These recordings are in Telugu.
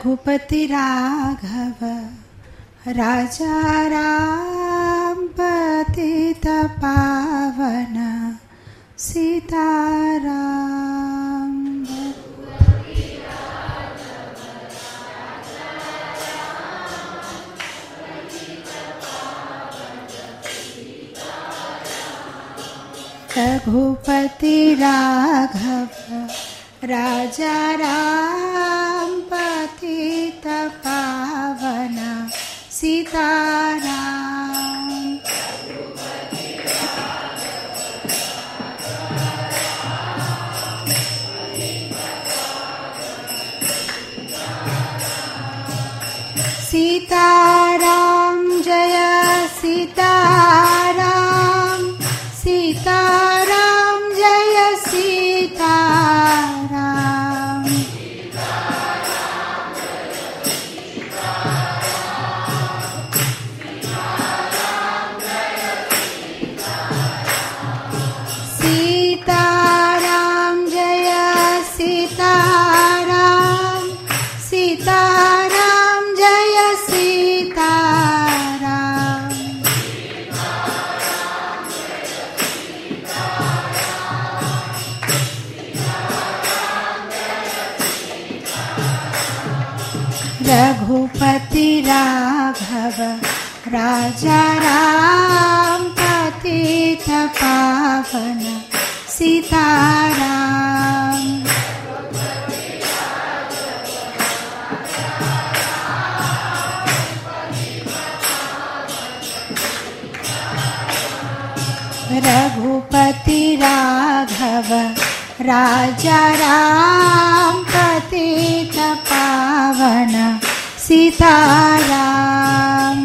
रघुपति राघव राजा राम पतित पावन सीताराम रघुपति राघव राजा राम पतित पावन सीताराम सीताराम जय सीताराम सीताराम जय सीताराम सीताराम जय सीताराम सीताराम जय सीताराम रघुपति राघव राजा राम पतित पावन सीताराम रघुपति राघव राजा राम पतित पावन सीताराम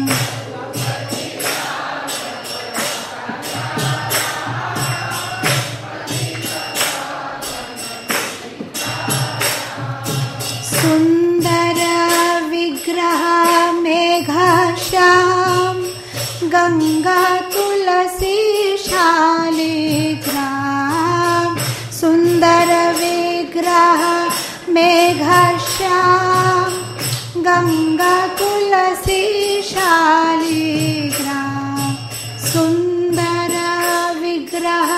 सुन्दर विग्रह मेघश्याम गङ्गा तुलसी शालिग्राम सुन्दर विग्रह मेघश्याम गङ्गा तुलसी शालिग्राम सुन्दर विग्रह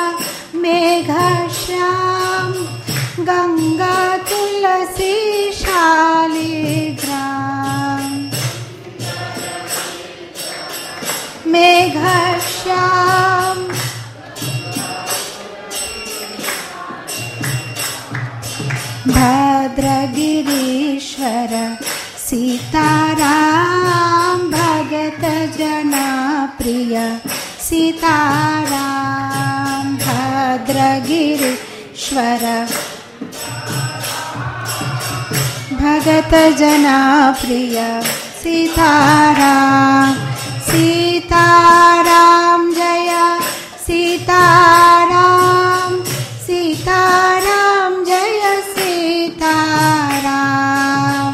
मेघश्याम गङ्गा तुलसी शालिग्राम मेघश्याम भद्रगिरीश्वर सीताराम भगत जना प्रिय सीताराम भद्रगिरीश्वर भगत जना प्रिय सीताराम सीताराम जय सीताराम सीताराम जय सीताराम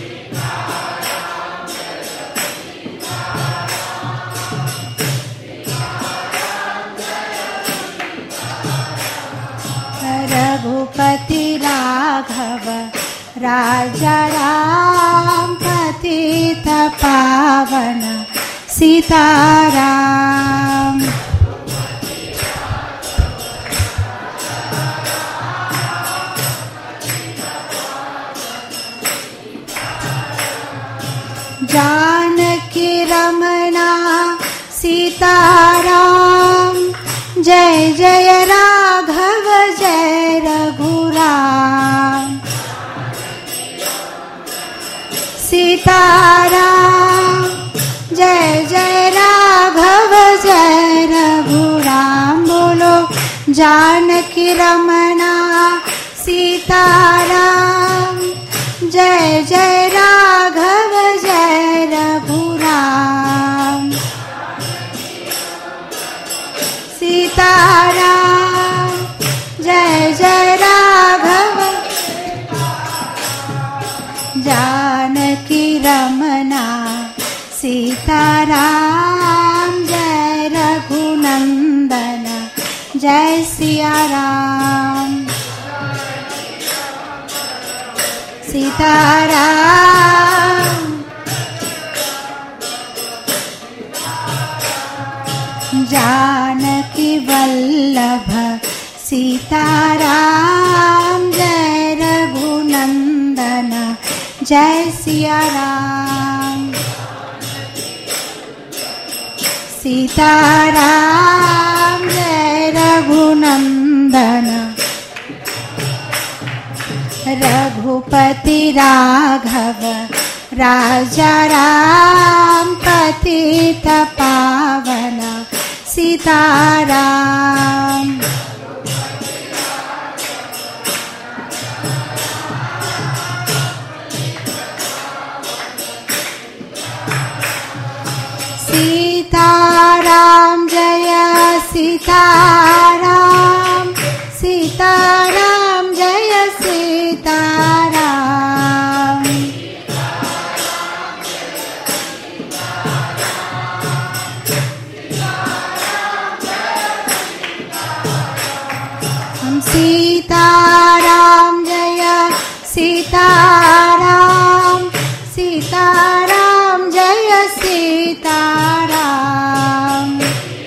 रघुपति राघव राजा राम पतित पावन सीताराम जानकी रमणा सीताराम जय जय राघव जय रघुराम सीताराम जय जय राघव जय रघुराम बोलो जानकी रमणा सीताराम जय जय राघव जय रघुराम सीताराम जय जय राघव जानकी रमना सीताराम जय रघुनंदन जय सिया राम सीताराम जानकी वल्लभ सीताराम जय रघुनंदन जय सिया राम सीताराम जय रघुनंदन रघुपति राघव राजा राम पतित पावन सीताराम सीताराम जय सीताराम सीताराम जय सीताराम हम सीताराम जय सीताराम सीताराम जय सीताराम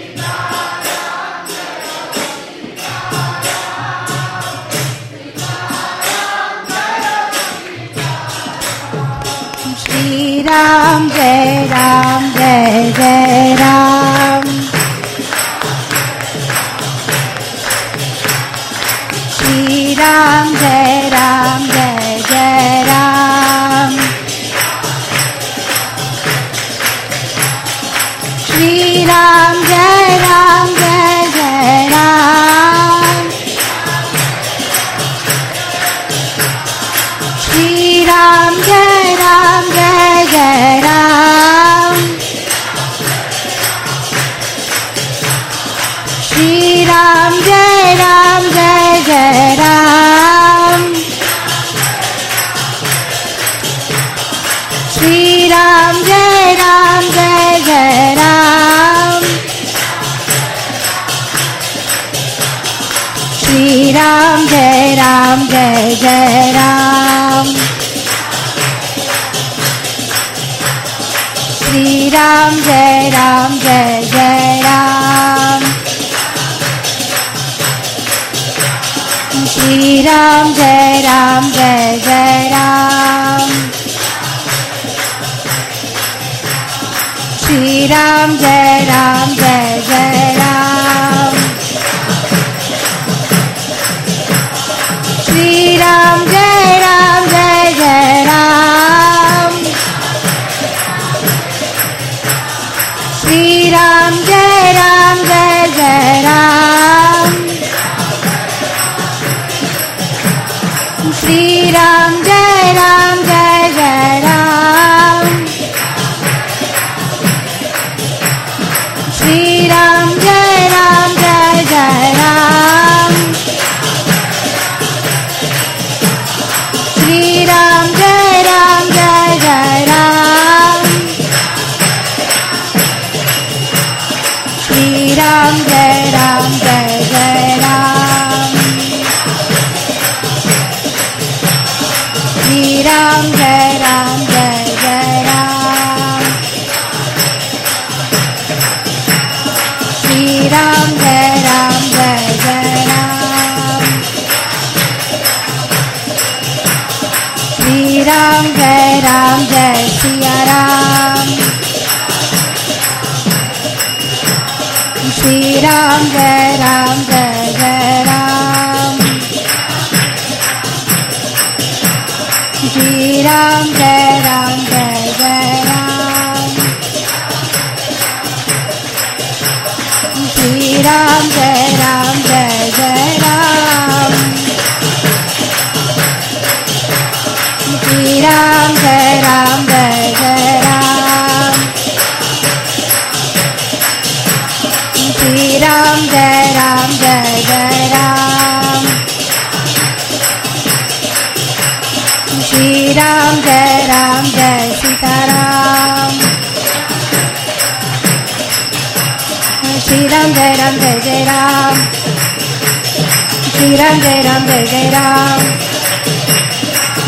श्री राम जय राम जय जय राम श्री राम जय राम जय जय राम श्री राम जय राम जय जय राम श्री राम जय राम जय जय राम श्री राम जय राम जय जय राम श्री राम जय राम जय जय राम श्री राम जय राम जय जय राम श्री राम जय राम जय जय राम श्री राम जय राम जय जय राम श्री राम जय राम जय जय राम श्री राम जय राम जय जय राम श्री राम जय राम जय जय राम श्री राम जय राम जय जय राम श्री राम जय राम जय जय राम श्री राम जय राम जय जय राम श्री राम जय राम जय जय राम श्री राम जय राम जय जय राम श्री राम जय राम जय जय राम श्री राम जय राम जय सिया राम श्री राम जय राम जय जय राम श्री राम जय राम जय जय राम श्री राम जय राम जय जय राम श्री राम जय राम जय जय राम श्री राम जय राम जय जय राम श्री राम जय राम जय सीताराम श्री राम जय राम जय जय राम श्री राम जय राम जय जय राम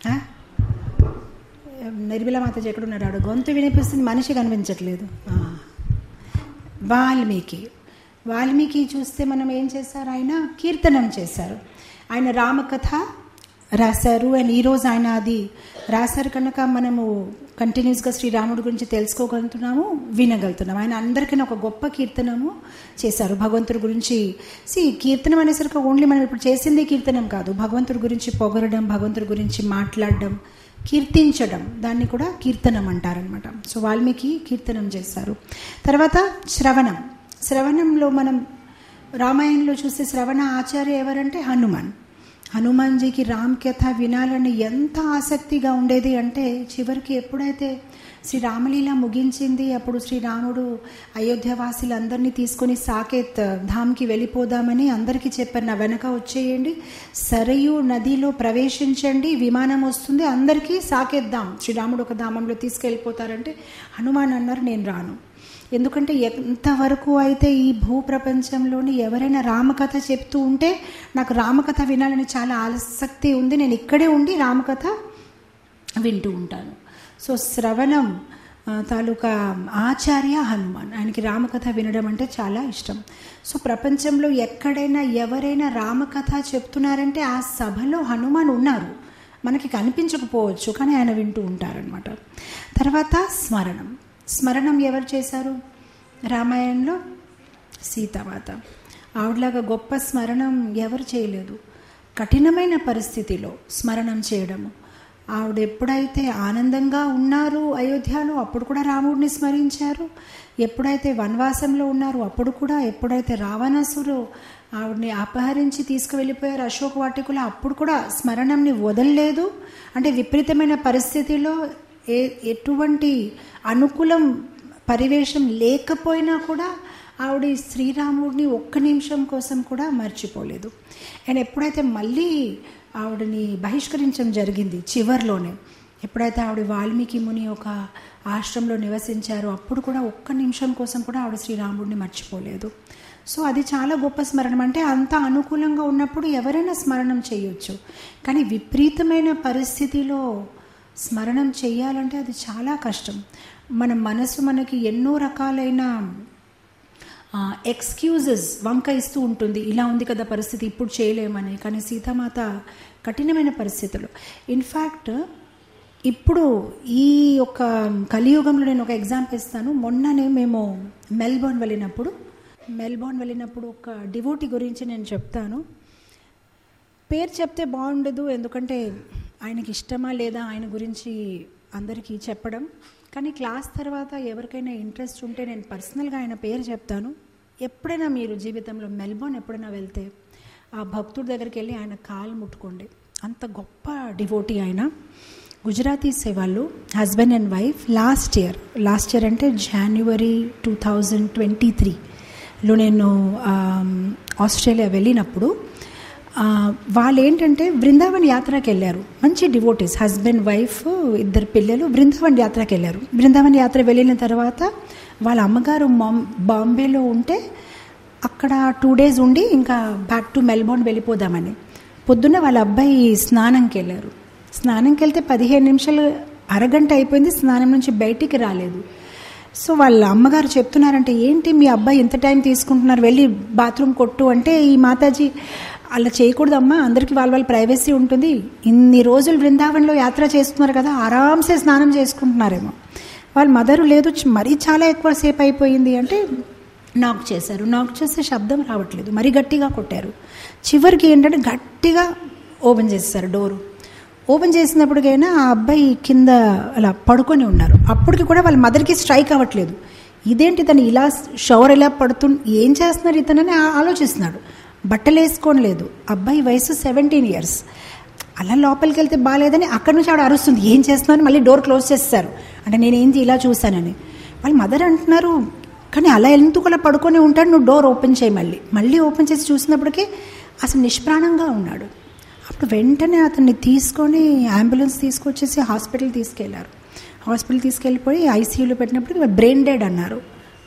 ఆ? నిర్మల మాతాజీ ఎక్కడున్నాడు ఆడు గొంతు వినిపిస్తుంది మనిషి కనిపించట్లేదు ఆ. వాల్మీకి వాల్మీకి చూస్తే మనం ఏం చేశారు ఆయన కీర్తనం చేశారు ఆయన రామకథ రాశారు అండ్ ఈరోజు ఆయన అది రాశారు కనుక మనము కంటిన్యూస్గా శ్రీరాముడి గురించి తెలుసుకోగలుగుతున్నాము వినగలుగుతున్నాము ఆయన అందరికీ ఒక గొప్ప కీర్తనము చేశారు భగవంతుడి గురించి సి కీర్తనం అనేసరికి ఓన్లీ మనం ఇప్పుడు చేసింది కీర్తనం కాదు భగవంతుడి గురించి పొగరడం భగవంతుడి గురించి మాట్లాడడం కీర్తించడం దాన్ని కూడా కీర్తనం అంటారనమాట సో వాల్మీకి కీర్తనం చేశారు తర్వాత శ్రవణం శ్రవణంలో మనం రామాయణంలో చూస్తే శ్రవణ ఆచార్య ఎవరంటే హనుమాన్ హనుమాన్జీకి రామ్ కథ వినాలని ఎంత ఆసక్తిగా ఉండేది అంటే చివరికి ఎప్పుడైతే శ్రీ రామలీల ముగించింది అప్పుడు శ్రీరాముడు అయోధ్యవాసులందరినీ తీసుకొని సాకేత్ ధామ్కి వెళ్ళిపోదామని అందరికీ చెప్పారు నా వెనక వచ్చేయండి సరయు నదిలో ప్రవేశించండి విమానం వస్తుంది అందరికీ సాకేత్ ధామ్ శ్రీరాముడు ఒక ధామంలో తీసుకెళ్ళిపోతారంటే హనుమాన్ అన్నారు నేను రాను ఎందుకంటే ఎంతవరకు అయితే ఈ భూ ప్రపంచంలోని ఎవరైనా రామకథ చెప్తూ ఉంటే నాకు రామకథ వినాలని చాలా ఆసక్తి ఉంది నేను ఇక్కడే ఉండి రామకథ వింటూ ఉంటాను సో శ్రవణం ఆ, తాలూకా ఆచార్య హనుమాన్ ఆయనకి రామకథ వినడం అంటే చాలా ఇష్టం సో ప్రపంచంలో ఎక్కడైనా ఎవరైనా రామకథ చెప్తున్నారంటే ఆ సభలో హనుమాన్ ఉన్నారు మనకి కనిపించకపోవచ్చు కానీ ఆయన వింటూ ఉంటారనమాట తర్వాత స్మరణం స్మరణం ఎవరు చేశారు రామాయణంలో సీతామాత ఆవిడలాగా గొప్ప స్మరణం ఎవరు చేయలేదు కఠినమైన పరిస్థితిలో స్మరణం చేయడము ఆవిడ ఎప్పుడైతే ఆనందంగా ఉన్నారు అయోధ్యలో అప్పుడు కూడా రాముడిని స్మరించారు ఎప్పుడైతే వనవాసంలో ఉన్నారు అప్పుడు కూడా ఎప్పుడైతే రావణాసురు ఆవిడని అపహరించి తీసుకువెళ్ళిపోయారు అశోక్ వాటికులో అప్పుడు కూడా స్మరణంని వదలలేదు అంటే విపరీతమైన పరిస్థితిలో ఏ ఎటువంటి అనుకూలం పరివేశం లేకపోయినా కూడా ఆవిడ ఈ శ్రీరాముడిని ఒక్క నిమిషం కోసం కూడా మర్చిపోలేదు అండ్ ఎప్పుడైతే మళ్ళీ ఆవిడని బహిష్కరించడం జరిగింది చివర్లోనే ఎప్పుడైతే ఆవిడ వాల్మీకి ముని ఒక ఆశ్రమంలో నివసించారో అప్పుడు కూడా ఒక్క నిమిషం కోసం కూడా ఆవిడ శ్రీరాముడిని మర్చిపోలేదు సో అది చాలా గొప్ప స్మరణం అంటే అంత అనుకూలంగా ఉన్నప్పుడు ఎవరైనా స్మరణం చేయొచ్చు కానీ విపరీతమైన పరిస్థితిలో స్మరణం చేయాలంటే అది చాలా కష్టం మన మనసు మనకి ఎన్నో రకాలైన ఎక్స్క్యూజెస్ వంక ఇస్తూ ఉంటుంది ఇలా ఉంది కదా పరిస్థితి ఇప్పుడు చేయలేమని కానీ సీతామాత కఠినమైన పరిస్థితులు ఇన్ఫ్యాక్ట్ ఇప్పుడు ఈ యొక్క కలియుగంలో నేను ఒక ఎగ్జాంపుల్ ఇస్తాను మొన్ననే మేము మెల్బోర్న్ వెళ్ళినప్పుడు మెల్బోర్న్ వెళ్ళినప్పుడు ఒక డివోటీ గురించి నేను చెప్తాను పేరు చెప్తే బాగుండదు ఎందుకంటే ఆయనకి ఇష్టమా లేదా ఆయన గురించి అందరికీ చెప్పడం కానీ క్లాస్ తర్వాత ఎవరికైనా ఇంట్రెస్ట్ ఉంటే నేను పర్సనల్గా ఆయన పేరు చెప్తాను ఎప్పుడైనా మీరు జీవితంలో మెల్బోర్న్ ఎప్పుడైనా వెళ్తే ఆ భక్తుడి దగ్గరికి వెళ్ళి ఆయన కాలు ముట్టుకోండి అంత గొప్ప డివోటీ ఆయన గుజరాతీస్ వాళ్ళు husband and wife last year last year అంటే జనవరి టూ థౌజండ్ ట్వంటీ త్రీలో నేను ఆమ్, ఆస్ట్రేలియా వెళ్ళినప్పుడు ఆ, వాళ్ళు ఏంటంటే బృందావన్ యాత్రకి వెళ్ళారు మంచి డివోటీస్ హస్బెండ్ వైఫ్ ఇద్దరు పిల్లలు బృందావన్ యాత్రకి వెళ్ళారు బృందావన్ యాత్ర వెళ్ళిన తర్వాత వాళ్ళ అమ్మగారు మామ్ బాంబేలో ఉంటే అక్కడ టూ డేస్ ఉండి ఇంకా బ్యాక్ టు మెల్బోర్న్ వెళ్ళిపోదామని పొద్దున్న వాళ్ళ అబ్బాయి స్నానంకి వెళ్ళారు స్నానంకి వెళ్తే పదిహేను నిమిషాలు అరగంట అయిపోయింది స్నానం నుంచి బయటికి రాలేదు సో వాళ్ళ అమ్మగారు చెప్తున్నారంటే ఏంటి మీ అబ్బాయి ఎంత టైం తీసుకుంటున్నారు వెళ్ళి బాత్రూమ్ కొట్టు అంటే ఈ మాతాజీ అలా చేయకూడదమ్మా అందరికీ వాళ్ళ వాళ్ళ ప్రైవసీ ఉంటుంది ఇన్ని రోజులు బృందావనంలో యాత్ర చేస్తున్నారు కదా ఆరామ్సే స్నానం చేసుకుంటున్నారేమో వాళ్ళ మదరు లేదు చ- మరీ చాలా ఎక్కువ సేపు అయిపోయింది అంటే నాక్ చేశారు నాక్ చేస్తే శబ్దం రావట్లేదు మరీ గట్టిగా కొట్టారు చివరికి ఏంటంటే గట్టిగా ఓపెన్ చేసేసారు డోరు ఓపెన్ చేసినప్పటికైనా ఆ అబ్బాయి కింద అలా పడుకొని ఉన్నారు అప్పటికి కూడా వాళ్ళ మదర్కి స్ట్రైక్ అవ్వట్లేదు ఇదేంటి తను ఇలా షవర్ ఎలా పడుతు ఏం చేస్తున్నారు ఇతనని ఆ- ఆలోచిస్తున్నాడు బట్టలు వేసుకోని లేదు అబ్బాయి వయసు సెవెంటీన్ ఇయర్స్ అలా లోపలికి వెళ్తే బాగాలేదని అక్కడి నుంచి ఆవిడ అరుస్తుంది ఏం చేస్తున్నాను మళ్ళీ డోర్ క్లోజ్ చేస్తారు అంటే నేనేంటి ఇలా చూశానని వాళ్ళ మదర్ అంటున్నారు కానీ అలా ఎందుకు అలా పడుకొని ఉంటాడు నువ్వు డోర్ ఓపెన్ చేయి మళ్ళీ మళ్ళీ ఓపెన్ చేసి చూసినప్పటికీ అసలు నిష్ప్రాణంగా ఉన్నాడు అప్పుడు వెంటనే అతన్ని తీసుకొని అంబులెన్స్ తీసుకొచ్చేసి హాస్పిటల్ తీసుకెళ్లారు హాస్పిటల్ తీసుకెళ్ళిపోయి ఐసీయూలో పెట్టినప్పుడు బ్రెయిన్ డెడ్ అన్నారు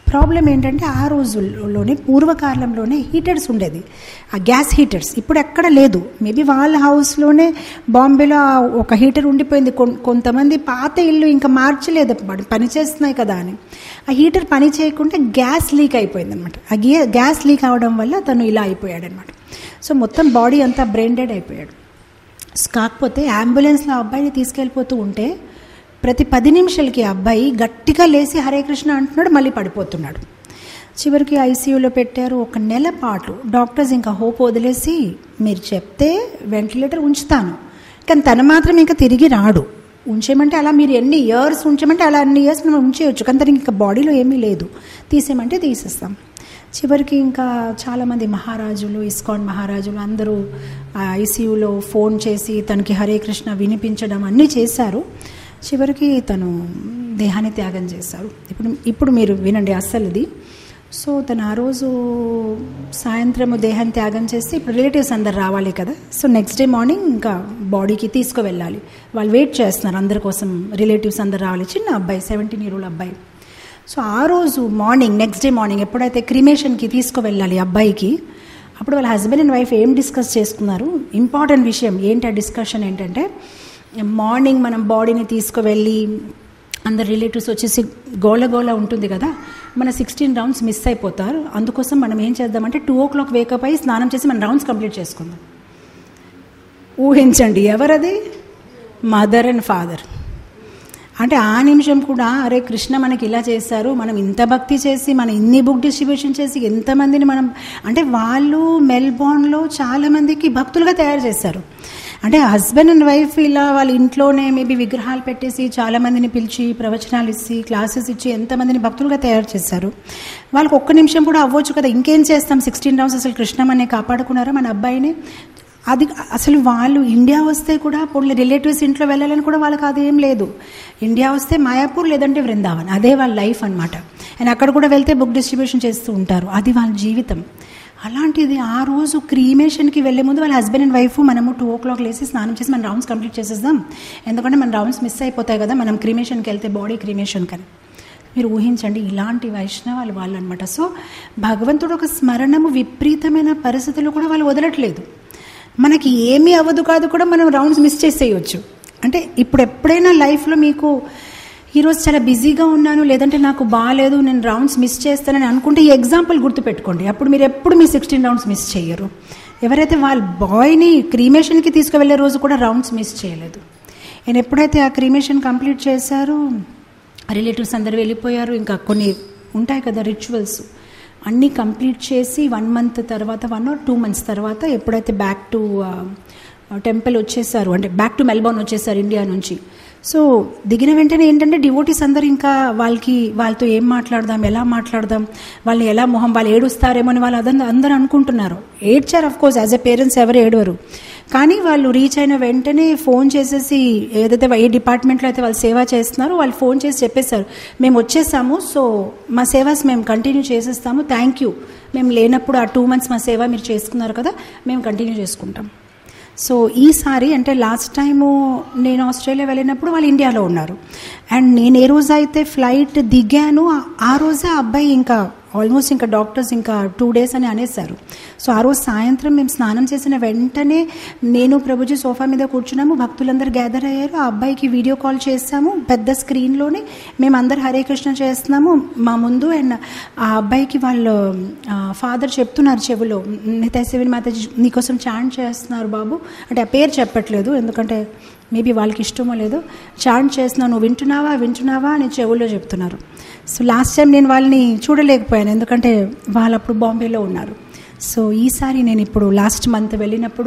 ప్రాబ్లం ఏంటంటే ఆ రోజుల్లోనే పూర్వకాలంలోనే హీటర్స్ ఉండేది ఆ గ్యాస్ హీటర్స్ ఇప్పుడు ఎక్కడ లేదు మేబీ వాళ్ళ హౌస్లోనే బాంబేలో ఆ ఒక హీటర్ ఉండిపోయింది కొన్- కొంతమంది పాత ఇల్లు ఇంకా మార్చలేదు ప- పని చేస్తున్నాయి కదా అని ఆ హీటర్ పని చేయకుండా గ్యాస్ లీక్ అయిపోయింది అనమాట ఆ గే గ్యాస్ లీక్ అవడం వల్ల తను ఇలా అయిపోయాడు అనమాట సో మొత్తం బాడీ అంతా బ్రెండెడ్ అయిపోయాడు కాకపోతే అంబులెన్స్లో ఆ అబ్బాయిని తీసుకెళ్ళిపోతూ ఉంటే ప్రతి పది నిమిషాలకి ఆ అబ్బాయి గట్టిగా లేచి హరే కృష్ణ అంటున్నాడు మళ్ళీ పడిపోతున్నాడు చివరికి ఐసీయూలో పెట్టారు ఒక నెల పాటు డాక్టర్స్ ఇంకా హోప్ వదిలేసి మీరు చెప్తే వెంటిలేటర్ ఉంచుతాను కానీ తను మాత్రం ఇంకా తిరిగి రాడు ఉంచేయమంటే అలా మీరు ఎన్ని ఇయర్స్ ఉంచమంటే అలా అన్ని ఇయర్స్ మనం ఉంచేయచ్చు కానీ తనకి ఇంకా బాడీలో ఏమీ లేదు తీసేయమంటే తీసేస్తాం చివరికి ఇంకా చాలామంది మహారాజులు ఇస్కాన్ మహారాజులు అందరూ ఐసీయూలో ఫోన్ చేసి తనకి హరే కృష్ణ వినిపించడం అన్నీ చేశారు చివరికి తను దేహాన్ని త్యాగం చేశారు ఇప్పుడు ఇప్పుడు మీరు వినండి అస్సలు ఇది సో తను ఆ రోజు సాయంత్రం దేహాన్ని త్యాగం చేస్తే ఇప్పుడు రిలేటివ్స్ అందరు రావాలి కదా సో నెక్స్ట్ డే మార్నింగ్ ఇంకా బాడీకి తీసుకువెళ్ళాలి వాళ్ళు వెయిట్ చేస్తున్నారు అందరి కోసం రిలేటివ్స్ అందరు రావాలి చిన్న అబ్బాయి సెవెంటీన్ ఇయర్ ఓల్డ్ అబ్బాయి సో ఆ రోజు మార్నింగ్ నెక్స్ట్ డే మార్నింగ్ ఎప్పుడైతే క్రిమేషన్కి తీసుకువెళ్ళాలి అబ్బాయికి అప్పుడు వాళ్ళ హస్బెండ్ అండ్ వైఫ్ ఏం డిస్కస్ చేసుకున్నారు ఇంపార్టెంట్ విషయం ఏంటి ఆ డిస్కషన్ ఏంటంటే మార్నింగ్ మనం బాడీని తీసుకువెళ్ళి అందరు రిలేటివ్స్ వచ్చేసి గోల గోల ఉంటుంది కదా మన సిక్స్టీన్ రౌండ్స్ మిస్ అయిపోతారు అందుకోసం మనం ఏం చేద్దామంటే టూ ఓ క్లాక్ వేకప్ అయ్యి స్నానం చేసి మన రౌండ్స్ కంప్లీట్ చేసుకుందాం ఊహించండి ఎవరది మదర్ అండ్ ఫాదర్ అంటే ఆ నిమిషం కూడా అరే కృష్ణ మనకి ఇలా చేశారు మనం ఇంత భక్తి చేసి మనం ఇన్ని బుక్ డిస్ట్రిబ్యూషన్ చేసి ఎంతమందిని మనం అంటే వాళ్ళు మెల్బోర్న్లో చాలామందికి భక్తులుగా తయారు చేశారు అంటే హస్బెండ్ అండ్ వైఫ్ ఇలా వాళ్ళ ఇంట్లోనే మేబీ విగ్రహాలు పెట్టేసి చాలామందిని పిలిచి ప్రవచనాలు ఇచ్చి క్లాసెస్ ఇచ్చి ఎంతమందిని భక్తులుగా తయారు చేశారు వాళ్ళకి ఒక్క నిమిషం కూడా అవ్వచ్చు కదా ఇంకేం చేస్తాం సిక్స్టీన్ రౌండ్స్ అసలు కృష్ణమనే కాపాడుకున్నారా మన అబ్బాయిని అది అసలు వాళ్ళు ఇండియా వస్తే కూడా పొడి రిలేటివ్స్ ఇంట్లో వెళ్ళాలని కూడా వాళ్ళకి అదేం లేదు ఇండియా వస్తే మాయాపూర్ లేదంటే వృందావన్ అదే వాళ్ళ లైఫ్ అనమాట అండ్ అక్కడ కూడా వెళ్తే బుక్ డిస్ట్రిబ్యూషన్ చేస్తూ ఉంటారు అది వాళ్ళ జీవితం అలాంటిది ఆ రోజు క్రీమేషన్కి వెళ్ళే ముందు వాళ్ళ హస్బెండ్ అండ్ వైఫ్ మనము టూ ఓ క్లాక్ లేసి స్నానం చేసి మన రౌండ్స్ కంప్లీట్ చేసేద్దాం ఎందుకంటే మన రౌండ్స్ మిస్ అయిపోతాయి కదా మనం క్రీమేషన్కి వెళ్తే బాడీ క్రీమేషన్ కానీ మీరు ఊహించండి ఇలాంటి వైష్ణవాలు వాళ్ళు అనమాట సో భగవంతుడు ఒక స్మరణము విపరీతమైన పరిస్థితులు కూడా వాళ్ళు వదలట్లేదు మనకి ఏమీ అవ్వదు కాదు కూడా మనం రౌండ్స్ మిస్ చేసేయచ్చు అంటే ఇప్పుడు ఎప్పుడైనా లైఫ్లో మీకు ఈరోజు చాలా బిజీగా ఉన్నాను లేదంటే నాకు బాగాలేదు నేను రౌండ్స్ మిస్ చేస్తానని అనుకుంటే ఈ ఎగ్జాంపుల్ గుర్తుపెట్టుకోండి అప్పుడు మీరు ఎప్పుడు మీ సిక్స్టీన్ రౌండ్స్ మిస్ చేయరు ఎవరైతే వాళ్ళ బాయ్ని క్రీమేషన్కి తీసుకువెళ్ళే రోజు కూడా రౌండ్స్ మిస్ చేయలేదు నేను ఎప్పుడైతే ఆ క్రీమేషన్ కంప్లీట్ చేశారో రిలేటివ్స్ అందరు వెళ్ళిపోయారు ఇంకా కొన్ని ఉంటాయి కదా రిచువల్స్ అన్నీ కంప్లీట్ చేసి వన్ మంత్ తర్వాత వన్ ఆర్ టూ మంత్స్ తర్వాత ఎప్పుడైతే బ్యాక్ టు టెంపుల్ వచ్చేసారు అంటే బ్యాక్ టు మెల్బోర్న్ వచ్చేసారు ఇండియా నుంచి సో దిగిన వెంటనే ఏంటంటే డివోటీస్ అందరు ఇంకా వాళ్ళకి వాళ్ళతో ఏం మాట్లాడదాం ఎలా మాట్లాడదాం వాళ్ళని ఎలా మొహం వాళ్ళు ఏడుస్తారేమో అని వాళ్ళు అదంతా అందరూ అనుకుంటున్నారు ఏడ్చారు of course as a parents ఎవరు ఏడవరు కానీ వాళ్ళు రీచ్ అయిన వెంటనే ఫోన్ చేసేసి ఏదైతే ఏ డిపార్ట్మెంట్లో అయితే వాళ్ళు సేవ చేస్తున్నారో వాళ్ళు ఫోన్ చేసి చెప్పేశారు మేము వచ్చేసాము సో మా సేవాస్ మేము కంటిన్యూ చేసేస్తాము థ్యాంక్ యూ మేము లేనప్పుడు ఆ టూ మంత్స్ మా సేవ మీరు చేసుకున్నారు కదా మేము కంటిన్యూ చేసుకుంటాం సో ఈసారి అంటే లాస్ట్ టైము నేను ఆస్ట్రేలియా వెళ్ళినప్పుడు వాళ్ళు ఇండియాలో ఉన్నారు అండ్ నేను ఏ రోజు అయితే ఫ్లైట్ దిగాను ఆ- ఆ రోజే ఆ అబ్బాయి ఇంకా ఆల్మోస్ట్ ఇంకా డాక్టర్స్ ఇంకా టూ డేస్ అని అనేసారు సో ఆ రోజు సాయంత్రం మేము స్నానం చేసిన వెంటనే నేను ప్రభుజీ సోఫా మీద కూర్చున్నాము భక్తులందరూ గ్యాదర్ అయ్యారు ఆ అబ్బాయికి వీడియో కాల్ చేస్తాము పెద్ద స్క్రీన్లోనే మేము అందరు హరే కృష్ణ చేస్తున్నాము మా ముందు అండ్ ఆ అబ్బాయికి వాళ్ళు ఫాదర్ చెప్తున్నారు చెవిలో నితేశవిని మాతాజీ నీకోసం చాంట్ చేస్తున్నారు బాబు అంటే ఆ పేరు చెప్పట్లేదు ఎందుకంటే మేబీ వాళ్ళకి ఇష్టమో లేదో చాంట్ చేస్తున్నావు నువ్వు వింటున్నావా వింటున్నావా అని చెవుల్లో చెప్తున్నారు సో లాస్ట్ టైం నేను వాళ్ళని చూడలేకపోయాను ఎందుకంటే వాళ్ళు అప్పుడు బాంబేలో ఉన్నారు సో ఈసారి నేను ఇప్పుడు లాస్ట్ మంత్ వెళ్ళినప్పుడు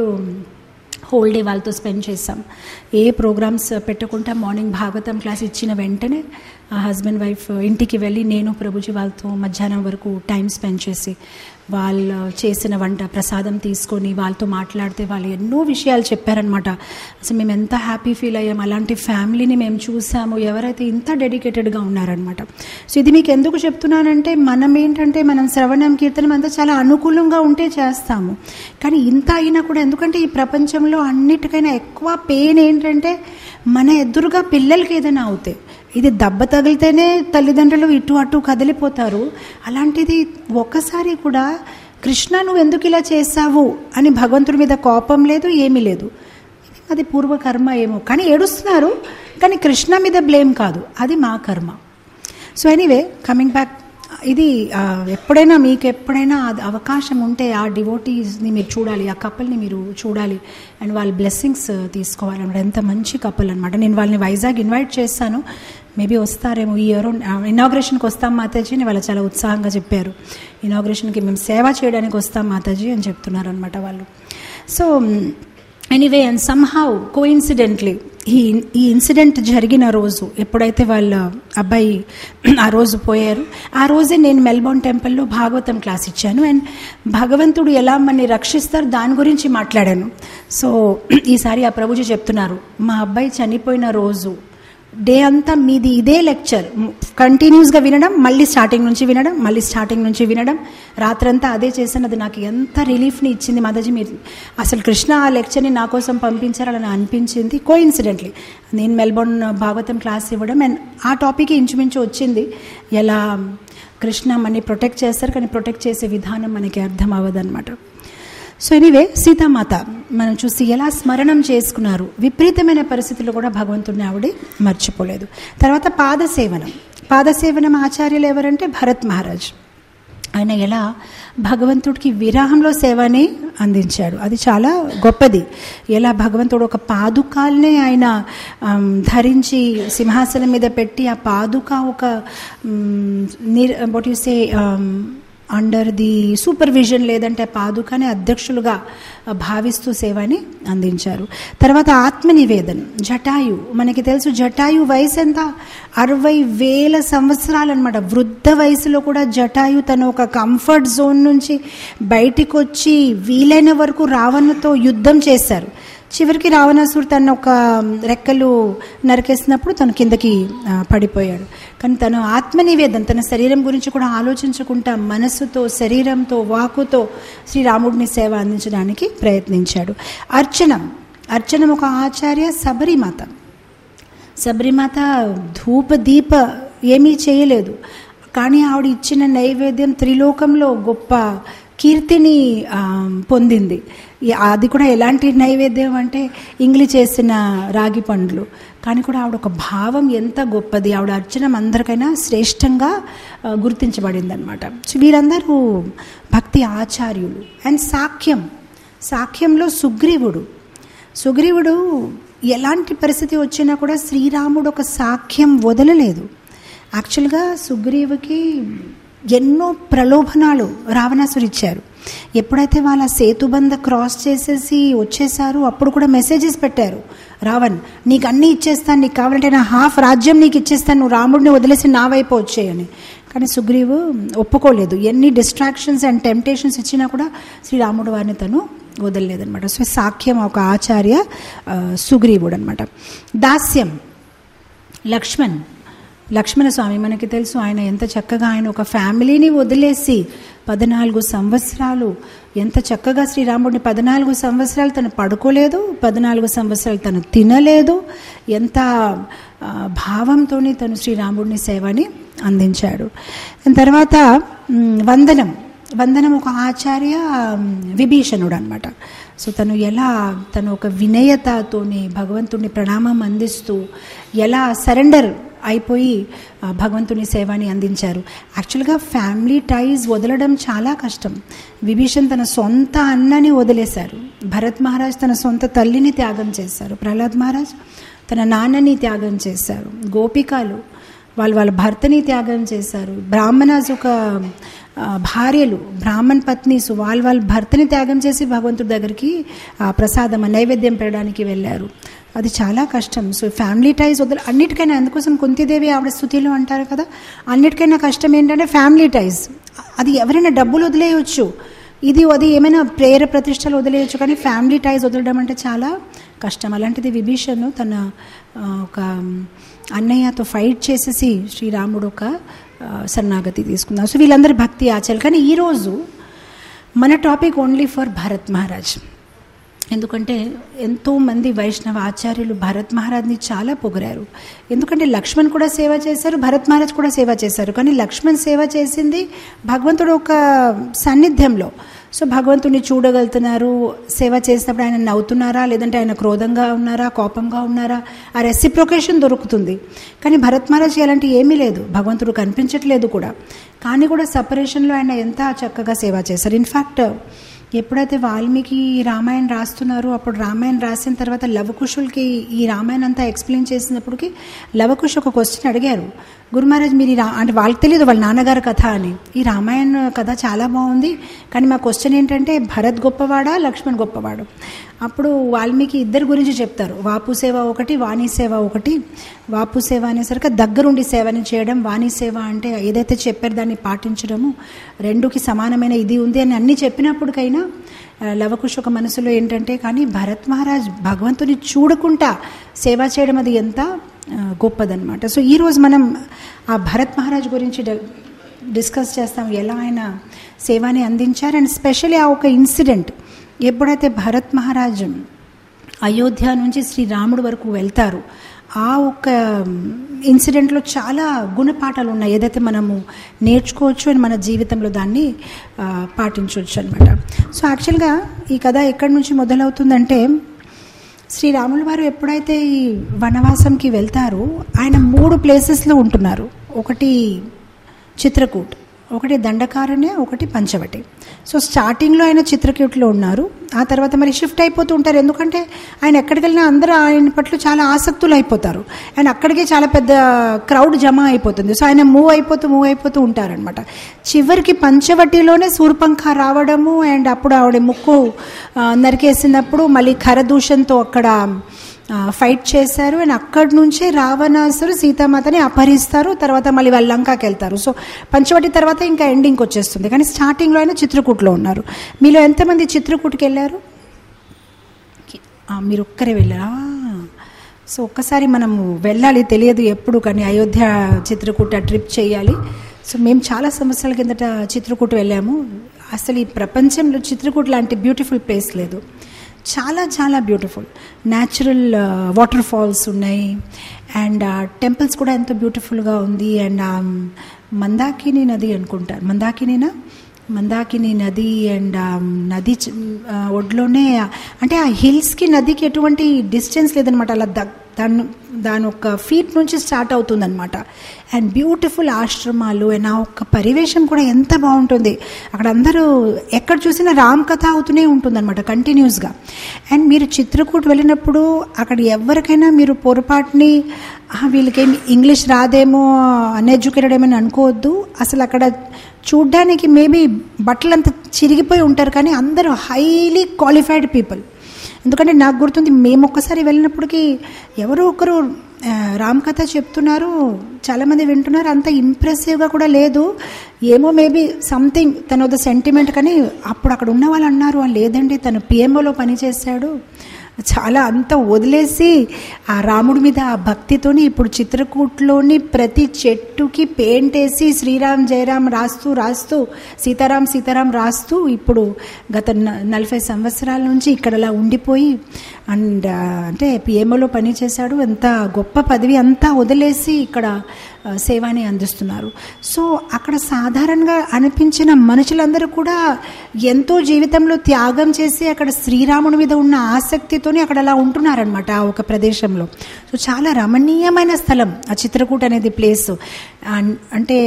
హోల్ డే వాళ్ళతో స్పెండ్ చేసాం ఏ ప్రోగ్రామ్స్ పెట్టకుండా మార్నింగ్ భాగవతం క్లాస్ ఇచ్చిన వెంటనే ఆ హస్బెండ్ వైఫ్ ఇంటికి వెళ్ళి నేను ప్రభుజీ వాళ్ళతో మధ్యాహ్నం వరకు టైం స్పెండ్ చేసి వాళ్ళు చేసిన వంట ప్రసాదం తీసుకొని వాళ్ళతో మాట్లాడితే వాళ్ళు ఎన్నో విషయాలు చెప్పారనమాట అసలు మేము ఎంత హ్యాపీ ఫీల్ అయ్యాం అలాంటి ఫ్యామిలీని మేము చూసాము ఎవరైతే ఇంత డెడికేటెడ్గా ఉన్నారనమాట సో ఇది మీకు ఎందుకు చెప్తున్నానంటే మనం ఏంటంటే మనం శ్రవణం కీర్తనం అంతా చాలా అనుకూలంగా ఉంటే చేస్తాము కానీ ఇంత అయినా కూడా ఎందుకంటే ఈ ప్రపంచంలో అన్నిటికైనా ఎక్కువ పెయిన్ ఏంటంటే మన ఎదురుగా పిల్లలకి ఏదైనా అవుతాయి ఇది దెబ్బ తగిలితేనే తల్లిదండ్రులు ఇటు అటు కదిలిపోతారు అలాంటిది ఒక్కసారి కూడా కృష్ణ నువ్వు ఎందుకు ఇలా చేశావు అని భగవంతుడి మీద కోపం లేదు ఏమీ లేదు అది పూర్వకర్మ ఏమో కానీ ఏడుస్తున్నారు కానీ కృష్ణ మీద బ్లేమ్ కాదు అది మా కర్మ సో ఎనీవే కమింగ్ బ్యాక్ ఇది ఆ, ఎప్పుడైనా మీకు ఎప్పుడైనా అది అవకాశం ఉంటే ఆ డివోటీస్ని మీరు చూడాలి ఆ కపుల్ని మీరు చూడాలి అండ్ వాళ్ళ బ్లెస్సింగ్స్ తీసుకోవాలన్నమాట ఎంత మంచి కపుల్ అనమాట నేను వాళ్ళని వైజాగ్ ఇన్వైట్ చేస్తాను మేబీ వస్తారేమో ఈ ఇయర్ ఇనాగ్రేషన్కి వస్తాం మాతాజీ అని వాళ్ళు చాలా ఉత్సాహంగా చెప్పారు ఇనాగ్రేషన్కి మేము సేవ చేయడానికి వస్తాం మాతాజీ అని చెప్తున్నారు అనమాట వాళ్ళు so anyway and somehow coincidentally ఈ ఈ ఇన్సిడెంట్ జరిగిన రోజు ఎప్పుడైతే వాళ్ళ అబ్బాయి ఆ రోజు పోయారు ఆ రోజే నేను మెల్బోర్న్ టెంపుల్లో భాగవతం క్లాస్ ఇచ్చాను అండ్ భగవంతుడు ఎలా మనని రక్షిస్తారు దాని గురించి మాట్లాడాను సో ఈసారి ఆ ప్రభుజీ చెప్తున్నారు మా అబ్బాయి చనిపోయిన రోజు డే అంతా మీది ఇదే లెక్చర్ కంటిన్యూస్గా వినడం మళ్ళీ స్టార్టింగ్ నుంచి వినడం మళ్ళీ స్టార్టింగ్ నుంచి వినడం రాత్రంతా అదే చేశాను అది నాకు ఎంత రిలీఫ్ని ఇచ్చింది మాతాజీ మీరు అసలు కృష్ణ ఆ లెక్చర్ని నా కోసం పంపించారని అనిపించింది కో ఇన్సిడెంట్లీ నేను మెల్బోర్న్ భాగవతం క్లాస్ ఇవ్వడం అండ్ ఆ టాపిక్ ఇంచుమించు వచ్చింది ఎలా కృష్ణ మనని ప్రొటెక్ట్ చేస్తారు కానీ ప్రొటెక్ట్ చేసే విధానం మనకి అర్థం అవ్వదన్నమాట సో ఎనీవే సీతామాత మనం చూసి ఎలా స్మరణం చేసుకున్నారు విపరీతమైన పరిస్థితుల్లో కూడా భగవంతుడిని ఆవిడ మర్చిపోలేదు తర్వాత పాదసేవనం పాదసేవనం ఆచార్యులు ఎవరంటే భరత్ మహారాజ్ ఆయన ఎలా భగవంతుడికి విరాహంలో సేవని అందించాడు అది చాలా గొప్పది ఎలా భగవంతుడు ఒక పాదుకాల్నే ఆయన ఆమ్, ధరించి సింహాసనం మీద పెట్టి ఆ పాదుక ఒక what you say under the supervision లేదంటే పాదుకని అధ్యక్షులుగా భావిస్తూ సేవని అందించారు తర్వాత ఆత్మనివేదన జటాయు మనకి తెలుసు జటాయు వయసు ఎంత అరవై వేల సంవత్సరాలు అనమాట వృద్ధ వయసులో కూడా జటాయు తన ఒక కంఫర్ట్ జోన్ నుంచి బయటికి వచ్చి వీలైన వరకు రావణతో యుద్ధం చేశారు చివరికి రావణాసుడు తన ఒక రెక్కలు నరికేసినప్పుడు తను కిందకి ఆ, పడిపోయాడు కానీ తను ఆత్మనివేదన తన శరీరం గురించి కూడా ఆలోచించుకుంటా మనస్సుతో శరీరంతో వాకుతో శ్రీరాముడిని సేవ అందించడానికి ప్రయత్నించాడు అర్చనం అర్చనం ఒక ఆచార్య శబరిమాత శబరిమాత ధూప దీప ఏమీ చేయలేదు కానీ ఆవిడ ఇచ్చిన నైవేద్యం త్రిలోకంలో గొప్ప కీర్తిని ఆ, పొందింది ఈ- అది కూడా ఎలాంటి నైవేద్యం అంటే ఇంగ్లి చేసిన రాగి పండ్లు కానీ కూడా ఆవిడ ఒక భావం ఎంత గొప్పది ఆవిడ అర్చనం అందరికైనా శ్రేష్టంగా ఆ, గుర్తించబడింది అనమాట సో వీరందరూ భక్తి ఆచార్యులు అండ్ సాఖ్యం సాఖ్యంలో సుగ్రీవుడు సుగ్రీవుడు ఎలాంటి పరిస్థితి వచ్చినా కూడా శ్రీరాముడు ఒక సాఖ్యం వదలలేదు యాక్చువల్గా సుగ్రీవుకి ఎన్నో ప్రలోభనాలు రావణాసురు ఇచ్చారు ఎప్పుడైతే వాళ్ళ సేతుబంద క్రాస్ చేసేసి వచ్చేసారు అప్పుడు కూడా మెసేజెస్ పెట్టారు రావణ్ నీకు అన్నీ ఇచ్చేస్తాను నీకు కావాలంటే నా హాఫ్ రాజ్యం నీకు ఇచ్చేస్తాను నువ్వు రాముడిని వదిలేసి నా వైపు వచ్చేయని కానీ సుగ్రీవు ఒప్పుకోలేదు ఎన్ని డిస్ట్రాక్షన్స్ అండ్ టెంప్టేషన్స్ ఇచ్చినా కూడా శ్రీరాముడు వారిని తను వదలలేదనమాట సో సాఖ్యం ఒక ఆచార్య ఆ, సుగ్రీవుడు అనమాట దాస్యం లక్ష్మణ్ లక్ష్మణ స్వామి మనకి తెలుసు ఆయన ఎంత చక్కగా ఆయన ఒక ఫ్యామిలీని వదిలేసి పద్నాలుగు సంవత్సరాలు ఎంత చక్కగా శ్రీరాముడిని పద్నాలుగు సంవత్సరాలు తను పడుకోలేదు పద్నాలుగు సంవత్సరాలు తను తినలేదు ఎంత ఆ, భావంతోని తను శ్రీరాముడిని సేవని అందించాడు దాని తర్వాత మ్, వందనం వందనం ఒక ఆచార్య మ్, విభీషణుడు అనమాట సో తను ఎలా తను ఒక వినయతతోని భగవంతుని ప్రణామం అందిస్తూ ఎలా సరెండర్ అయిపోయి ఆ, భగవంతుని సేవని అందించారు యాక్చువల్గా ఫ్యామిలీ టైజ్ వదలడం చాలా కష్టం విభీషణ్ తన సొంత అన్నని వదిలేశారు భరత్ మహారాజ్ తన సొంత తల్లిని త్యాగం చేశారు ప్రహ్లాద్ మహారాజ్ తన నాన్నని త్యాగం చేశారు గోపికలు వాళ్ళు వాళ్ళ భర్తని త్యాగం చేశారు బ్రాహ్మణాస్ ఒక ఆ, భార్యలు బ్రాహ్మణ్ పత్నీసు వాళ్ళు వాళ్ళ భర్తని త్యాగం చేసి భగవంతుడి దగ్గరికి ఆ, ప్రసాదం ఆ నైవేద్యం పెట్టడానికి వెళ్ళారు అది చాలా కష్టం సో ఫ్యామిలీ టైజ్ వదల అన్నిటికైనా అందుకోసం కుంతిదేవి ఆవిడ స్థుతిలో అంటారు కదా అన్నిటికైనా కష్టం ఏంటంటే ఫ్యామిలీ టైజ్ అది ఎవరైనా డబ్బులు వదిలేయచ్చు ఇది అది ఏమైనా ప్రేర ప్రతిష్టలు వదిలేయచ్చు కానీ ఫ్యామిలీ టైజ్ వదలడం అంటే చాలా కష్టం అలాంటిది విభీషణ్ తన ఆ, ఒక అన్నయ్యతో ఫైట్ చేసేసి శ్రీరాముడు ఒక ఆ, శరణాగతి తీసుకున్నారు సో వీళ్ళందరూ భక్తి ఆచారాలు కానీ ఈరోజు మన topic only for Bharat Maharaj ఎందుకంటే ఎంతోమంది వైష్ణవ ఆచార్యులు భరత్ మహారాజ్ని చాలా పొగిరారు ఎందుకంటే లక్ష్మణ్ కూడా సేవ చేశారు భరత్ మహారాజ్ కూడా సేవ చేశారు కానీ లక్ష్మణ్ సేవ చేసింది భగవంతుడు ఒక సాన్నిధ్యంలో సో భగవంతుడిని చూడగలుగుతున్నారు సేవ చేసినప్పుడు ఆయన నవ్వుతున్నారా లేదంటే ఆయన క్రోధంగా ఉన్నారా కోపంగా ఉన్నారా ఆ రెసిప్రొకేషన్ దొరుకుతుంది కానీ భరత్ మహారాజ్ అలాంటి ఏమీ లేదు భగవంతుడు కనిపించట్లేదు కూడా కానీ కూడా సపరేషన్లో ఆయన ఎంత చక్కగా సేవ చేశారు ఇన్ఫ్యాక్ట్ ఎప్పుడైతే వాల్మీకి రామాయణ రాస్తున్నారో అప్పుడు రామాయణ రాసిన తర్వాత లవకుశులకి ఈ రామాయణ అంతా ఎక్స్ప్లెయిన్ చేసినప్పటికి లవకుశ్ ఒక క్వశ్చన్ అడిగారు గురు మహారాజ్ మీరు ఈ రా అంటే వాళ్ళకి తెలియదు వాళ్ళ నాన్నగారి కథ అని ఈ రామాయణ కథ చాలా బాగుంది కానీ మా క్వశ్చన్ ఏంటంటే భరత్ గొప్పవాడా లక్ష్మణ్ గొప్పవాడు అప్పుడు వాల్మీకి ఇద్దరి గురించి చెప్తారు వాపు సేవ ఒకటి వాణి సేవ ఒకటి వాపు సేవ అనేసరికి దగ్గరుండి సేవని చేయడం వాణి సేవ అంటే ఏదైతే చెప్పారో దాన్ని పాటించడము రెండుకి సమానమైన ఇది ఉంది అని అన్ని చెప్పినప్పటికైనా లవకుశ ఒక మనసులో ఏంటంటే కానీ భరత్ మహారాజ్ భగవంతుని చూడకుండా సేవ చేయడం అది ఎంత గొప్పదనమాట సో ఈరోజు మనం ఆ భరత్ మహారాజ్ గురించి డిస్కస్ చేస్తాం ఎలా ఆయన సేవని అందించారు అండ్ స్పెషల్లీ ఆ ఒక ఇన్సిడెంట్ ఎప్పుడైతే భరత్ మహారాజ్ అయోధ్య నుంచి శ్రీరాముడు వరకు వెళ్తారు ఆ ఒక్క ఇన్సిడెంట్లో చాలా గుణపాఠాలు ఉన్నాయి ఏదైతే మనము నేర్చుకోవచ్చు అని మన జీవితంలో దాన్ని పాటించవచ్చు అనమాట సో యాక్చువల్గా ఈ కథ ఎక్కడి నుంచి మొదలవుతుందంటే శ్రీరాముల వారు ఎప్పుడైతే ఈ వనవాసంకి వెళ్తారో ఆయన మూడు ప్లేసెస్లో ఉంటున్నారు ఒకటి చిత్రకూట్ ఒకటి దండకారణ్య ఒకటి పంచవటి సో స్టార్టింగ్లో ఆయన చిత్రకూట్లో ఉన్నారు ఆ తర్వాత మరి షిఫ్ట్ అయిపోతూ ఉంటారు ఎందుకంటే ఆయన ఎక్కడికి వెళ్ళినా అందరూ ఆయన పట్ల చాలా ఆసక్తులు అయిపోతారు అండ్ అక్కడికే చాలా పెద్ద క్రౌడ్ జమ అయిపోతుంది సో ఆయన మూవ్ అయిపోతూ మూవ్ అయిపోతూ ఉంటారనమాట చివరికి పంచవటిలోనే సూర్పంఖ రావడము అండ్ అప్పుడు ఆవిడ ముక్కు నరికేసినప్పుడు మళ్ళీ ఖరదూషణతో అక్కడ ఫైట్ చేశారు అండ్ అక్కడి నుంచే రావణాసురు సీతామాతని అపహరిస్తారు తర్వాత మళ్ళీ వాళ్ళ లంకాకి వెళ్తారు సో పంచవటి తర్వాత ఇంకా ఎండింగ్కి వచ్చేస్తుంది కానీ స్టార్టింగ్లో అయినా చిత్రకూట్లో ఉన్నారు మీలో ఎంతమంది చిత్రకూట్కి వెళ్ళారు మీరు ఒక్కరే వెళ్ళారా సో ఒక్కసారి మనము వెళ్ళాలి తెలియదు ఎప్పుడు కానీ అయోధ్య చిత్రకూట ట్రిప్ చేయాలి సో మేము చాలా సంవత్సరాల కిందట చిత్రకూట వెళ్ళాము అసలు ఈ ప్రపంచంలో చిత్రకూట లాంటి బ్యూటిఫుల్ ప్లేస్ లేదు చాలా చాలా బ్యూటిఫుల్ న్యాచురల్ వాటర్ ఫాల్స్ ఉన్నాయి అండ్ టెంపుల్స్ కూడా ఎంతో బ్యూటిఫుల్గా ఉంది అండ్ మందాకిని నది అనుకుంటారు మందాకినేనా మందాకిని నది అండ్ నది ఒడ్లోనే అంటే ఆ హిల్స్కి నదికి ఎటువంటి డిస్టెన్స్ లేదనమాట అలా దాని దాని ఒక ఫీట్ నుంచి స్టార్ట్ అవుతుందన్నమాట అండ్ బ్యూటిఫుల్ ఆశ్రమాలు అండ్ ఆ ఒక్క పరివేశం కూడా ఎంత బాగుంటుంది అక్కడ అందరూ ఎక్కడ చూసినా రామ్ కథ అవుతూనే ఉంటుందన్నమాట కంటిన్యూస్గా అండ్ మీరు చిత్రకూట్ వెళ్ళినప్పుడు అక్కడ ఎవరికైనా మీరు పొరపాటుని వీళ్ళకేం ఇంగ్లీష్ రాదేమో అన్ఎడ్యుకేటెడ్ ఏమని అనుకోవద్దు అసలు అక్కడ చూడ్డానికి మేబీ బట్టలంతా చిరిగిపోయి ఉంటారు కానీ అందరూ హైలీ క్వాలిఫైడ్ పీపుల్ ఎందుకంటే నాకు గుర్తుంది మేము ఒక్కసారి వెళ్ళినప్పటికీ ఎవరో ఒకరు రామ్ కథ చెప్తున్నారు చాలామంది వింటున్నారు అంత ఇంప్రెసివ్గా కూడా లేదు ఏమో మేబీ సంథింగ్ తన ఒక సెంటిమెంట్ కానీ అప్పుడు అక్కడ ఉన్న వాళ్ళు అన్నారు లేదండి తను పిఎంఓలో పనిచేశాడు చాలా అంత వదిలేసి ఆ రాముడి మీద ఆ భక్తితోని ఇప్పుడు చిత్రకూట్లోని ప్రతి చెట్టుకి పెయింట్ వేసి శ్రీరామ్ జయరామ్ రాస్తూ రాస్తూ సీతారాం సీతారాం రాస్తూ ఇప్పుడు గత నలభై సంవత్సరాల నుంచి ఇక్కడలా ఉండిపోయి అండ్ అంటే పిఎంఓలో పనిచేశాడు ఎంత గొప్ప పదవి అంతా వదిలేసి ఇక్కడ సేవని అందిస్తున్నారు సో అక్కడ సాధారణంగా అనిపించిన మనుషులందరూ కూడా ఎంతో జీవితంలో త్యాగం చేసి అక్కడ శ్రీరాముని మీద ఉన్న ఆసక్తితోనే అక్కడ అలా ఉంటున్నారనమాట ఆ ఒక ప్రదేశంలో సో చాలా రమణీయమైన స్థలం ఆ చిత్రకూట అనేది ప్లేస్ అంటే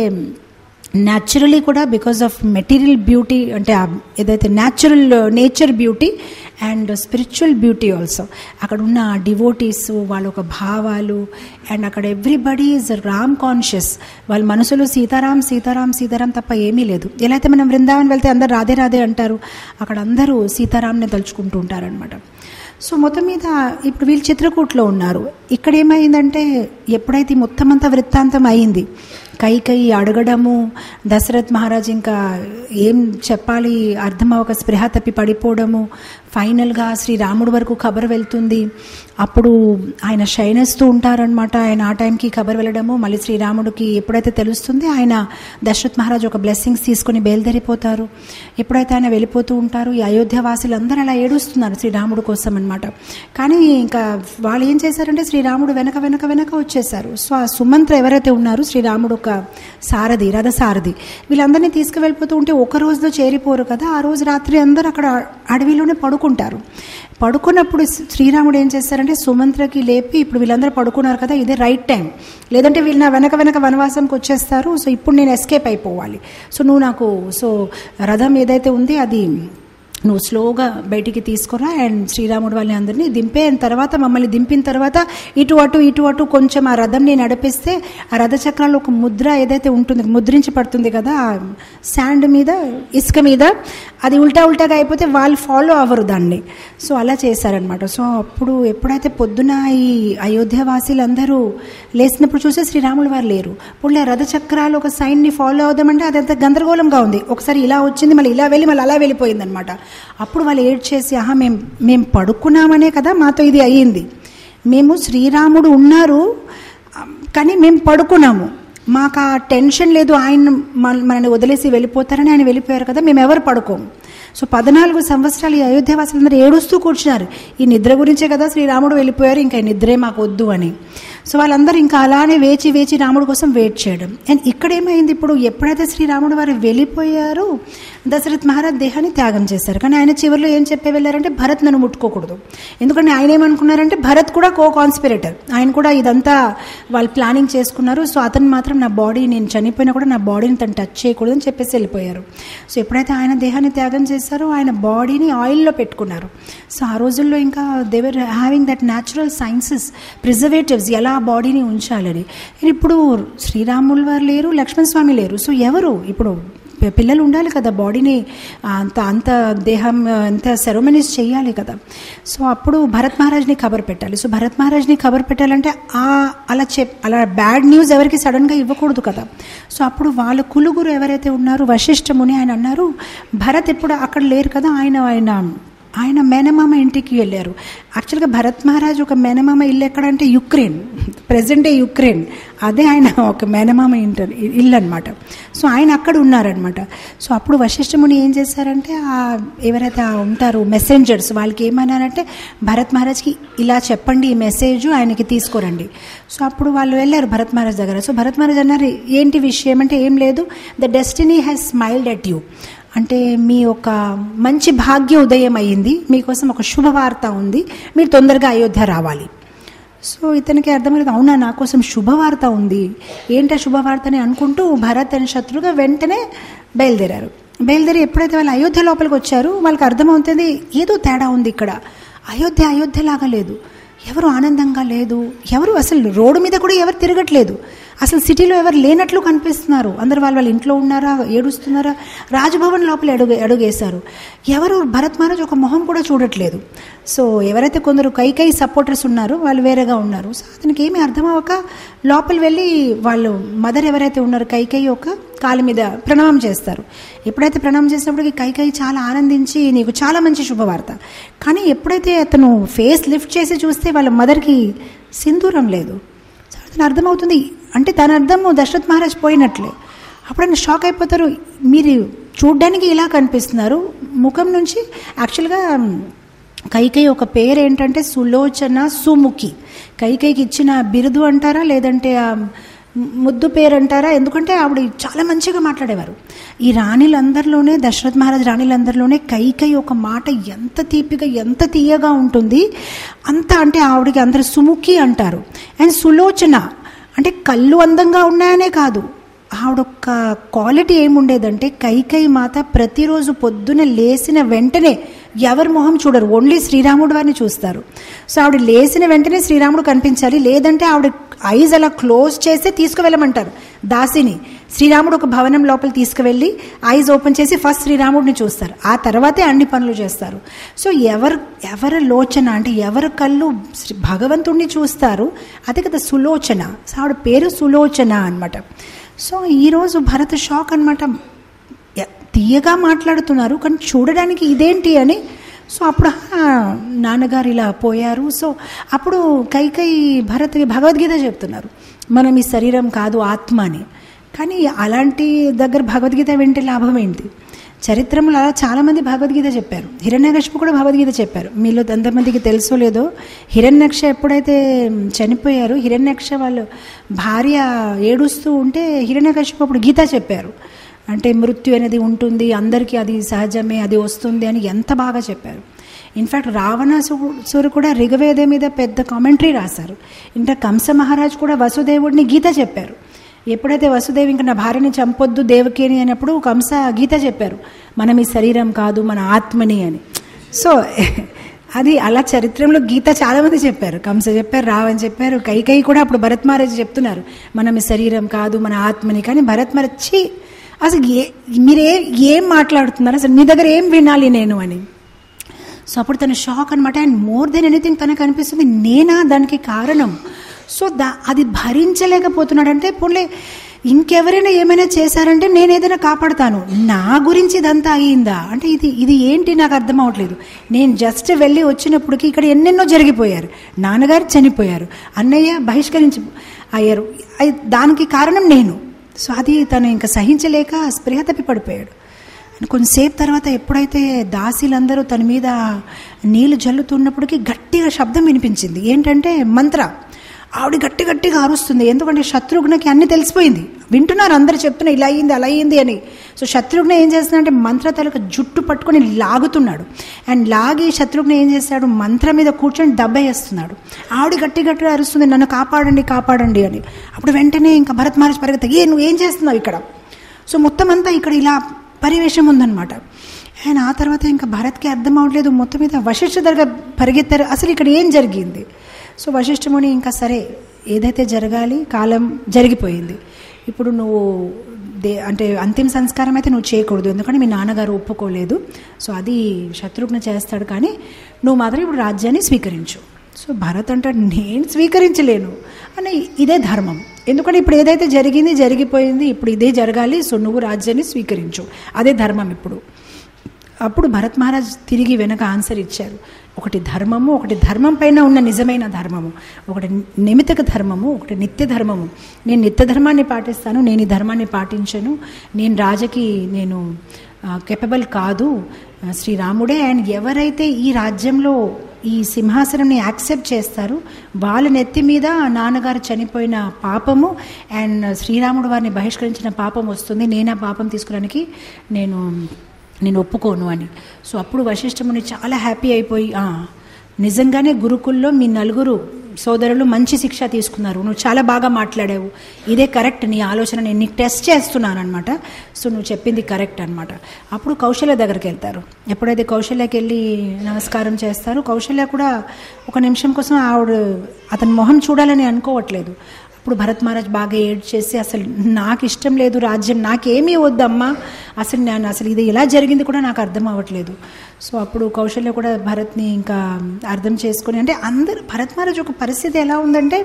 న్యాచురలీ కూడా బికాస్ ఆఫ్ మెటీరియల్ బ్యూటీ అంటే ఏదైతే natural nature beauty and spiritual beauty also అక్కడ ఉన్న డివోటీస్ వాళ్ళ ఒక భావాలు అండ్ అక్కడ ఎవ్రీబడి ఈజ్ రామ్ కాన్షియస్ వాళ్ళ మనసులో సీతారాం సీతారాం సీతారాం తప్ప ఏమీ లేదు ఎలా అయితే మనం బృందావన్ వెళ్తే అందరు రాధే రాధే అంటారు అక్కడ అందరూ సీతారాంని తలుచుకుంటూ ఉంటారనమాట సో మొత్తం మీద ఇప్పుడు వీళ్ళు చిత్రకూట్లో ఉన్నారు ఇక్కడ ఏమైందంటే ఎప్పుడైతే ఈ మొత్తం అంతా వృత్తాంతం అయింది కైకై అడగడము దశరథ్ మహారాజ్ ఇంకా ఏం చెప్పాలి అర్థం అవ్వక స్పృహ తప్పి పడిపోవడము ఫైనల్గా శ్రీరాముడు వరకు ఖబర్ వెళ్తుంది అప్పుడు ఆయన శయనిస్తూ ఉంటారనమాట ఆయన ఆ టైంకి ఖబర్ వెళ్ళడము మళ్ళీ శ్రీరాముడికి ఎప్పుడైతే తెలుస్తుంది ఆయన దశరథ్ మహారాజ్ ఒక బ్లెస్సింగ్స్ తీసుకొని బయలుదేరిపోతారు ఎప్పుడైతే ఆయన వెళ్ళిపోతూ ఉంటారు ఈ అయోధ్య వాసులు అందరూ అలా ఏడుస్తున్నారు శ్రీరాముడు కోసం అనమాట కానీ ఇంకా వాళ్ళు ఏం చేశారంటే శ్రీరాముడు వెనక వెనక వెనక వచ్చేసారు సో ఆ సుమంత్ర ఎవరైతే ఉన్నారు శ్రీరాముడు ఒక సారథి రథ సారథి వీళ్ళందరినీ తీసుకువెళ్ళిపోతూ ఉంటే ఒక రోజులో చేరిపోరు కదా ఆ రోజు రాత్రి అందరూ అక్కడ అడవిలోనే పడుకుంటారు పడుకున్నప్పుడు శ్రీరాముడు ఏం చేస్తారంటే సుమంత్రకి లేపి ఇప్పుడు వీళ్ళందరూ పడుకున్నారు కదా ఇదే రైట్ టైం లేదంటే వీళ్ళు నా వెనక వెనక వనవాసంకి వచ్చేస్తారు సో ఇప్పుడు నేను ఎస్కేప్ అయిపోవాలి సో నువ్వు నాకు సో రథం ఏదైతే ఉంది అది నువ్వు స్లోగా బయటికి తీసుకురా అండ్ శ్రీరాముడు వాళ్ళని అందరినీ దింపేన తర్వాత మమ్మల్ని దింపిన తర్వాత ఇటు అటు ఇటు అటు కొంచెం ఆ రథం నేను నడిపిస్తే ఆ రథ చక్రాల్లో ఒక ముద్ర ఏదైతే ఉంటుంది ముద్రించి పడుతుంది కదా ఆ శాండ్ మీద ఇసుక మీద అది ఉల్టా ఉల్టాగా అయిపోతే వాళ్ళు ఫాలో అవ్వరు దాన్ని సో అలా చేశారనమాట సో అప్పుడు ఎప్పుడైతే పొద్దున ఈ అయోధ్య వాసీలందరూ లేచినప్పుడు చూస్తే శ్రీరాములు వారు లేరు ఇప్పుడు రథ చక్రాలు ఒక సైన్ని ఫాలో అవుదామంటే అదంతా గందరగోళంగా ఉంది ఒకసారి ఇలా వచ్చింది మళ్ళీ ఇలా వెళ్ళి మళ్ళీ అలా వెళ్ళిపోయింది అనమాట అప్పుడు వాళ్ళు ఏడ్ చేసి ఆహా మేము మేము పడుకున్నామనే కదా మాతో ఇది అయ్యింది మేము శ్రీరాముడు ఉన్నారు కానీ మేము పడుకున్నాము మాకు ఆ టెన్షన్ లేదు ఆయన మన- మనల్ని వదిలేసి వెళ్ళిపోతారని ఆయన వెళ్ళిపోయారు కదా మేము ఎవరు పడుకోము సో పద్నాలుగు సంవత్సరాలు ఈ అయోధ్యవాసులందరూ ఏడుస్తూ కూర్చున్నారు ఈ నిద్ర గురించే కదా శ్రీరాముడు వెళ్ళిపోయారు ఇంకా ఈ నిద్రే మాకు వద్దు అని సో వాళ్ళందరూ ఇంకా అలానే వేచి వేచి రాముడు కోసం వెయిట్ చేయడం అండ్ ఇక్కడ ఏమైంది ఇప్పుడు ఎప్పుడైతే శ్రీరాముడు వారు వెళ్ళిపోయారో దశరథ్ మహారాజ్ దేహాన్ని త్యాగం చేశారు కానీ ఆయన చివరిలో ఏం చెప్పే వెళ్ళారంటే భరత్ నన్ను ముట్టుకోకూడదు ఎందుకంటే ఆయన ఏమనుకున్నారంటే భరత్ కూడా కో కాన్స్పిరేటర్ ఆయన కూడా ఇదంతా వాళ్ళు ప్లానింగ్ చేసుకున్నారు సో అతను మాత్రం నా బాడీ నేను చనిపోయినా కూడా నా బాడీని తను టచ్ చేయకూడదు అని చెప్పేసి వెళ్ళిపోయారు సో ఎప్పుడైతే ఆయన దేహాన్ని త్యాగం చేశారో ఆయన బాడీని ఆయిల్లో పెట్టుకున్నారు సో ఆ రోజుల్లో ఇంకా they were having that natural sciences preservatives ఎలా బాడీని ఉంచాలని ఇప్పుడు శ్రీరాములు వారు లేరు లక్ష్మణ స్వామి లేరు సో ఎవరు ఇప్పుడు పి- పిల్లలు ఉండాలి కదా బాడీని అంత అంత దేహం అంత సెరమనీస్ చేయాలి కదా సో అప్పుడు భరత్ మహారాజ్ని ఖబర్ పెట్టాలి సో భరత్ మహారాజ్ని ఖబర్ పెట్టాలంటే ఆ అలా చెప్ అలా బ్యాడ్ న్యూస్ ఎవరికి సడన్గా ఇవ్వకూడదు కదా సో అప్పుడు వాళ్ళ కులుగురు ఎవరైతే ఉన్నారో వశిష్ఠ ముని ఆయన అన్నారు భరత్ ఎప్పుడు అక్కడ లేరు కదా ఆయన ఆయన ఆయన మేనమామ ఇంటికి వెళ్ళారు యాక్చువల్గా భరత్ మహారాజ్ ఒక మేనమామ ఇల్లు ఎక్కడంటే యుక్రెయిన్ ప్రజెంట్ డే యుక్రెయిన్ అదే ఆయన ఒక మేనమామ ఇంటర్ ఇల్లు అనమాట సో ఆయన అక్కడ ఉన్నారనమాట సో అప్పుడు వశిష్ఠముని ఏం చేశారంటే ఆ ఎవరైతే ఆ ఉంటారో మెసెంజర్స్ వాళ్ళకి ఏమన్నారంటే భరత్ మహారాజ్కి ఇలా చెప్పండి ఈ మెసేజ్ ఆయనకి తీసుకురండి సో అప్పుడు వాళ్ళు వెళ్ళారు భరత్ మహారాజ్ దగ్గర సో భరత్ మహారాజ్ అన్నారు ఏంటి విషయం అంటే ఏం లేదు the destiny has smiled at you అంటే మీ ఒక మంచి భాగ్య ఉదయం అయ్యింది మీకోసం ఒక శుభవార్త ఉంది మీరు తొందరగా అయోధ్య రావాలి సో ఇతనికి అర్థమైంది అవునా నా కోసం శుభవార్త ఉంది ఏంటా శుభవార్త అని అనుకుంటూ భరత్ అని శత్రుగా వెంటనే బయలుదేరారు బయలుదేరి ఎప్పుడైతే వాళ్ళు అయోధ్య లోపలికి వచ్చారు వాళ్ళకి అర్థమవుతుంది ఏదో తేడా ఉంది ఇక్కడ అయోధ్య అయోధ్య లాగా లేదు ఎవరు ఆనందంగా లేదు ఎవరు అసలు రోడ్డు మీద కూడా ఎవరు తిరగట్లేదు అసలు సిటీలో ఎవరు లేనట్లు కనిపిస్తున్నారు అందరు వాళ్ళ వాళ్ళ ఇంట్లో ఉన్నారా ఏడుస్తున్నారా రాజ్భవన్ లోపల అడుగు అడుగేశారు ఎవరు భరత్ మహారాజ్ ఒక మొహం కూడా చూడట్లేదు సో ఎవరైతే కొందరు కై కై సపోర్టర్స్ ఉన్నారో వాళ్ళు వేరేగా ఉన్నారు సో అతనికి ఏమీ అర్థం అవ్వక లోపల వెళ్ళి వాళ్ళు మదర్ ఎవరైతే ఉన్నారో కైకై ఒక కాలు మీద ప్రణామం చేస్తారు ఎప్పుడైతే ప్రణామం చేసినప్పటికీ కైకై చాలా ఆనందించి నీకు చాలా మంచి శుభవార్త కానీ ఎప్పుడైతే అతను ఫేస్ లిఫ్ట్ చేసి చూస్తే వాళ్ళ మదర్కి సింధూరం లేదు సో అతను అర్థమవుతుంది అంటే తన అర్థము దశరథ్ మహారాజ్ పోయినట్లే అప్పుడు ఆయన షాక్ అయిపోతారు మీరు చూడ్డానికి ఇలా కనిపిస్తున్నారు ముఖం నుంచి యాక్చువల్గా కైకై ఒక పేరు ఏంటంటే సులోచన సుముఖి కైకైకి ఇచ్చిన బిరుదు అంటారా లేదంటే ఆ ముద్దు పేరు అంటారా ఎందుకంటే ఆవిడ చాలా మంచిగా మాట్లాడేవారు ఈ రాణిలందరిలోనే దశరథ్ మహారాజ్ రాణిలందరిలోనే కైకై ఒక మాట ఎంత తీపిగా ఎంత తీయగా ఉంటుంది అంత అంటే ఆవిడకి అందరు సుముఖి అంటారు అండ్ సులోచన అంటే కళ్ళు అందంగా ఉన్నాయనే కాదు ఆవిడొక్క క్వాలిటీ ఏముండేదంటే కైకై మాత ప్రతిరోజు పొద్దున లేచిన వెంటనే ఎవరి మొహం చూడరు ఓన్లీ శ్రీరాముడు వారిని చూస్తారు సో ఆవిడ లేచిన వెంటనే శ్రీరాముడు కనిపించాలి లేదంటే ఆవిడ ఐజ్ అలా క్లోజ్ చేస్తే తీసుకువెళ్ళమంటారు దాసిని శ్రీరాముడు ఒక భవనం లోపల తీసుకువెళ్ళి ఐజ్ ఓపెన్ చేసి ఫస్ట్ శ్రీరాముడిని చూస్తారు ఆ తర్వాతే అన్ని పనులు చేస్తారు సో ఎవరు ఎవరి లోచన అంటే ఎవరి కళ్ళు శ్రీ భగవంతుణ్ణి చూస్తారు అదే కదా సులోచన సో ఆవిడ పేరు సులోచన అనమాట సో ఈరోజు భరత్ షాక్ అనమాట తీయగా మాట్లాడుతున్నారు కానీ చూడడానికి ఇదేంటి అని సో అప్పుడు "ఆ, నాన్నగారు ఇలా పోయారు సో అప్పుడు కైకై భరత్కి భగవద్గీత చెప్తున్నారు మనం ఈ శరీరం కాదు ఆత్మ అని కానీ అలాంటి దగ్గర భగవద్గీత వింటే లాభం ఏంటి చరిత్రలో అలా చాలామంది భగవద్గీత చెప్పారు హిరణ్యకశిపు కూడా భగవద్గీత చెప్పారు మీలో ఎంతమందికి తెలుసో లేదో హిరణ్యక్ష ఎప్పుడైతే చనిపోయారు హిరణ్యక్ష వాళ్ళు భార్య ఏడుస్తూ ఉంటే హిరణ్యకశిపు అప్పుడు గీత చెప్పారు అంటే మృత్యు అనేది ఉంటుంది అందరికీ అది సహజమే అది వస్తుంది అని ఎంత బాగా చెప్పారు ఇన్ఫ్యాక్ట్ రావణాసుడు కూడా రిగవేద మీద పెద్ద కామెంటరీ రాశారు ఇంకా కంస మహారాజ్ కూడా వసుదేవుడిని గీత చెప్పారు ఎప్పుడైతే వసుదేవి ఇంకా నా భార్యని చంపొద్దు దేవకిని అయినప్పుడు కంస గీత చెప్పారు మనం ఈ శరీరం కాదు మన ఆత్మని అని సో అది అలా చరిత్రలో గీత చాలామంది చెప్పారు కంస చెప్పారు రావని చెప్పారు కైకై కూడా అప్పుడు భరత్ మహారాజ్ చెప్తున్నారు మనం ఈ శరీరం కాదు మన ఆత్మని కానీ భరత్ మహారాజ్ ఛీ అసలు ఏ మీరే ఏం మాట్లాడుతున్నారు అసలు మీ దగ్గర ఏం వినాలి నేను అని సో అప్పుడు తన షాక్ అనమాట అండ్ మోర్ దెన్ ఎనీథింగ్ తనకు అనిపిస్తుంది నేనా దానికి కారణం సో దా అది భరించలేకపోతున్నాడు అంటే పోలే ఇంకెవరైనా ఏమైనా చేశారంటే నేను ఏదైనా కాపాడతాను నా గురించి ఇదంతా అయ్యిందా అంటే ఇది ఇది ఏంటి నాకు అర్థం అవ్వట్లేదు నేను జస్ట్ వెళ్ళి వచ్చినప్పటికి ఇక్కడ ఎన్నెన్నో జరిగిపోయారు నాన్నగారు చనిపోయారు అన్నయ్య బహిష్కరించి అయ్యారు అయ్- దానికి కారణం నేను సో అది తను ఇంకా సహించలేక స్పృహ తప్పి పడిపోయాడు అండ్ కొంతసేపు తర్వాత ఎప్పుడైతే దాసీలందరూ తన మీద నీళ్లు జల్లుతున్నప్పటికీ గట్టిగా శబ్దం వినిపించింది ఏంటంటే మంత్ర ఆవిడ గట్టి గట్టిగా అరుస్తుంది ఎందుకంటే శత్రుఘ్నకి అన్ని తెలిసిపోయింది వింటున్నారు అందరు చెప్తున్నా ఇలా అయ్యింది అలా అయ్యింది అని సో శత్రుఘ్న ఏం చేస్తున్నాడంటే మంత్ర తాలూకా జుట్టు పట్టుకొని లాగుతున్నాడు అండ్ లాగి శత్రుఘ్న ఏం చేస్తాడు మంత్ర మీద కూర్చొని దెబ్బేస్తున్నాడు ఆవిడ గట్టి గట్టిగా అరుస్తుంది నన్ను కాపాడండి కాపాడండి అని అప్పుడు వెంటనే ఇంకా భరత్ మహారాజ్ పరిగెత్త ఏ నువ్వు ఏం చేస్తున్నావు ఇక్కడ సో మొత్తం అంతా ఇక్కడ ఇలా పరివేషం ఉందన్నమాట ఆయన ఆ తర్వాత ఇంకా భరత్కి అర్థం అవ్వట్లేదు మొత్తం మీద వశిష్ఠ దగ్గర పరిగెత్తారు అసలు ఇక్కడ ఏం జరిగింది సో వశిష్ఠముని ఇంకా సరే ఏదైతే జరగాలి కాలం జరిగిపోయింది ఇప్పుడు నువ్వు దే అంటే అంతిమ సంస్కారం అయితే నువ్వు చేయకూడదు ఎందుకంటే మీ నాన్నగారు ఒప్పుకోలేదు సో అది శత్రుఘ్న చేస్తాడు కానీ నువ్వు మాత్రం ఇప్పుడు రాజ్యాన్ని స్వీకరించు సో భరత్ అంటాడు నేను స్వీకరించలేను అని ఇదే ధర్మం ఎందుకంటే ఇప్పుడు ఏదైతే జరిగింది జరిగిపోయింది ఇప్పుడు ఇదే జరగాలి సో నువ్వు రాజ్యాన్ని స్వీకరించు అదే ధర్మం ఇప్పుడు అప్పుడు భరత్ మహారాజ్ తిరిగి వెనక ఆన్సర్ ఇచ్చారు ఒకటి ధర్మము ఒకటి ధర్మం పైన ఉన్న నిజమైన ధర్మము ఒకటి నిమితక ధర్మము ఒకటి నిత్య ధర్మము నేను నిత్య ధర్మాన్ని పాటిస్తాను నేను ఈ ధర్మాన్ని పాటించను నేను రాజకి నేను కెపబుల్ కాదు ఆ, శ్రీరాముడే అండ్ ఎవరైతే ఈ రాజ్యంలో ఈ సింహాసనంని యాక్సెప్ట్ చేస్తారు వాళ్ళ నెత్తి మీద నాన్నగారు చనిపోయిన పాపము అండ్ శ్రీరాముడు వారిని బహిష్కరించిన పాపం వస్తుంది నేను ఆ పాపం తీసుకురానికి నేను నేను ఒప్పుకోను అని సో అప్పుడు వశిష్ఠముని చాలా హ్యాపీ అయిపోయి "ఆ, నిజంగానే గురుకుల్లో మీ నలుగురు సోదరులు మంచి శిక్ష తీసుకున్నారు నువ్వు చాలా బాగా మాట్లాడావు ఇదే కరెక్ట్ నీ ఆలోచన నేను నీకు టెస్ట్ చేస్తున్నాను అనమాట సో నువ్వు చెప్పింది కరెక్ట్ అనమాట అప్పుడు కౌశల్య దగ్గరికి వెళ్తారు ఎప్పుడైతే కౌశల్యకి వెళ్ళి నమస్కారం చేస్తారో కౌశల్య కూడా ఒక నిమిషం కోసం ఆవిడ అతని మొహం చూడాలని అనుకోవట్లేదు అప్పుడు భరత్ మహారాజ్ బాగా ఏడ్ చేసి అసలు నాకు ఇష్టం లేదు రాజ్యం నాకేమీ వద్దమ్మా అసలు నేను అసలు ఇది ఎలా జరిగింది కూడా నాకు అర్థం అవ్వట్లేదు సో అప్పుడు కౌశల్య కూడా భరత్ని ఇంకా అర్థం చేసుకొని అంటే అందరు భరత్ మహారాజ్ ఒక పరిస్థితి ఎలా ఉందంటే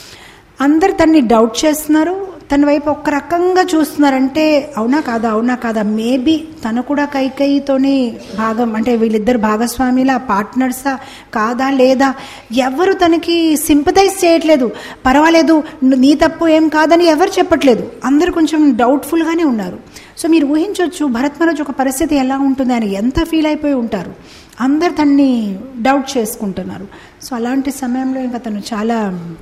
అందరు తన్ని డౌట్ చేస్తున్నారు తన వైపు ఒక్క రకంగా చూస్తున్నారంటే అవునా కాదా అవునా కాదా మేబీ తను కూడా కైకైతోని భాగం అంటే వీళ్ళిద్దరు భాగస్వామిలా పార్ట్నర్సా కాదా లేదా ఎవరు తనకి సింపథైజ్ చేయట్లేదు పర్వాలేదు ను- నీ తప్పు ఏం కాదని ఎవరు చెప్పట్లేదు అందరు కొంచెం డౌట్ఫుల్గానే ఉన్నారు సో మీరు ఊహించవచ్చు భరత్ మహారాజ్ ఒక పరిస్థితి ఎలా ఉంటుంది అని ఎంత ఫీల్ అయిపోయి ఉంటారు అందరు తన్ని డౌట్ చేసుకుంటున్నారు సో అలాంటి సమయంలో ఇంకా తను చాలా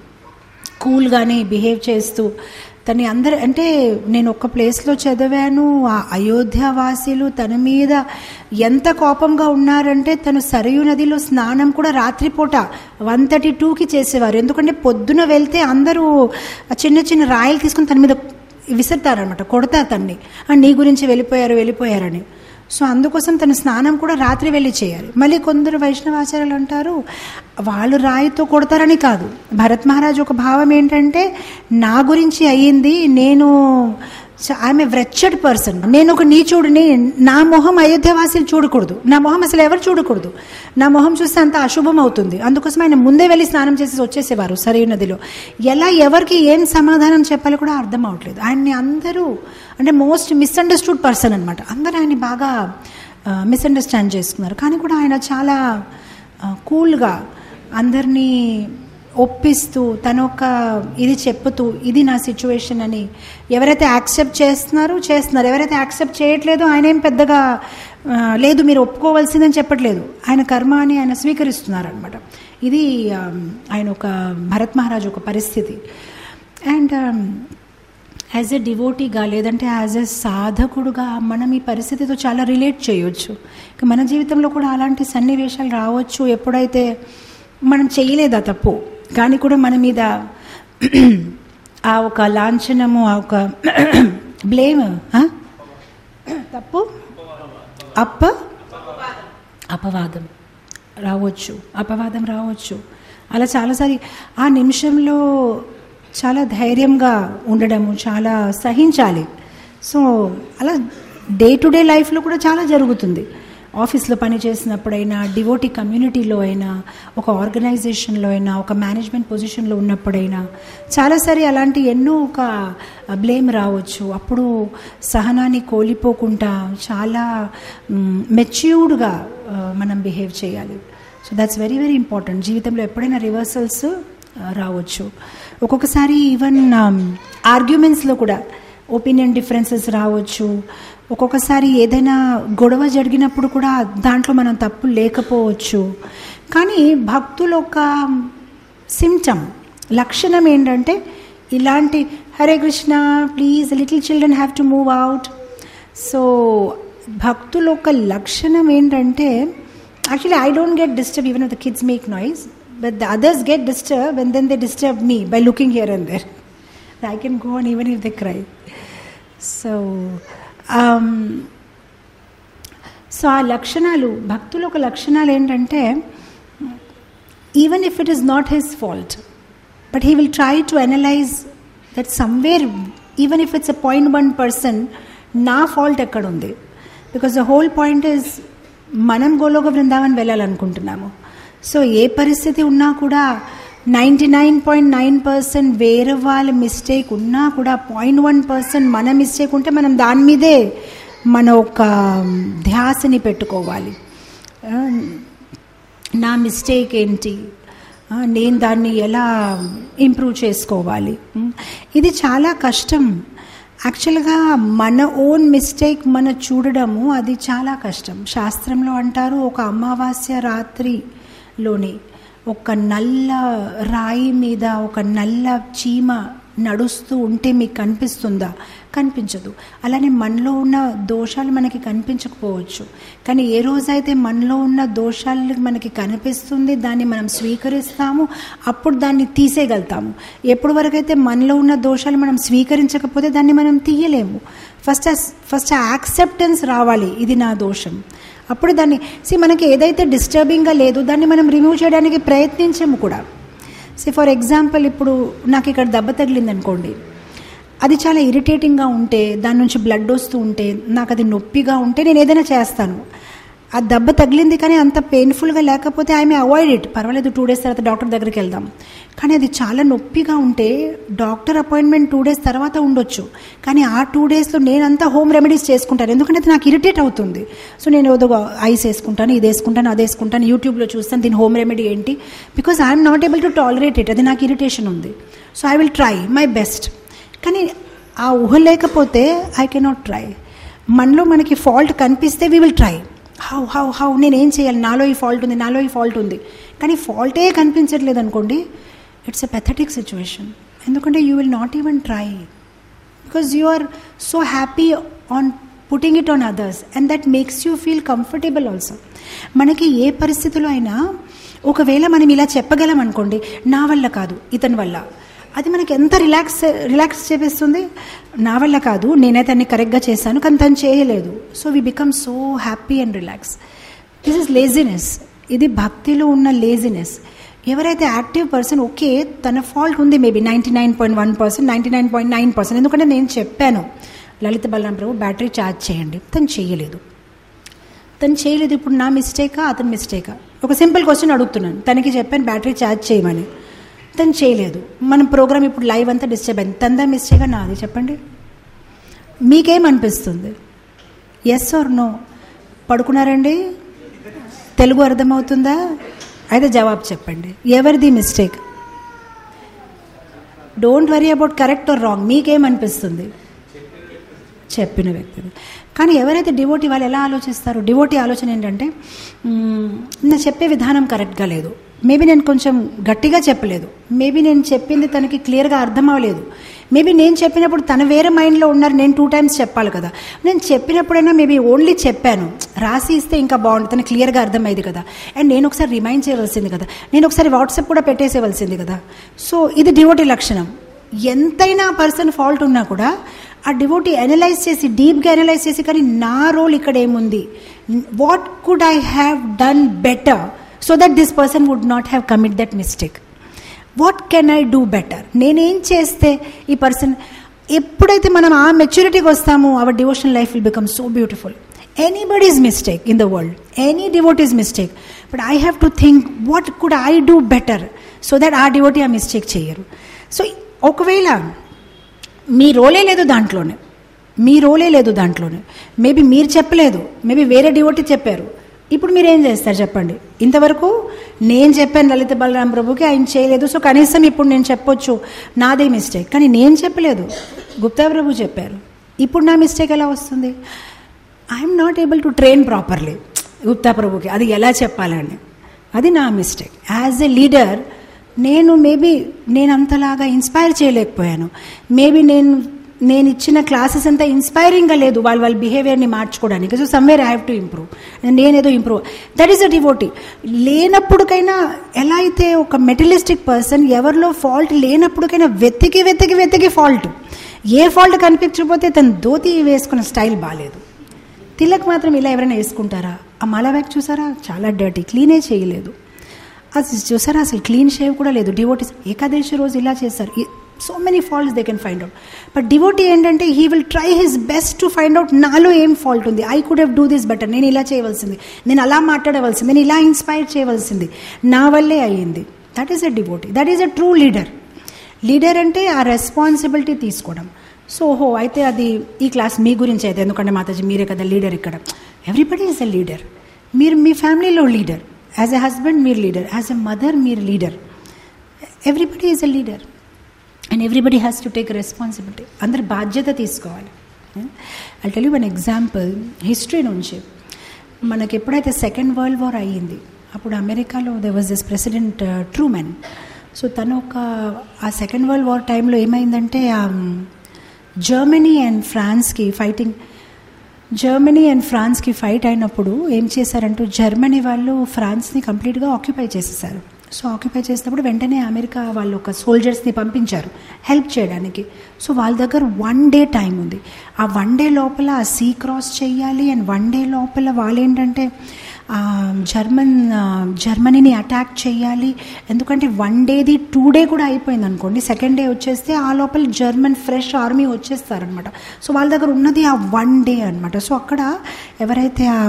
కూల్గానే బిహేవ్ చేస్తూ తను అందరు అంటే నేను ఒక ప్లేస్లో చదివాను ఆ అయోధ్యవాసీలు తన మీద ఎంత కోపంగా ఉన్నారంటే తను సరయు నదిలో స్నానం కూడా రాత్రిపూట వన్ థర్టీ టూకి చేసేవారు ఎందుకంటే పొద్దున వెళ్తే అందరూ ఆ చిన్న చిన్న రాయలు తీసుకుని తన మీద విసురుతారనమాట కొడతారు తన్ని "ఆ, నీ గురించి వెళ్ళిపోయారు వెళ్ళిపోయారని సో అందుకోసం తన స్నానం కూడా రాత్రి వెళ్ళి చేయాలి మళ్ళీ కొందరు వైష్ణవాచార్యులు అంటారు వాళ్ళు రాయితో కొడతారని కాదు భరత్ మహారాజ్ ఒక భావం ఏంటంటే నా గురించి అయ్యింది నేను ఆమె వ్రెచ్చడ్ పర్సన్ నేను ఒక నీచుడిని నా మొహం అయోధ్యవాసులు చూడకూడదు నా మొహం అసలు ఎవరు చూడకూడదు నా మొహం చూస్తే అంత అశుభం అవుతుంది అందుకోసం ఆయన ముందే వెళ్ళి స్నానం చేసి వచ్చేసేవారు సరైన నదిలో ఎలా ఎవరికి ఏం సమాధానం చెప్పాలో కూడా అర్థం అవట్లేదు ఆయన్ని అందరూ అంటే మోస్ట్ మిస్అండర్స్టూడ్ పర్సన్ అనమాట అందరూ ఆయన బాగా మిస్అండర్స్టాండ్ చేసుకున్నారు కానీ కూడా ఆయన చాలా కూల్గా అందరినీ ఒప్పిస్తూ తన ఒక ఇది చెప్పుతూ ఇది నా సిచ్యువేషన్ అని ఎవరైతే యాక్సెప్ట్ చేస్తున్నారో చేస్తున్నారు ఎవరైతే యాక్సెప్ట్ చేయట్లేదో ఆయన ఏం పెద్దగా ఆ, లేదు మీరు ఒప్పుకోవాల్సిందని చెప్పట్లేదు ఆయన కర్మ అని ఆయన స్వీకరిస్తున్నారు అనమాట ఇది ఆ, ఆయన ఒక భరత్ మహారాజ్ ఒక పరిస్థితి అండ్ యాజ్ ఎ డివోటీగా లేదంటే యాజ్ ఎ సాధకుడుగా మనం ఈ పరిస్థితితో చాలా రిలేట్ చేయొచ్చు ఇక మన జీవితంలో కూడా అలాంటి సన్నివేశాలు రావచ్చు ఎప్పుడైతే మనం చేయలేదా తప్పు కానీ కూడా మన మీద ఆ ఒక లాంఛనము ఆ ఒక బ్లేమ్ తప్పు అప్ప అపవాదం రావచ్చు అపవాదం రావచ్చు అలా చాలాసారి ఆ నిమిషంలో చాలా ధైర్యంగా ఉండడము చాలా సహించాలి సో అలా డే టు డే లైఫ్లో కూడా చాలా జరుగుతుంది ఆఫీస్లో పని చేసినప్పుడైనా డివోటీ కమ్యూనిటీలో అయినా ఒక ఆర్గనైజేషన్లో అయినా ఒక మేనేజ్మెంట్ పొజిషన్లో ఉన్నప్పుడైనా చాలాసారి అలాంటి ఎన్నో ఒక బ్లేమ్ రావచ్చు అప్పుడు సహనాన్ని కోల్పోకుండా చాలా మెచ్యూర్డ్గా మనం బిహేవ్ చేయాలి so that's very very important జీవితంలో ఎప్పుడైనా రివర్సల్స్ రావచ్చు ఒక్కొక్కసారి ఈవెన్ ఆర్గ్యుమెంట్స్లో కూడా ఒపీనియన్ డిఫరెన్సెస్ రావచ్చు ఒక్కొక్కసారి ఏదైనా గొడవ జరిగినప్పుడు కూడా దాంట్లో మనం తప్పు లేకపోవచ్చు కానీ భక్తులు ఒక సిమ్టమ్ లక్షణం ఏంటంటే ఇలాంటి Hare Krishna please little children have to move out so భక్తుల ఒక లక్షణం ఏంటంటే actually I don't get disturb even the kids make noise but the others get disturb and then they disturb me by looking here and there I can go on even if they cry so so ఆ లక్షణాలు భక్తుల ఒక లక్షణాలు ఏంటంటే even if it is not his fault but he will try to analyse that somewhere even if it's a point one person నా ఫాల్ట్ ఎక్కడ ఉంది because the whole point is మనం గోలోక బృందావన్ వెళ్ళాలనుకుంటున్నాము సో ఏ పరిస్థితి ఉన్నా కూడా ninety nine point nine percent వేరే వాళ్ళ మిస్టేక్ ఉన్నా కూడా పాయింట్ వన్ పర్సెంట్ మన మిస్టేక్ ఉంటే మనం దాని మీదే మన ఒక ధ్యాసని పెట్టుకోవాలి ఆ, నా మిస్టేక్ ఏంటి ఆ, నేను దాన్ని ఎలా ఇంప్రూవ్ చేసుకోవాలి ఉమ్, ఇది చాలా కష్టం యాక్చువల్గా మన ఓన్ మిస్టేక్ మన చూడడము అది చాలా కష్టం శాస్త్రంలో అంటారు ఒక అమావాస్య రాత్రిలోని ఒక నల్ల రాయి మీద ఒక నల్ల చీమ నడుస్తూ ఉంటే మీకు కనిపిస్తుందా కనిపించదు అలానే మనలో ఉన్న దోషాలు మనకి కనిపించకపోవచ్చు కానీ ఏ రోజైతే మనలో ఉన్న దోషాలు మనకి కనిపిస్తుంది దాన్ని మనం స్వీకరిస్తాము అప్పుడు దాన్ని తీసేయగలుగుతాము ఎప్పటి వరకైతే మనలో ఉన్న దోషాలు మనం స్వీకరించకపోతే దాన్ని మనం తీయలేము ఫస్ట్ ఫస్ట్ యాక్సెప్టెన్స్ రావాలి ఇది నా దోషం అప్పుడు దాన్ని సి మనకి ఏదైతే డిస్టర్బింగ్గా లేదు దాన్ని మనం రిమూవ్ చేయడానికి ప్రయత్నించాము కూడా సి ఫర్ ఎగ్జాంపుల్ ఇప్పుడు నాకు ఇక్కడ దెబ్బ తగిలింది అనుకోండి అది చాలా ఇరిటేటింగ్గా ఉంటే దాని నుంచి బ్లడ్ వస్తూ ఉంటే నాకు అది నొప్పిగా ఉంటే నేను ఏదైనా చేస్తాను ఆ దెబ్బ తగిలింది కానీ అంత పెయిన్ఫుల్గా లేకపోతే ఐ మే అవాయిడ్ ఇట్ పర్వాలేదు టూ డేస్ తర్వాత డాక్టర్ దగ్గరికి వెళ్దాం కానీ అది చాలా నొప్పిగా ఉంటే డాక్టర్ అపాయింట్మెంట్ టూ డేస్ తర్వాత ఉండొచ్చు కానీ ఆ టూ డేస్లో నేనంతా హోమ్ రెమెడీస్ చేసుకుంటాను ఎందుకంటే అది నాకు ఇరిటేట్ అవుతుంది సో నేను ఏదో ఐస్ వేసుకుంటాను ఇది వేసుకుంటాను అది వేసుకుంటాను యూట్యూబ్లో చూస్తాను దీని హోమ్ రెమెడీ ఏంటి because I'm not able to tolerate it అది నాకు ఇరిటేషన్ ఉంది so I will try my best కానీ ఆ ఊహ లేకపోతే ఐ కెనాట్ ట్రై మనలో మనకి ఫాల్ట్ కనిపిస్తే we will try how how how నేనేం చేయాలి నాలో ఈ ఫాల్ట్ ఉంది నాలో ఈ ఫాల్ట్ ఉంది కానీ ఫాల్టే కనిపించట్లేదు అనుకోండి ఇట్స్ ఎ పెథటిక్ సిచ్యువేషన్ ఎందుకంటే you will not even try because you are so happy on putting it on others and that makes you feel comfortable also మనకి ఏ పరిస్థితిలో అయినా ఒకవేళ మనం ఇలా చెప్పగలం అనుకోండి నా వల్ల కాదు ఇతని వల్ల అది మనకి ఎంత రిలాక్స్ రిలాక్స్ చేపిస్తుంది నా వల్ల కాదు నేనైతే అన్ని కరెక్ట్గా చేశాను కానీ తను చేయలేదు so we become so happy and relax this is laziness ఇది భక్తిలో ఉన్న లేజినెస్ ఎవరైతే యాక్టివ్ పర్సన్ ఓకే తన ఫాల్ట్ ఉంది maybe ninety nine point one percent ninety nine point nine percent ఎందుకంటే నేను చెప్పాను లలిత బలరాం ప్రభు బ్యాటరీ ఛార్జ్ చేయండి తను చేయలేదు తను చేయలేదు ఇప్పుడు నా మిస్టేకా అతని మిస్టేకా ఒక సింపుల్ క్వశ్చన్ అడుగుతున్నాను తనకి చెప్పాను బ్యాటరీ ఛార్జ్ చేయమని తను చేయలేదు మన ప్రోగ్రామ్ ఇప్పుడు లైవ్ అంతా డిస్టర్బ్ అయింది తందా మిస్టేకా నాది చెప్పండి మీకేమనిపిస్తుంది ఎస్ ఆర్ నో పడుకున్నారండి తెలుగు అర్థమవుతుందా అయితే జవాబు చెప్పండి ఎవరిది mistake don't worry about correct or wrong మీకేమనిపిస్తుంది చెప్పిన వ్యక్తిది కానీ ఎవరైతే డివోటీ వాళ్ళు ఎలా ఆలోచిస్తారు డివోటీ ఆలోచన ఏంటంటే మ్మ్, నా చెప్పే విధానం కరెక్ట్గా లేదు మేబీ నేను కొంచెం గట్టిగా చెప్పలేదు మేబీ నేను చెప్పింది తనకి క్లియర్గా అర్థం అవ్వలేదు మేబీ నేను చెప్పినప్పుడు తన వేరే మైండ్లో ఉన్నారు నేను టూ టైమ్స్ చెప్పాలి కదా నేను చెప్పినప్పుడైనా మేబీ ఓన్లీ చెప్పాను రాసి ఇస్తే ఇంకా బాగుంటుంది తనకి క్లియర్గా అర్థమైంది కదా అండ్ నేను ఒకసారి రిమైండ్ చేయవలసింది కదా నేను ఒకసారి వాట్సాప్ కూడా పెట్టేసేవలసింది కదా సో ఇది డివోటీ లక్షణం ఎంతైనా పర్సన్ ఫాల్ట్ ఉన్నా కూడా ఆ డివోటీ అనలైజ్ చేసి డీప్గా అనలైజ్ చేసి కానీ నా రోల్ ఇక్కడ ఏముంది what could I have done better so that this person would not have commit that mistake what can I do better నేనేం చేస్తే ఈ పర్సన్ ఎప్పుడైతే మనం ఆ మెచ్యూరిటీకి వస్తామో our devotional life will become so beautiful anybody's mistake in the world any devotee's mistake but I have to think what could I do better so that ఆ డివోటీ ఆ మిస్టేక్ చేయరు సో ఒకవేళ మీ రోలే లేదు దాంట్లోనే మీ రోలే లేదు దాంట్లోనే మేబీ మీరు చెప్పలేదు మేబీ వేరే డివోటీ చెప్పారు ఇప్పుడు మీరు ఏం చేస్తారు చెప్పండి ఇంతవరకు నేను చెప్పాను లలిత బలరాం ప్రభుకి ఆయన చేయలేదు సో కనీసం ఇప్పుడు నేను చెప్పొచ్చు నాదే మిస్టేక్ కానీ నేను చెప్పలేదు గుప్తా ప్రభు చెప్పారు ఇప్పుడు నా మిస్టేక్ ఎలా వస్తుంది I'm not able to train properly Gupta ప్రభుకి అది ఎలా చెప్పాలని అది నా మిస్టేక్ యాజ్ ఎ లీడర్ నేను మేబీ నేను అంతలాగా ఇన్స్పైర్ చేయలేకపోయాను మేబీ నేను నేను ఇచ్చిన క్లాసెస్ అంతా ఇన్స్పైరింగ్గా లేదు వాళ్ళ వాళ్ళ బిహేవియర్ని మార్చుకోవడానికి so somewhere I have to improve నేనేదో improve that is a devotee లేనప్పుడుకైనా ఎలా అయితే ఒక మెటలిస్టిక్ పర్సన్ ఎవరిలో ఫాల్ట్ లేనప్పుడుకైనా వెతికి వెతికి వెతికి ఫాల్ట్ ఏ ఫాల్ట్ కనిపించకపోతే తను ధోతి వేసుకున్న స్టైల్ బాగాలేదు తిలక్ మాత్రం ఇలా ఎవరైనా వేసుకుంటారా ఆ మల బ్యాగ్ చూసారా చాలా డర్టీ క్లీనే చేయలేదు అది చూసారా అసలు క్లీన్ షేవ్ కూడా లేదు డివోటీస్ ఏకాదశి రోజు ఇలా చేశారు so many faults they can find out but devotee ఏంటంటే he will try his best to find out నాలో ఏం ఫాల్ట్ ఉంది I could have do this better నేను ఇలా చేయవలసింది నేను అలా మాట్లాడవలసింది నేను ఇలా ఇన్స్పైర్ చేయవలసింది నా వల్లే అయ్యింది that is a devotee that is a true leader leader అంటే ఆ రెస్పాన్సిబిలిటీ తీసుకోవడం సో ఓహో అయితే అది ఈ క్లాస్ మీ గురించి అయితే ఎందుకంటే మాతాజీ మీరే కదా లీడర్ ఇక్కడ ఎవ్రీబడి ఈజ్ అ లీడర్ మీరు మీ ఫ్యామిలీలో లీడర్ యాజ్ ఎ హస్బెండ్ మీరు లీడర్ యాజ్ ఎ మదర్ మీరు leader everybody is a leader and everybody has to take responsibility అందరు బాధ్యత తీసుకోవాలి I tell you one example history నుంచి మనకి ఎప్పుడైతే సెకండ్ వరల్డ్ వార్ అయ్యింది అప్పుడు అమెరికాలో they was this president Truman so తను ఒక ఆ సెకండ్ వరల్డ్ వార్ టైంలో ఏమైందంటే జర్మనీ అండ్ ఫ్రాన్స్కి ఫైటింగ్ జర్మనీ అండ్ ఫ్రాన్స్కి ఫైట్ అయినప్పుడు ఏం చేశారంటూ జర్మనీ వాళ్ళు ఫ్రాన్స్ని కంప్లీట్గా ఆక్యుపై చేసేసారు సో ఆక్యుపై చేసినప్పుడు వెంటనే అమెరికా వాళ్ళు ఒక సోల్జర్స్ని పంపించారు హెల్ప్ చేయడానికి సో వాళ్ళ దగ్గర వన్ డే టైం ఉంది ఆ వన్ డే లోపల ఆ సీ క్రాస్ చేయాలి అండ్ వన్ డే లోపల వాళ్ళు ఏంటంటే జర్మన్ జర్మనీని అటాక్ చేయాలి ఎందుకంటే వన్ డేది టూ డే కూడా అయిపోయింది అనుకోండి సెకండ్ డే వచ్చేస్తే ఆ లోపల జర్మన్ ఫ్రెష్ ఆర్మీ వచ్చేస్తారనమాట సో వాళ్ళ దగ్గర ఉన్నది ఆ వన్ డే అనమాట సో అక్కడ ఎవరైతే ఆ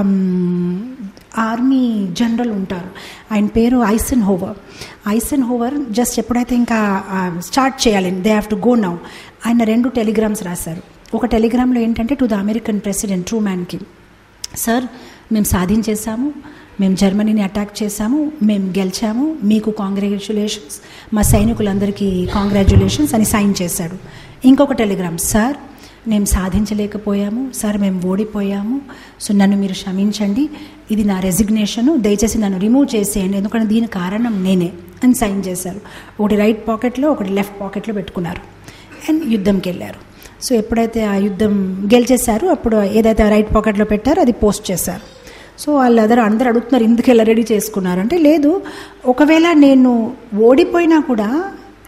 ఆర్మీ జనరల్ ఉంటారు ఆయన పేరు Eisenhower Eisenhower just ఎప్పుడైతే ఇంకా స్టార్ట్ చేయాలి they have to go now ఆయన రెండు టెలిగ్రామ్స్ రాశారు ఒక టెలిగ్రామ్లో ఏంటంటే టు ద అమెరికన్ ప్రెసిడెంట్ ట్రూ మ్యాన్కి సార్ మేము సాధించేసాము మేము జర్మనీని అటాక్ చేశాము మేము గెలిచాము మీకు కాంగ్రాచులేషన్స్ మా సైనికులందరికీ కాంగ్రాచులేషన్స్ అని సైన్ చేశాడు ఇంకొక టెలిగ్రామ్ సార్ మేము సాధించలేకపోయాము సార్ మేము ఓడిపోయాము సో నన్ను మీరు క్షమించండి ఇది నా రెసిగ్నేషను దయచేసి నన్ను రిమూవ్ చేసేయండి ఎందుకంటే దీని కారణం నేనే అని సైన్ చేశారు ఒకటి రైట్ పాకెట్లో ఒకటి లెఫ్ట్ పాకెట్లో పెట్టుకున్నారు అండ్ యుద్ధంకి వెళ్ళారు సో ఎప్పుడైతే ఆ యుద్ధం గెలిచేశారో అప్పుడు ఏదైతే రైట్ పాకెట్లో పెట్టారో అది పోస్ట్ చేశారు సో వాళ్ళందరూ అందరూ అడుగుతున్నారు ఎందుకు ఎలా రెడీ చేసుకున్నారు అంటే లేదు ఒకవేళ నేను ఓడిపోయినా కూడా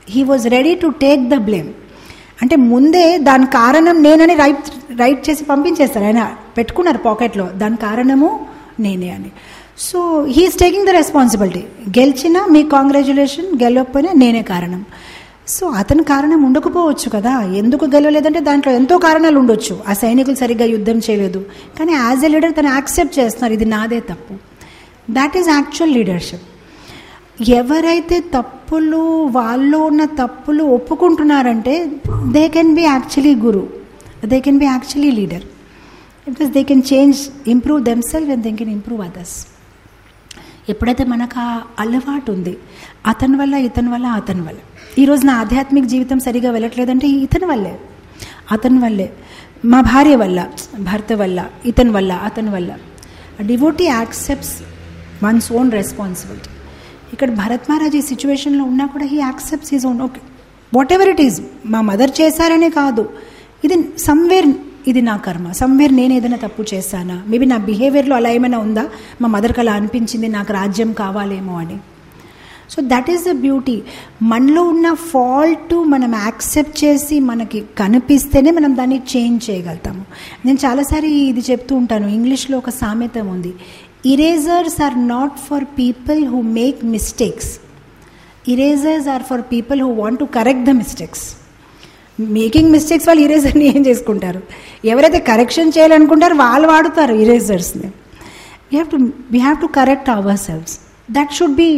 he was ready to take the blame అంటే ముందే దాని కారణం నేనని రైట్ రైట్ చేసి పంపించేస్తారు ఆయన పెట్టుకున్నారు పాకెట్లో దాని కారణము నేనే అని so he's taking the responsibility గెలిచినా మీ కాంగ్రాచులేషన్ గెలవకపోయినా నేనే కారణం సో అతని కారణం ఉండకపోవచ్చు కదా ఎందుకు గెలవలేదంటే దాంట్లో ఎంతో కారణాలు ఉండొచ్చు ఆ సైనికులు సరిగ్గా యుద్ధం చేయలేదు కానీ యాజ్ ఎ లీడర్ తను యాక్సెప్ట్ చేస్తున్నారు ఇది నాదే తప్పు దాట్ ఈజ్ యాక్చువల్ లీడర్షిప్ ఎవరైతే తప్పులు వాళ్ళు ఉన్న తప్పులు ఒప్పుకుంటున్నారంటే they can be actually guru they can be actually leader because they can change improve them self and they can improve others ఎప్పుడైతే మనకు ఆ అలవాటు ఉంది అతని వల్ల ఇతని వల్ల అతని వల్ల ఈరోజు నా ఆధ్యాత్మిక జీవితం సరిగా వెళ్ళట్లేదంటే ఇతని వల్లే అతని వల్లే మా భార్య వల్ల భర్త వల్ల ఇతని వల్ల అతని వల్ల devotee accepts one's own responsibility ఇక్కడ భరత్ మహారాజ్ ఈ సిచ్యువేషన్లో ఉన్నా కూడా he accepts his own okay whatever it is మా మదర్ చేశారనే కాదు ఇది సమ్వేర్ ఇది నా కర్మ సమ్వేర్ నేను ఏదైనా తప్పు చేశానా మేబీ నా బిహేవియర్లో అలా ఏమైనా ఉందా మా మదర్కి అలా అనిపించింది నాకు రాజ్యం కావాలేమో అని so that is the beauty మనలో ఉన్న ఫాల్ట్ మనం యాక్సెప్ట్ చేసి మనకి కనిపిస్తేనే మనం దాన్ని చేంజ్ చేయగలుగుతాము నేను చాలాసారి ఇది చెప్తూ ఉంటాను ఇంగ్లీష్లో ఒక సామెతం ఉంది erasers are not for people who make mistakes erasers are for people who want to correct the mistakes making mistakes వాళ్ళు ఇరేజర్ని ఏం చేసుకుంటారు ఎవరైతే కరెక్షన్ చేయాలనుకుంటారో వాళ్ళు వాడుతారు ఇరేజర్స్ని we have to we have to correct ourselves that should be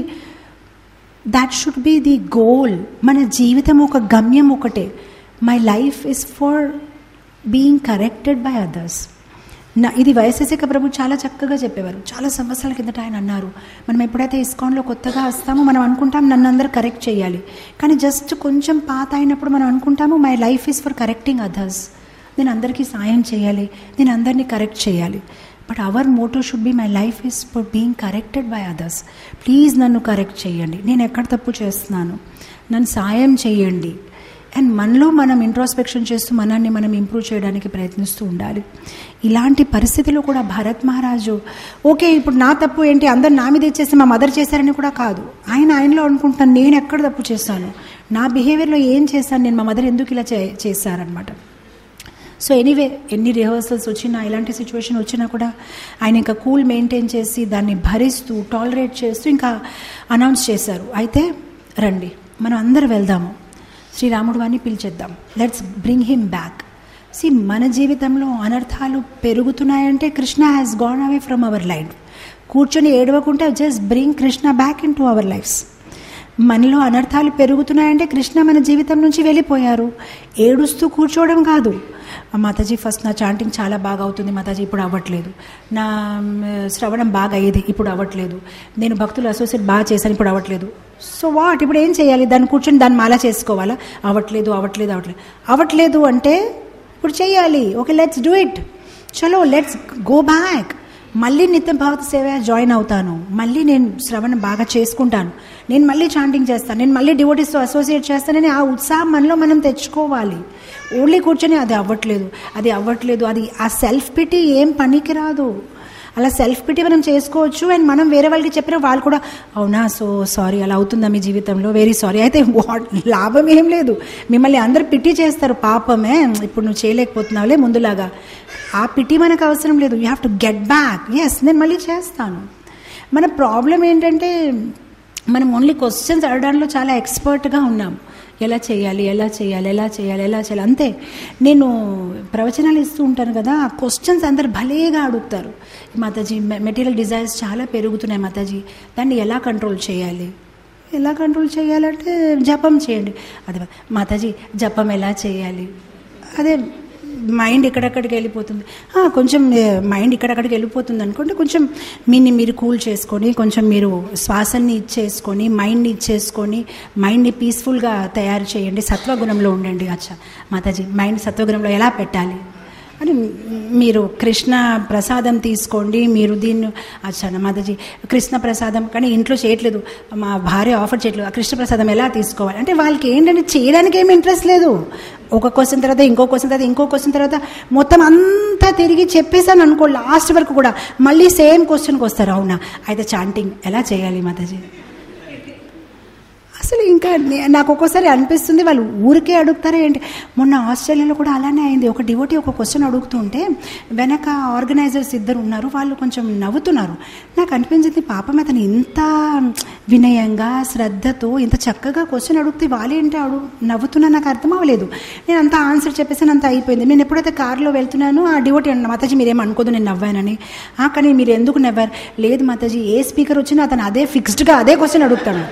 that should be the goal మన జీవితం ఒక గమ్యం ఒకటే my life is for being corrected by others నా ఇది వైఎస్ఎస్ఏక ప్రభు చాలా చక్కగా చెప్పేవారు చాలా సంవత్సరాల కిందట ఆయన అన్నారు మనం ఎప్పుడైతే ఇస్కాన్లో కొత్తగా వస్తామో మనం అనుకుంటాం నన్ను అందరు కరెక్ట్ చేయాలి కానీ జస్ట్ కొంచెం పాత అయినప్పుడు మనం అనుకుంటాము my life is for correcting others నేను అందరికీ సాయం చేయాలి నేను అందరినీ కరెక్ట్ చేయాలి but our motto should be my life is for being corrected by others please నన్ను కరెక్ట్ చేయండి నేను ఎక్కడ తప్పు చేస్తున్నాను నన్ను సాయం చేయండి అండ్ మనలో మనం ఇంట్రోస్పెక్షన్ చేస్తూ మనల్ని మనం ఇంప్రూవ్ చేయడానికి ప్రయత్నిస్తూ ఉండాలి ఇలాంటి పరిస్థితిలో కూడా భరత్ మహారాజు ఓకే ఇప్పుడు నా తప్పు ఏంటి అందరు నా మీద ఇచ్చేసి మా మదర్ చేశారని కూడా కాదు ఆయన ఆయనలో అనుకుంటాను నేను ఎక్కడ తప్పు చేశాను నా బిహేవియర్లో ఏం చేశాను నేను మా మదర్ ఎందుకు ఇలా చే చేశారనమాట సో ఎనీవే ఎన్ని రిహర్సల్స్ వచ్చినా ఇలాంటి సిచ్యువేషన్ వచ్చినా కూడా ఆయన ఇంకా కూల్ మెయింటైన్ చేసి దాన్ని భరిస్తూ టాలరేట్ చేస్తూ ఇంకా అనౌన్స్ చేశారు అయితే రండి మనం అందరు వెళ్దాము శ్రీరాముడు అని పిలిచేద్దాం let's bring him back see మన జీవితంలో అనర్థాలు పెరుగుతున్నాయంటే Krishna has gone away from our life కూర్చొని ఏడవకుంటే just bring Krishna back into our lives మనలో అనర్థాలు పెరుగుతున్నాయంటే కృష్ణ మన జీవితం నుంచి వెళ్ళిపోయారు ఏడుస్తూ కూర్చోవడం కాదు మాతాజీ ఫస్ట్ నా చాంటింగ్ చాలా బాగా అవుతుంది మాతాజీ ఇప్పుడు అవ్వట్లేదు నా శ్రవణం బాగా అయ్యేది ఇప్పుడు అవ్వట్లేదు నేను భక్తులు అసోసియేట్ బాగా చేశాను ఇప్పుడు అవ్వట్లేదు సో వాట్ ఇప్పుడు ఏం చేయాలి దాన్ని కూర్చొని దాన్ని మాలా చేసుకోవాలా అవ్వట్లేదు అవ్వట్లేదు అవ్వట్లేదు అవ్వట్లేదు అంటే ఇప్పుడు చేయాలి ఓకే లెట్స్ డూ ఇట్ చలో లెట్స్ గో బ్యాక్ మళ్ళీ నిత్యం భావత సేవ జాయిన్ అవుతాను మళ్ళీ నేను శ్రవణం బాగా చేసుకుంటాను నేను మళ్ళీ చాంటింగ్ చేస్తాను నేను మళ్ళీ డివోటీస్తో అసోసియేట్ చేస్తానని ఆ ఉత్సాహం మనలో మనం తెచ్చుకోవాలి ఓన్లీ కూర్చొని అది అవ్వట్లేదు అది అవ్వట్లేదు అది ఆ సెల్ఫ్ పిటి ఏం పనికి రాదు అలా సెల్ఫ్ పిటి మనం చేసుకోవచ్చు అండ్ మనం వేరే వాళ్ళకి చెప్పిన వాళ్ళు కూడా అవునా సో సారీ అలా అవుతుందా మీ జీవితంలో వెరీ సారీ అయితే లాభం ఏం లేదు మిమ్మల్ని అందరు పిటి చేస్తారు పాపమే ఇప్పుడు నువ్వు చేయలేకపోతున్నావులే ముందులాగా ఆ పిటి మనకు అవసరం లేదు you have to get back yes నేను మళ్ళీ చేస్తాను మన ప్రాబ్లం ఏంటంటే మనం ఓన్లీ క్వశ్చన్స్ అడగడంలో చాలా ఎక్స్పర్ట్గా ఉన్నాం ఎలా చేయాలి ఎలా చేయాలి ఎలా చేయాలి ఎలా చేయాలి అంతే నేను ప్రవచనాలు ఇస్తూ ఉంటాను కదా ఆ క్వశ్చన్స్ అందరు భలేగా అడుగుతారు మాతాజీ మెటీరియల్ డిజైర్స్ చాలా పెరుగుతున్నాయి మాతాజీ దాన్ని ఎలా కంట్రోల్ చేయాలి ఎలా కంట్రోల్ చేయాలంటే జపం చేయండి అదే మాతాజీ జపం ఎలా చేయాలి అదే మైండ్ ఇక్కడక్కడికి వెళ్ళిపోతుంది కొంచెం మైండ్ ఇక్కడక్కడికి వెళ్ళిపోతుంది అనుకుంటే కొంచెం మీని మీరు కూల్ చేసుకొని కొంచెం మీరు శ్వాసని ఇచ్చేసుకొని మైండ్ని ఇచ్చేసుకొని మైండ్ని పీస్ఫుల్గా తయారు చేయండి సత్వగుణంలో ఉండండి అచ్చా మాతాజీ మైండ్ సత్వగుణంలో ఎలా పెట్టాలి అని మీరు కృష్ణ ప్రసాదం తీసుకోండి మీరు దీన్ని అచ్చా మాతాజీ కృష్ణ ప్రసాదం కానీ ఇంట్లో చేయట్లేదు మా భార్య ఆఫర్ చేయట్లేదు ఆ కృష్ణ ప్రసాదం ఎలా తీసుకోవాలి అంటే వాళ్ళకి ఏంటంటే చేయడానికి ఏమి ఇంట్రెస్ట్ లేదు ఒక క్వశ్చన్ తర్వాత ఇంకో క్వశ్చన్ తర్వాత ఇంకో క్వశ్చన్ తర్వాత మొత్తం అంతా తిరిగి చెప్పేసాను అనుకో లాస్ట్ వరకు కూడా మళ్ళీ సేమ్ క్వశ్చన్కి వస్తారు అవునా అయితే చాంటింగ్ ఎలా చేయాలి మాతాజీ అసలు ఇంకా నే- నాకు ఒక్కోసారి అనిపిస్తుంది వాళ్ళు ఊరికే అడుగుతారా ఏంటి మొన్న ఆస్ట్రేలియాలో కూడా అలానే అయింది ఒక డివోటీ ఒక క్వశ్చన్ అడుగుతుంటే వెనక ఆర్గనైజర్స్ ఇద్దరు ఉన్నారు వాళ్ళు కొంచెం నవ్వుతున్నారు నాకు అనిపించింది పాపం అతను ఇంత వినయంగా శ్రద్ధతో ఇంత చక్కగా క్వశ్చన్ అడిగితే వాళ్ళేంటి అడుగు నవ్వుతున్నా నాకు అర్థం అవ్వలేదు నేను అంత ఆన్సర్ చెప్పేసి అంత అయిపోయింది నేను ఎప్పుడైతే కార్లో వెళ్తున్నానో ఆ డివోటీ అన్న మాతాజీ మీరేం అనుకోదు నేను నవ్వానని "ఆ, కానీ మీరు ఎందుకు నవ్వారు లేదు మాతాజీ ఏ స్పీకర్ వచ్చినా అతను అదే ఫిక్స్డ్గా అదే క్వశ్చన్ అడుగుతాడు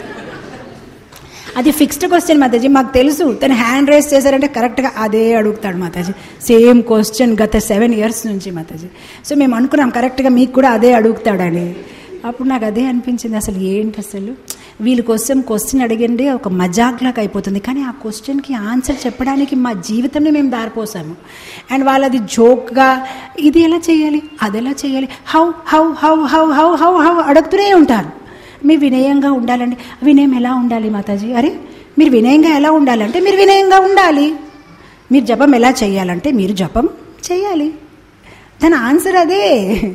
అది ఫిక్స్డ్ క్వశ్చన్ మాతాజీ మాకు తెలుసు తను హ్యాండ్ రైస్ చేశారంటే కరెక్ట్గా అదే అడుగుతాడు మాతాజీ సేమ్ క్వశ్చన్ గత సెవెన్ ఇయర్స్ నుంచి మాతాజీ సో మేము అనుకున్నాం కరెక్ట్గా మీకు కూడా అదే అడుగుతాడని అప్పుడు నాకు అదే అనిపించింది అసలు ఏంటి అసలు వీళ్ళ కోసం క్వశ్చన్ అడిగండి ఒక మజాక్లాగా అయిపోతుంది కానీ ఆ క్వశ్చన్కి ఆన్సర్ చెప్పడానికి మా జీవితంలో మేము దారిపోసాము అండ్ వాళ్ళది జోక్గా ఇది ఎలా చేయాలి అది ఎలా చేయాలి how how how how how how how అడుగుతూనే ఉంటారు మీ వినయంగా ఉండాలండి వినయం ఎలా ఉండాలి మాతాజీ అరే మీరు వినయంగా ఎలా ఉండాలంటే మీరు వినయంగా ఉండాలి మీరు జపం ఎలా చేయాలంటే మీరు జపం చేయాలి దాని ఆన్సర్ అదే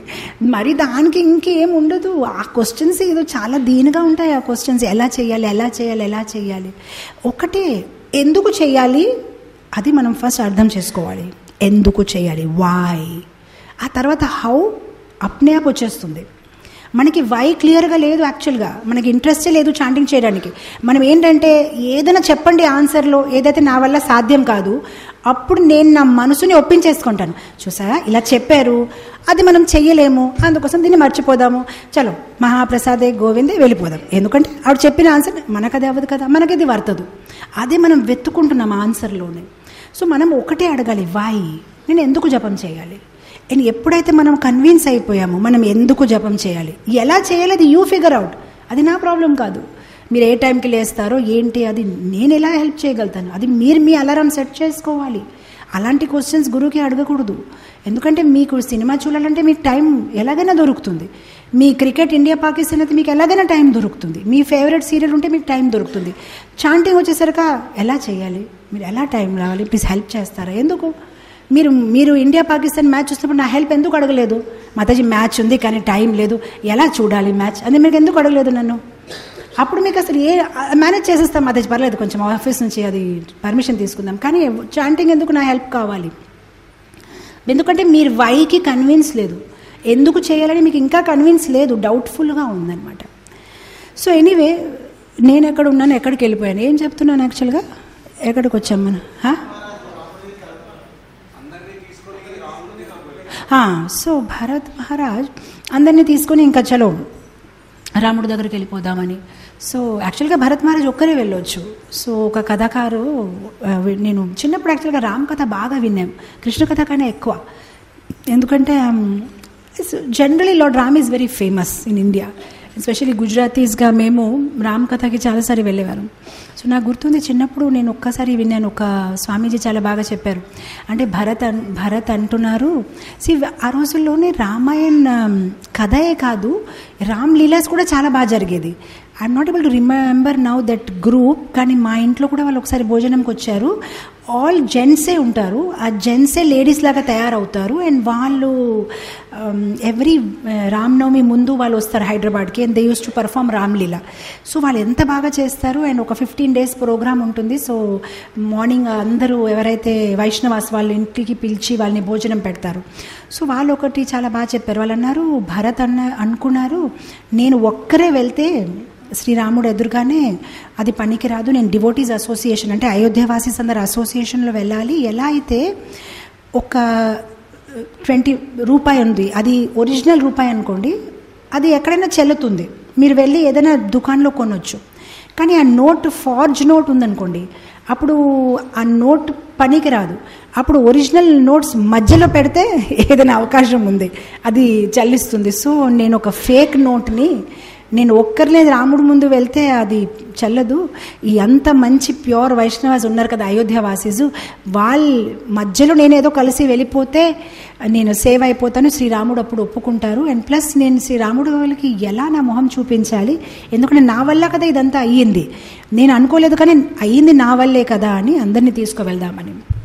మరి దానికి ఇంకేం ఉండదు ఆ క్వశ్చన్స్ ఏదో చాలా దీనిగా ఉంటాయి ఆ క్వశ్చన్స్ ఎలా చేయాలి ఎలా చేయాలి ఎలా చేయాలి ఒకటే ఎందుకు చేయాలి అది మనం ఫస్ట్ అర్థం చేసుకోవాలి ఎందుకు చేయాలి వాయ్ ఆ తర్వాత హౌ అప్నే అప్ వచ్చేస్తుంది మనకి వై క్లియర్గా లేదు యాక్చువల్గా మనకి ఇంట్రెస్టే లేదు చాంటింగ్ చేయడానికి మనం ఏంటంటే ఏదైనా చెప్పండి ఆన్సర్లో ఏదైతే నా వల్ల సాధ్యం కాదు అప్పుడు నేను నా మనసుని ఒప్పించేసుకుంటాను చూసారా ఇలా చెప్పారు అది మనం చెయ్యలేము అందుకోసం దీన్ని మర్చిపోదాము చలో మహాప్రసాదే గోవిందే వెళ్ళిపోదాం ఎందుకంటే ఆవిడ చెప్పిన ఆన్సర్ మనకది అవ్వదు కదా మనకది వర్తదు అదే మనం వెతుక్కుంటున్నాం ఆన్సర్లోనే సో మనం ఒకటే అడగాలి వై నేను ఎందుకు జపం చేయాలి అండ్ ఎప్పుడైతే మనం కన్విన్స్ అయిపోయామో మనం ఎందుకు జపం చేయాలి ఎలా చేయాలి అది యూ ఫిగర్ అవుట్ అది నా ప్రాబ్లం కాదు మీరు ఏ టైంకి లేస్తారో ఏంటి అది నేను ఎలా హెల్ప్ చేయగలుగుతాను అది మీరు మీ అలారం సెట్ చేసుకోవాలి అలాంటి క్వశ్చన్స్ గురువుకి అడగకూడదు ఎందుకంటే మీకు సినిమా చూడాలంటే మీకు టైం ఎలాగైనా దొరుకుతుంది మీ క్రికెట్ ఇండియా పాకిస్తాన్ అయితే మీకు ఎలాగైనా టైం దొరుకుతుంది మీ ఫేవరెట్ సీరియల్ ఉంటే మీకు టైం దొరుకుతుంది చాంటింగ్ వచ్చేసరికి ఎలా చేయాలి మీరు ఎలా టైం రావాలి ప్లీజ్ హెల్ప్ చేస్తారా ఎందుకు మీరు మీరు ఇండియా పాకిస్తాన్ మ్యాచ్ చూసినప్పుడు నా హెల్ప్ ఎందుకు అడగలేదు మాతాజీ మ్యాచ్ ఉంది కానీ టైం లేదు ఎలా చూడాలి మ్యాచ్ అది మీకు ఎందుకు అడగలేదు నన్ను అప్పుడు మీకు అసలు ఏ మేనేజ్ చేసేస్తాం మాతాజీ పర్లేదు కొంచెం ఆఫీస్ నుంచి అది పర్మిషన్ తీసుకుందాం కానీ చాంటింగ్ ఎందుకు నా హెల్ప్ కావాలి ఎందుకంటే మీరు వైకి కన్విన్స్ లేదు ఎందుకు చేయాలని మీకు ఇంకా కన్విన్స్ లేదు డౌట్ఫుల్గా ఉందన్నమాట సో ఎనీవే నేను ఎక్కడ ఉన్నాను ఎక్కడికి వెళ్ళిపోయాను ఏం చెప్తున్నాను యాక్చువల్గా ఎక్కడికి వచ్చాం మనం హా? ఆ, సో భరత్ మహారాజ్ అందరినీ తీసుకొని ఇంకా చలో రాముడి దగ్గరికి వెళ్ళిపోదామని సో యాక్చువల్గా భరత్ మహారాజ్ ఒక్కరే వెళ్ళొచ్చు సో ఒక కథకారు ఆ, వి- నేను చిన్నప్పుడు యాక్చువల్గా రామ్ కథ బాగా విన్నాను కృష్ణ కథ కన్నా ఎక్కువ ఎందుకంటే generally Lord Ram is very famous in India especially గుజరాతీస్గా మేము రామ్ కథకి చాలాసారి వెళ్ళేవారు సో నాకు గుర్తుంది చిన్నప్పుడు నేను ఒక్కసారి విన్నాను ఒక స్వామీజీ చాలా బాగా చెప్పారు అంటే భరత్ అన్ భరత్ అంటున్నారు సి ఆ రోజుల్లోనే రామాయణ్ ఆమ్, కథయే కాదు రామ్ లీలాస్ కూడా చాలా బాగా జరిగేది I'm not able to remember now that group కానీ మా ఇంట్లో కూడా వాళ్ళు ఒకసారి భోజనంకి వచ్చారు ఆల్ జెంట్సే ఉంటారు ఆ జెంట్సే లేడీస్ లాగా తయారవుతారు అండ్ వాళ్ళు ఎవ్రీ రామ్నవమి ముందు వాళ్ళు వస్తారు హైదరాబాద్కి and they use to perform Ramlila so వాళ్ళు ఎంత బాగా చేస్తారు అండ్ ఒక ఫిఫ్టీన్ డేస్ ప్రోగ్రామ్ ఉంటుంది సో మార్నింగ్ అందరూ ఎవరైతే వైష్ణవాస్ వాళ్ళ ఇంటికి పిలిచి వాళ్ళని భోజనం పెడతారు సో వాళ్ళు ఒకటి చాలా బాగా చెప్పారు వాళ్ళు అన్నారు భరత్ అన్న అనుకున్నారు నేను ఒక్కరే వెళ్తే శ్రీరాముడు ఎదురుగానే అది పనికిరాదు నేను డివోటీస్ అసోసియేషన్ అంటే అయోధ్యవాసీస్ అందరు అసోసియేషన్లో వెళ్ళాలి ఎలా అయితే ఒక ట్వంటీ రూపాయి ఉంది అది ఒరిజినల్ రూపాయి అనుకోండి అది ఎక్కడైనా చెల్లుతుంది మీరు వెళ్ళి ఏదైనా దుకాణంలో కొనొచ్చు కానీ ఆ నోట్ ఫార్జ్ నోట్ ఉందనుకోండి అప్పుడు ఆ నోట్ పనికి రాదు అప్పుడు ఒరిజినల్ నోట్స్ మధ్యలో పెడితే ఏదైనా అవకాశం ఉంది అది చల్లిస్తుంది సో నేను ఒక ఫేక్ నోట్ని నేను ఒక్కరినే రాముడు ముందు వెళ్తే అది చల్లదు ఈ అంత మంచి ప్యూర్ వైష్ణవాస్ ఉన్నారు కదా అయోధ్య వాసీసు వాళ్ళ మధ్యలో నేను ఏదో కలిసి వెళ్ళిపోతే నేను సేవ్ అయిపోతాను శ్రీరాముడు అప్పుడు ఒప్పుకుంటారు అండ్ ప్లస్ నేను శ్రీరాముడు వాళ్ళకి ఎలా నా మొహం చూపించాలి ఎందుకంటే నా వల్ల కదా ఇదంతా అయ్యింది నేను అనుకోలేదు కానీ అయ్యింది నా వల్లే కదా అని అందరినీ తీసుకువెళ్దామని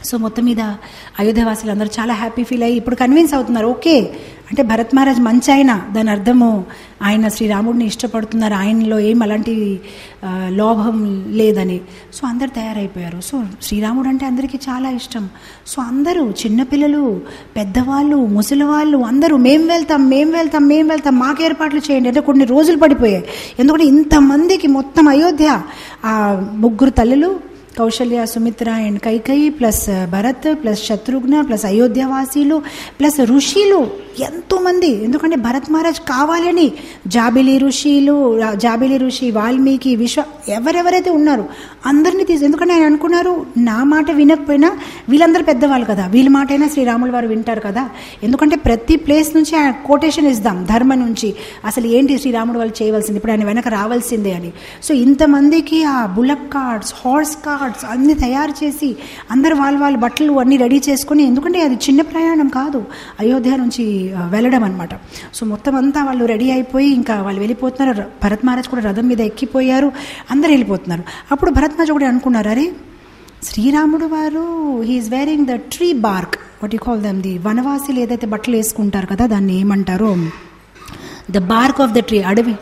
సో మొత్తం మీద అయోధ్యవాసులు అందరూ చాలా హ్యాపీ ఫీల్ అయ్యి ఇప్పుడు కన్విన్స్ అవుతున్నారు ఓకే అంటే భరత్ మహారాజ్ మంచి ఆయన దాని అర్థము ఆయన శ్రీరాముడిని ఇష్టపడుతున్నారు ఆయనలో ఏం అలాంటి ఆ, లోభం లేదని సో అందరు తయారైపోయారు సో శ్రీరాముడు అంటే అందరికీ చాలా ఇష్టం సో అందరూ చిన్నపిల్లలు పెద్దవాళ్ళు ముసలి వాళ్ళు అందరూ మేం వెళ్తాం మేం వెళ్తాం మేం వెళ్తాం మాకు ఏర్పాట్లు చేయండి అంటే కొన్ని రోజులు పడిపోయాయి ఎందుకంటే ఇంతమందికి మొత్తం అయోధ్య ఆ ముగ్గురు తల్లులు Kaushalya Sumitra and Kaikeyi plus Bharat plus Shatrughna plus అయోధ్యవాసీలు ప్లస్ ఋషులు ఎంతోమంది ఎందుకంటే భరత్ మహారాజ్ కావాలని జాబిలి ఋషులు జాబిలి ఋషి వాల్మీకి విశ్వ ఎవరెవరైతే ఉన్నారో అందరినీ తీసి ఎందుకంటే ఆయన అనుకున్నారు నా మాట వినకపోయినా వీళ్ళందరూ పెద్దవాళ్ళు కదా వీళ్ళ మాట అయినా శ్రీరాములు వారు వింటారు కదా ఎందుకంటే ప్రతి ప్లేస్ నుంచి ఆయన కోటేషన్ ఇద్దాం ధర్మ నుంచి అసలు ఏంటి శ్రీరాముడు వాళ్ళు చేయవలసింది ఇప్పుడు ఆయన వెనక రావాల్సిందే అని సో ఇంతమందికి ఆ బులక్ కార్డ్స్ హార్స్ కార్డ్స్ అన్ని తయారు చేసి అందరు వాళ్ళ వాళ్ళ బట్టలు అన్నీ రెడీ చేసుకొని ఎందుకంటే అది చిన్న ప్రయాణం కాదు అయోధ్య నుంచి ఆ, వెళ్ళడం అనమాట సో మొత్తం అంతా వాళ్ళు రెడీ అయిపోయి ఇంకా వాళ్ళు వెళ్ళిపోతున్నారు భరత్ మహారాజ్ కూడా రథం మీద ఎక్కిపోయారు అందరు వెళ్ళిపోతున్నారు అప్పుడు భరత్ మహారాజ్ కూడా అనుకున్నారు అరే శ్రీరాముడు వారు he's wearing the tree bark what you call them the వనవాసీలు ఏదైతే బట్టలు వేసుకుంటారు కదా దాన్ని ఏమంటారో the bark of the tree అడవి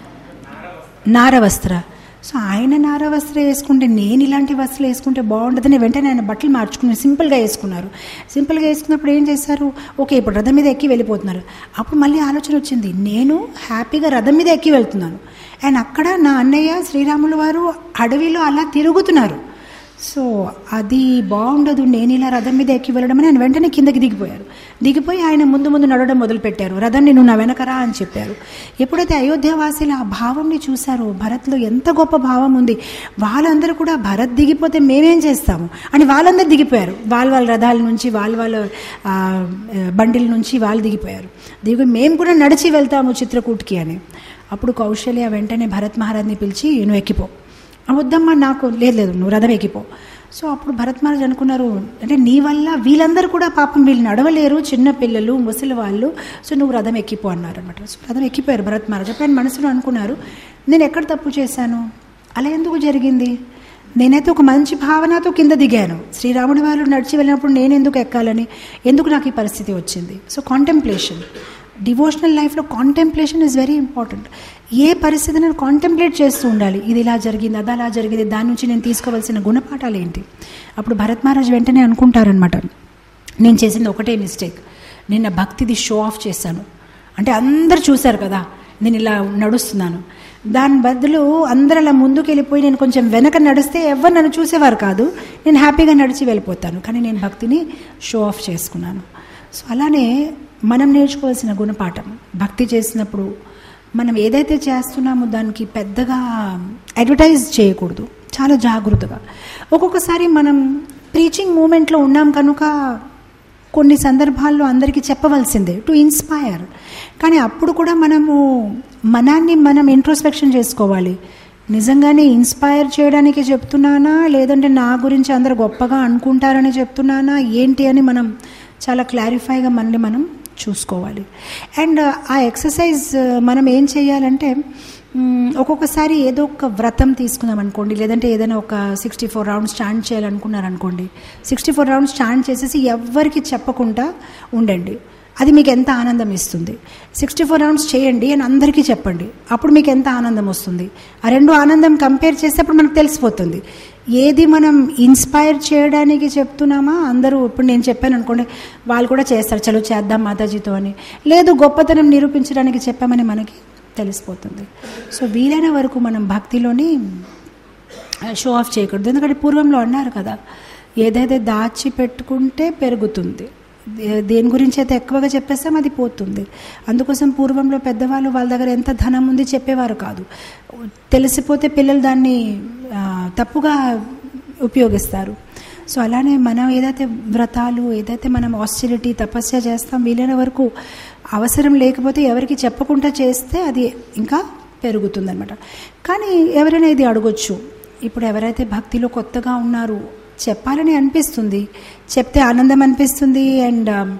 నారవస్త్ర సో ఆయన నారవస్త్ర వేసుకుంటే నేను ఇలాంటి వస్త్రాలు వేసుకుంటే బాగుంటుందని వెంటనే ఆయన బట్టలు మార్చుకుని సింపుల్గా వేసుకున్నారు సింపుల్గా వేసుకున్నప్పుడు ఏం చేశారు ఓకే ఇప్పుడు రథం మీద ఎక్కి వెళ్ళిపోతున్నారు అప్పుడు మళ్ళీ ఆలోచన వచ్చింది నేను హ్యాపీగా రథం మీద ఎక్కి వెళ్తున్నాను అండ్ అక్కడ నా అన్నయ్య శ్రీరాములు వారు అడవిలో అలా తిరుగుతున్నారు సో అది బాగుండదు నేను ఇలా రథం మీద ఎక్కి వెళ్ళడం అని ఆయన వెంటనే కిందకి దిగిపోయారు దిగిపోయి ఆయన ముందు ముందు నడవడం మొదలుపెట్టారు రథాన్ని నువ్వు నా వెనకరా అని చెప్పారు ఎప్పుడైతే అయోధ్యవాసులు ఆ భావంని చూశారో భరత్లో ఎంత గొప్ప భావం ఉంది వాళ్ళందరూ కూడా భరత్ దిగిపోతే మేమేం చేస్తాము అని వాళ్ళందరూ దిగిపోయారు వాళ్ళ వాళ్ళ రథాల నుంచి వాళ్ళ వాళ్ళ ఆ, బండిల నుంచి వాళ్ళు దిగిపోయారు దిగి మేము కూడా నడిచి వెళ్తాము చిత్రకూట్కి అని అప్పుడు కౌశల్య వెంటనే భరత్ మహారాజ్ని పిలిచి నువ్వు ఎక్కిపో "ఆ, వద్దమ్మా నాకు లేదు లేదు నువ్వు రథం ఎక్కిపో సో అప్పుడు భరత్ మహారాజ్ అనుకున్నారు అంటే నీ వల్ల వీళ్ళందరూ కూడా పాపం వీళ్ళు నడవలేరు చిన్న పిల్లలు ముసలి వాళ్ళు సో నువ్వు రథం ఎక్కిపో అన్నారు అనమాట సో రథం ఎక్కిపోయారు భరత్ మహారాజ్ అప్పుడు ఆయన మనసులో అనుకున్నారు నేను ఎక్కడ తప్పు చేశాను అలా ఎందుకు జరిగింది నేనైతే ఒక మంచి భావనతో కింద దిగాను శ్రీరాముడి వాళ్ళు నడిచి వెళ్ళినప్పుడు నేను ఎందుకు ఎక్కాలని ఎందుకు నాకు ఈ పరిస్థితి వచ్చింది సో కాంటెంప్లేషన్ డివోషనల్ లైఫ్లో కాంటెంప్లేషన్ ఇస్ వెరీ ఇంపార్టెంట్ ఏ పరిస్థితిని కాంటెంప్లేట్ చేస్తూ ఉండాలి ఇది ఇలా జరిగింది అది అలా జరిగింది దాని నుంచి నేను తీసుకోవాల్సిన గుణపాఠాలు ఏంటి అప్పుడు భరత్ మహారాజ్ వెంటనే అనుకుంటారనమాట నేను చేసింది ఒకటే మిస్టేక్ నిన్న భక్తిది షో ఆఫ్ చేశాను అంటే అందరు చూశారు కదా నేను ఇలా నడుస్తున్నాను దాని బదులు అందరు అలా ముందుకు వెళ్ళిపోయి నేను కొంచెం వెనక నడిస్తే ఎవరు నన్ను చూసేవారు కాదు నేను హ్యాపీగా నడిచి వెళ్ళిపోతాను కానీ నేను భక్తిని షో ఆఫ్ చేసుకున్నాను సో అలానే మనం నేర్చుకోవాల్సిన గుణపాఠం భక్తి చేసినప్పుడు మనం ఏదైతే చేస్తున్నామో దానికి పెద్దగా అడ్వర్టైజ్ చేయకూడదు చాలా జాగ్రత్తగా ఒక్కొక్కసారి మనం ప్రీచింగ్ మూమెంట్లో ఉన్నాం కనుక కొన్ని సందర్భాల్లో అందరికీ చెప్పవలసిందే టు ఇన్స్పైర్ కానీ అప్పుడు కూడా మనము మనాన్ని మనం ఇంట్రోస్పెక్షన్ చేసుకోవాలి నిజంగానే ఇన్స్పైర్ చేయడానికి చెప్తున్నానా లేదంటే నా గురించి అందరు గొప్పగా అనుకుంటారని చెప్తున్నానా ఏంటి అని మనం చాలా క్లారిఫైగా మనల్ని మనం చూసుకోవాలి అండ్ ఆ ఎక్సర్సైజ్ మనం ఏం చేయాలంటే మ్, ఒక్కొక్కసారి ఏదో ఒక వ్రతం తీసుకుందాం అనుకోండి లేదంటే ఏదైనా ఒక సిక్స్టీ ఫోర్ రౌండ్స్ స్టాండ్ చేయాలనుకున్నారనుకోండి సిక్స్టీ ఫోర్ రౌండ్స్ స్టాండ్ చేసేసి ఎవ్వరికి చెప్పకుండా ఉండండి అది మీకు ఎంత ఆనందం ఇస్తుంది సిక్స్టీ ఫోర్ రౌండ్స్ చేయండి అని అందరికీ చెప్పండి అప్పుడు మీకు ఎంత ఆనందం వస్తుంది ఆ రెండు ఆనందం కంపేర్ చేస్తే అప్పుడు మనకు తెలిసిపోతుంది ఏది మనం ఇన్స్పైర్ చేయడానికి చెప్తున్నామా అందరూ ఇప్పుడు నేను చెప్పాను అనుకోండి వాళ్ళు కూడా చేస్తారు చలో చేద్దాం మాతాజీతో అని లేదు గొప్పతనం నిరూపించడానికి చెప్పామని మనకి తెలిసిపోతుంది సో వీలైన వరకు మనం భక్తిలోని షో ఆఫ్ చేయకూడదు ఎందుకంటే పూర్వంలో అన్నారు కదా ఏదైతే దాచి పెట్టుకుంటే పెరుగుతుంది దే- దేని గురించి అయితే ఎక్కువగా చెప్పేస్తాం అది పోతుంది అందుకోసం పూర్వంలో పెద్దవాళ్ళు వాళ్ళ దగ్గర ఎంత ధనం ఉంది చెప్పేవారు కాదు తెలిసిపోతే పిల్లలు దాన్ని ఆ, తప్పుగా ఉపయోగిస్తారు సో అలానే మనం ఏదైతే వ్రతాలు ఏదైతే మనం ఆస్టిలిటీ తపస్య చేస్తాం వీలైన వరకు అవసరం లేకపోతే ఎవరికి చెప్పకుండా చేస్తే అది ఇంకా పెరుగుతుందన్నమాట కానీ ఎవరైనా ఇది అడగొచ్చు ఇప్పుడు ఎవరైతే భక్తిలో కొత్తగా ఉన్నారు చెప్పాలని అనిపిస్తుంది చెప్తే ఆనందం అనిపిస్తుంది అండ్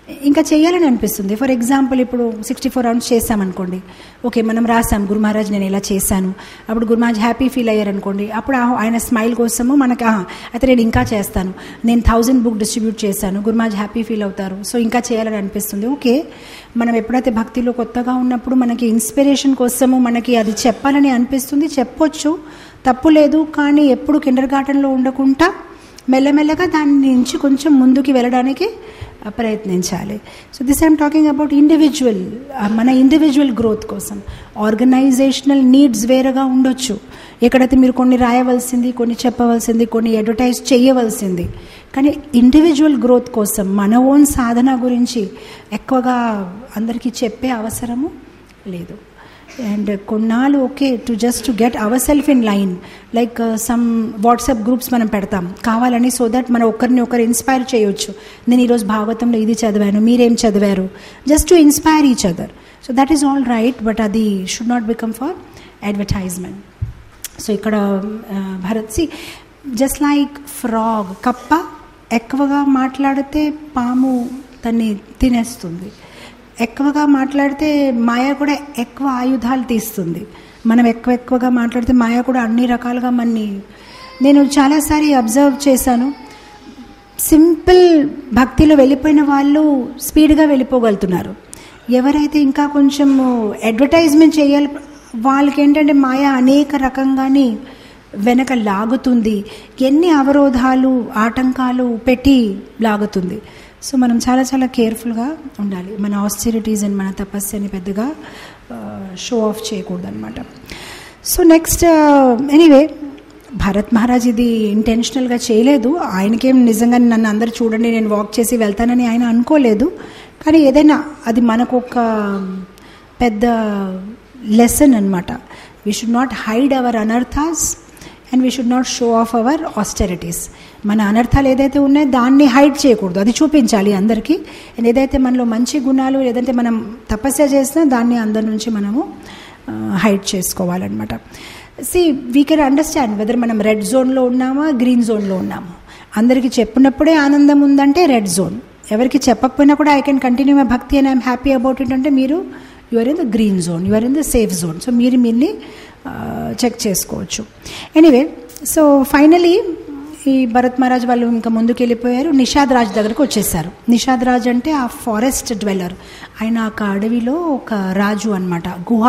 ఇంకా చేయాలని అనిపిస్తుంది ఫర్ ఎగ్జాంపుల్ ఇప్పుడు సిక్స్టీ ఫోర్ రౌండ్స్ చేసామనుకోండి ఓకే మనం రాసాం గురు మహారాజ్ నేను ఇలా చేశాను అప్పుడు గురు మహారాజ్ హ్యాపీ ఫీల్ అయ్యారు అనుకోండి అప్పుడు ఆ- ఆయన స్మైల్ కోసము మనకి "ఆహా, అయితే నేను ఇంకా చేస్తాను నేను థౌజండ్ బుక్ డిస్ట్రిబ్యూట్ చేశాను గురు మహారాజ్ హ్యాపీ ఫీల్ అవుతారు సో ఇంకా చేయాలని అనిపిస్తుంది ఓకే మనం ఎప్పుడైతే భక్తిలో కొత్తగా ఉన్నప్పుడు మనకి ఇన్స్పిరేషన్ కోసము మనకి అది చెప్పాలని అనిపిస్తుంది చెప్పొచ్చు తప్పు లేదు కానీ ఎప్పుడు కిండర్ గార్డెన్లో ఉండకుండా మెల్లమెల్లగా దాని నుంచి కొంచెం ముందుకి వెళ్ళడానికి ఆ, ప్రయత్నించాలి so this I'm talking about individual మన ఇండివిజువల్ గ్రోత్ కోసం ఆర్గనైజేషనల్ నీడ్స్ వేరేగా ఉండొచ్చు ఎక్కడైతే మీరు కొన్ని రాయవలసింది కొన్ని చెప్పవలసింది కొన్ని అడ్వర్టైజ్ చేయవలసింది కానీ ఇండివిజువల్ గ్రోత్ కోసం మన ఓన్ సాధన గురించి ఎక్కువగా అందరికీ చెప్పే అవసరము లేదు అండ్ కొన్నాళ్ళు okay to just to get our self in line like some WhatsApp groups మనం పెడతాం కావాలని సో దట్ మనం ఒకరిని ఒకరు ఇన్స్పైర్ చేయొచ్చు నేను ఈరోజు భాగవతంలో ఇది చదివాను మీరేం చదివారు just to inspire each other so that is all right but అది should not become for advertisement so ఇక్కడ ఆ, Bharat see just like frog కప్ప ఎక్కువగా మాట్లాడితే పాము తన్ని తినేస్తుంది ఎక్కువగా మాట్లాడితే మాయ కూడా ఎక్కువ ఆయుధాలు తీస్తుంది మనం ఎక్కువ ఎక్కువగా మాట్లాడితే మాయ కూడా అన్ని రకాలుగా మన్ని నేను చాలాసారి అబ్జర్వ్ చేశాను సింపుల్ భక్తిలో వెళ్ళిపోయిన వాళ్ళు స్పీడ్గా వెళ్ళిపోగలుగుతున్నారు ఎవరైతే ఇంకా కొంచెం అడ్వర్టైజ్మెంట్ చేయాలి వాళ్ళకి ఏంటంటే మాయ అనేక రకంగానే వెనక లాగుతుంది ఎన్ని అవరోధాలు ఆటంకాలు పెట్టి లాగుతుంది సో మనం చాలా చాలా కేర్ఫుల్గా ఉండాలి మన ఆస్టిరిటీస్ అండ్ మన తపస్సుని పెద్దగా షో ఆఫ్ చేయకూడదు అనమాట so next anyway Bharat Maharaj ఇది ఇంటెన్షనల్గా చేయలేదు ఆయనకేం నిజంగా నన్ను అందరు చూడండి నేను వాక్ చేసి వెళ్తానని ఆయన అనుకోలేదు కానీ ఏదైనా అది మనకు ఒక పెద్ద లెసన్ అనమాట we should not hide our anarthas and we should not show off our austerities మన అనర్థాలు ఏదైతే ఉన్నాయో దాన్ని హైడ్ చేయకూడదు అది చూపించాలి అందరికీ అండ్ ఏదైతే మనలో మంచి గుణాలు ఏదైతే మనం తపస్య చేసినా దాన్ని అందరి నుంచి మనము హైడ్ చేసుకోవాలన్నమాట see we can understand whether మనం రెడ్ జోన్లో ఉన్నామా గ్రీన్ జోన్లో ఉన్నామా అందరికీ చెప్పినప్పుడే ఆనందం ఉందంటే రెడ్ జోన్ ఎవరికి చెప్పకపోయినా కూడా I can continue my bhakti and I'm happy about it అంటే మీరు you are in the green zone you are in the safe zone so మీరు మీన్ని చెక్ చేసుకోవచ్చు ఎనీవే సో ఫైనలీ ఈ భరత్ మహారాజ్ వాళ్ళు ఇంకా ముందుకు వెళ్ళిపోయారు నిషాద్ రాజ్ దగ్గరకు వచ్చేసారు నిషాద్ రాజ్ అంటే ఆ ఫారెస్ట్ డ్వెల్లర్ ఆయన ఒక అడవిలో ఒక రాజు అనమాట గుహ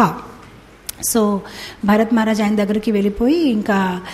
సో భరత్ మహారాజ్ ఆయన దగ్గరికి వెళ్ళిపోయి ఇంకా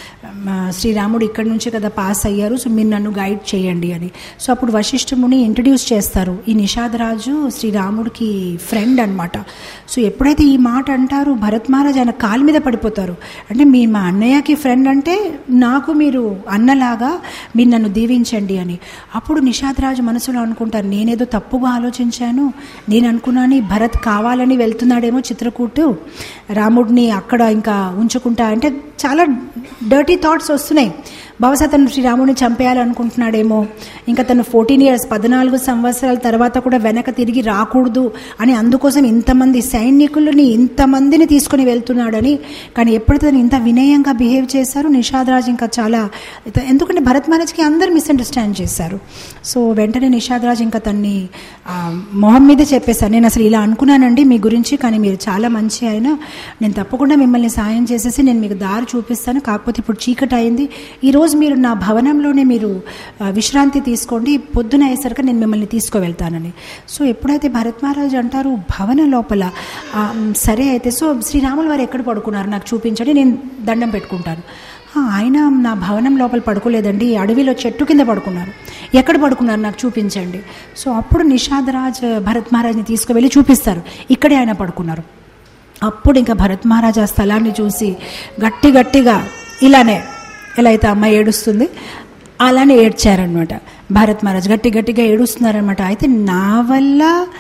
మ, శ్రీరాముడు ఇక్కడి నుంచి కదా పాస్ అయ్యారు సో మీరు నన్ను గైడ్ చేయండి అని సో అప్పుడు వశిష్ఠముని ఇంట్రడ్యూస్ చేస్తారు ఈ నిషాద్ రాజు శ్రీరాముడికి ఫ్రెండ్ అనమాట సో ఎప్పుడైతే ఈ మాట అంటారు భరత్ మహారాజ్ ఆయన కాలు మీద పడిపోతారు అంటే మీ మా అన్నయ్యకి ఫ్రెండ్ అంటే నాకు మీరు అన్నలాగా మీరు నన్ను దీవించండి అని అప్పుడు నిషాద్ రాజు మనసులో అనుకుంటారు నేనేదో తప్పుగా ఆలోచించాను నేను అనుకున్నాను ఈ భరత్ కావాలని వెళ్తున్నాడేమో చిత్రకూటు రాముడిని అక్కడ ఇంకా ఉంచుకుంటా అంటే చాలా డర్టీ థాట్స్ వస్తున్నాయి బహుశా తను శ్రీరాముడిని చంపేయాలనుకుంటున్నాడేమో ఇంకా తను ఫోర్టీన్ ఇయర్స్ పద్నాలుగు సంవత్సరాల తర్వాత కూడా వెనక తిరిగి రాకూడదు అని అందుకోసం ఇంతమంది సైనికులని ఇంతమందిని తీసుకొని వెళ్తున్నాడని కానీ ఎప్పుడైతే తను ఇంత వినయంగా బిహేవ్ చేశారో నిషాద్ రాజ్ ఇంకా చాలా ఎందుకంటే భరత్ మహారాజ్కి అందరు మిస్అండర్స్టాండ్ చేశారు సో వెంటనే నిషాద్ రాజ్ ఇంకా తన్ని ఆ, మొహం మీద చెప్పేశారు నేను అసలు ఇలా అనుకున్నానండి మీ గురించి కానీ మీరు చాలా మంచి ఆయన నేను తప్పకుండా మిమ్మల్ని సాయం చేసేసి నేను మీకు దారి చూపిస్తాను కాకపోతే ఇప్పుడు చీకటి అయింది ఈరోజు మీరు నా భవనంలోనే మీరు ఆ, విశ్రాంతి తీసుకోండి పొద్దున అయ్యేసరికి నేను మిమ్మల్ని తీసుకువెళ్తానని సో ఎప్పుడైతే భరత్ మహారాజ్ అంటారు భవన లోపల ఆ, సరే అయితే సో శ్రీరాములు వారు ఎక్కడ పడుకున్నారు నాకు చూపించండి నేను దండం పెట్టుకుంటాను "ఆ, ఆయన నా భవనం లోపల పడుకోలేదండి అడవిలో చెట్టు కింద పడుకున్నారు ఎక్కడ పడుకున్నారు నాకు చూపించండి సో అప్పుడు నిషాద్ రాజ్ భరత్ మహారాజ్ని తీసుకువెళ్ళి చూపిస్తారు ఇక్కడే ఆయన పడుకున్నారు అప్పుడు ఇంకా భరత్ మహారాజ్ ఆ స్థలాన్ని చూసి గట్టి గట్టిగా ఇలానే ఎలా అయితే అమ్మాయి ఏడుస్తుంది అలానే ఏడ్చారనమాట భారత్ మహారాజ్ గట్టి గట్టిగా ఏడుస్తున్నారనమాట అయితే నా వల్ల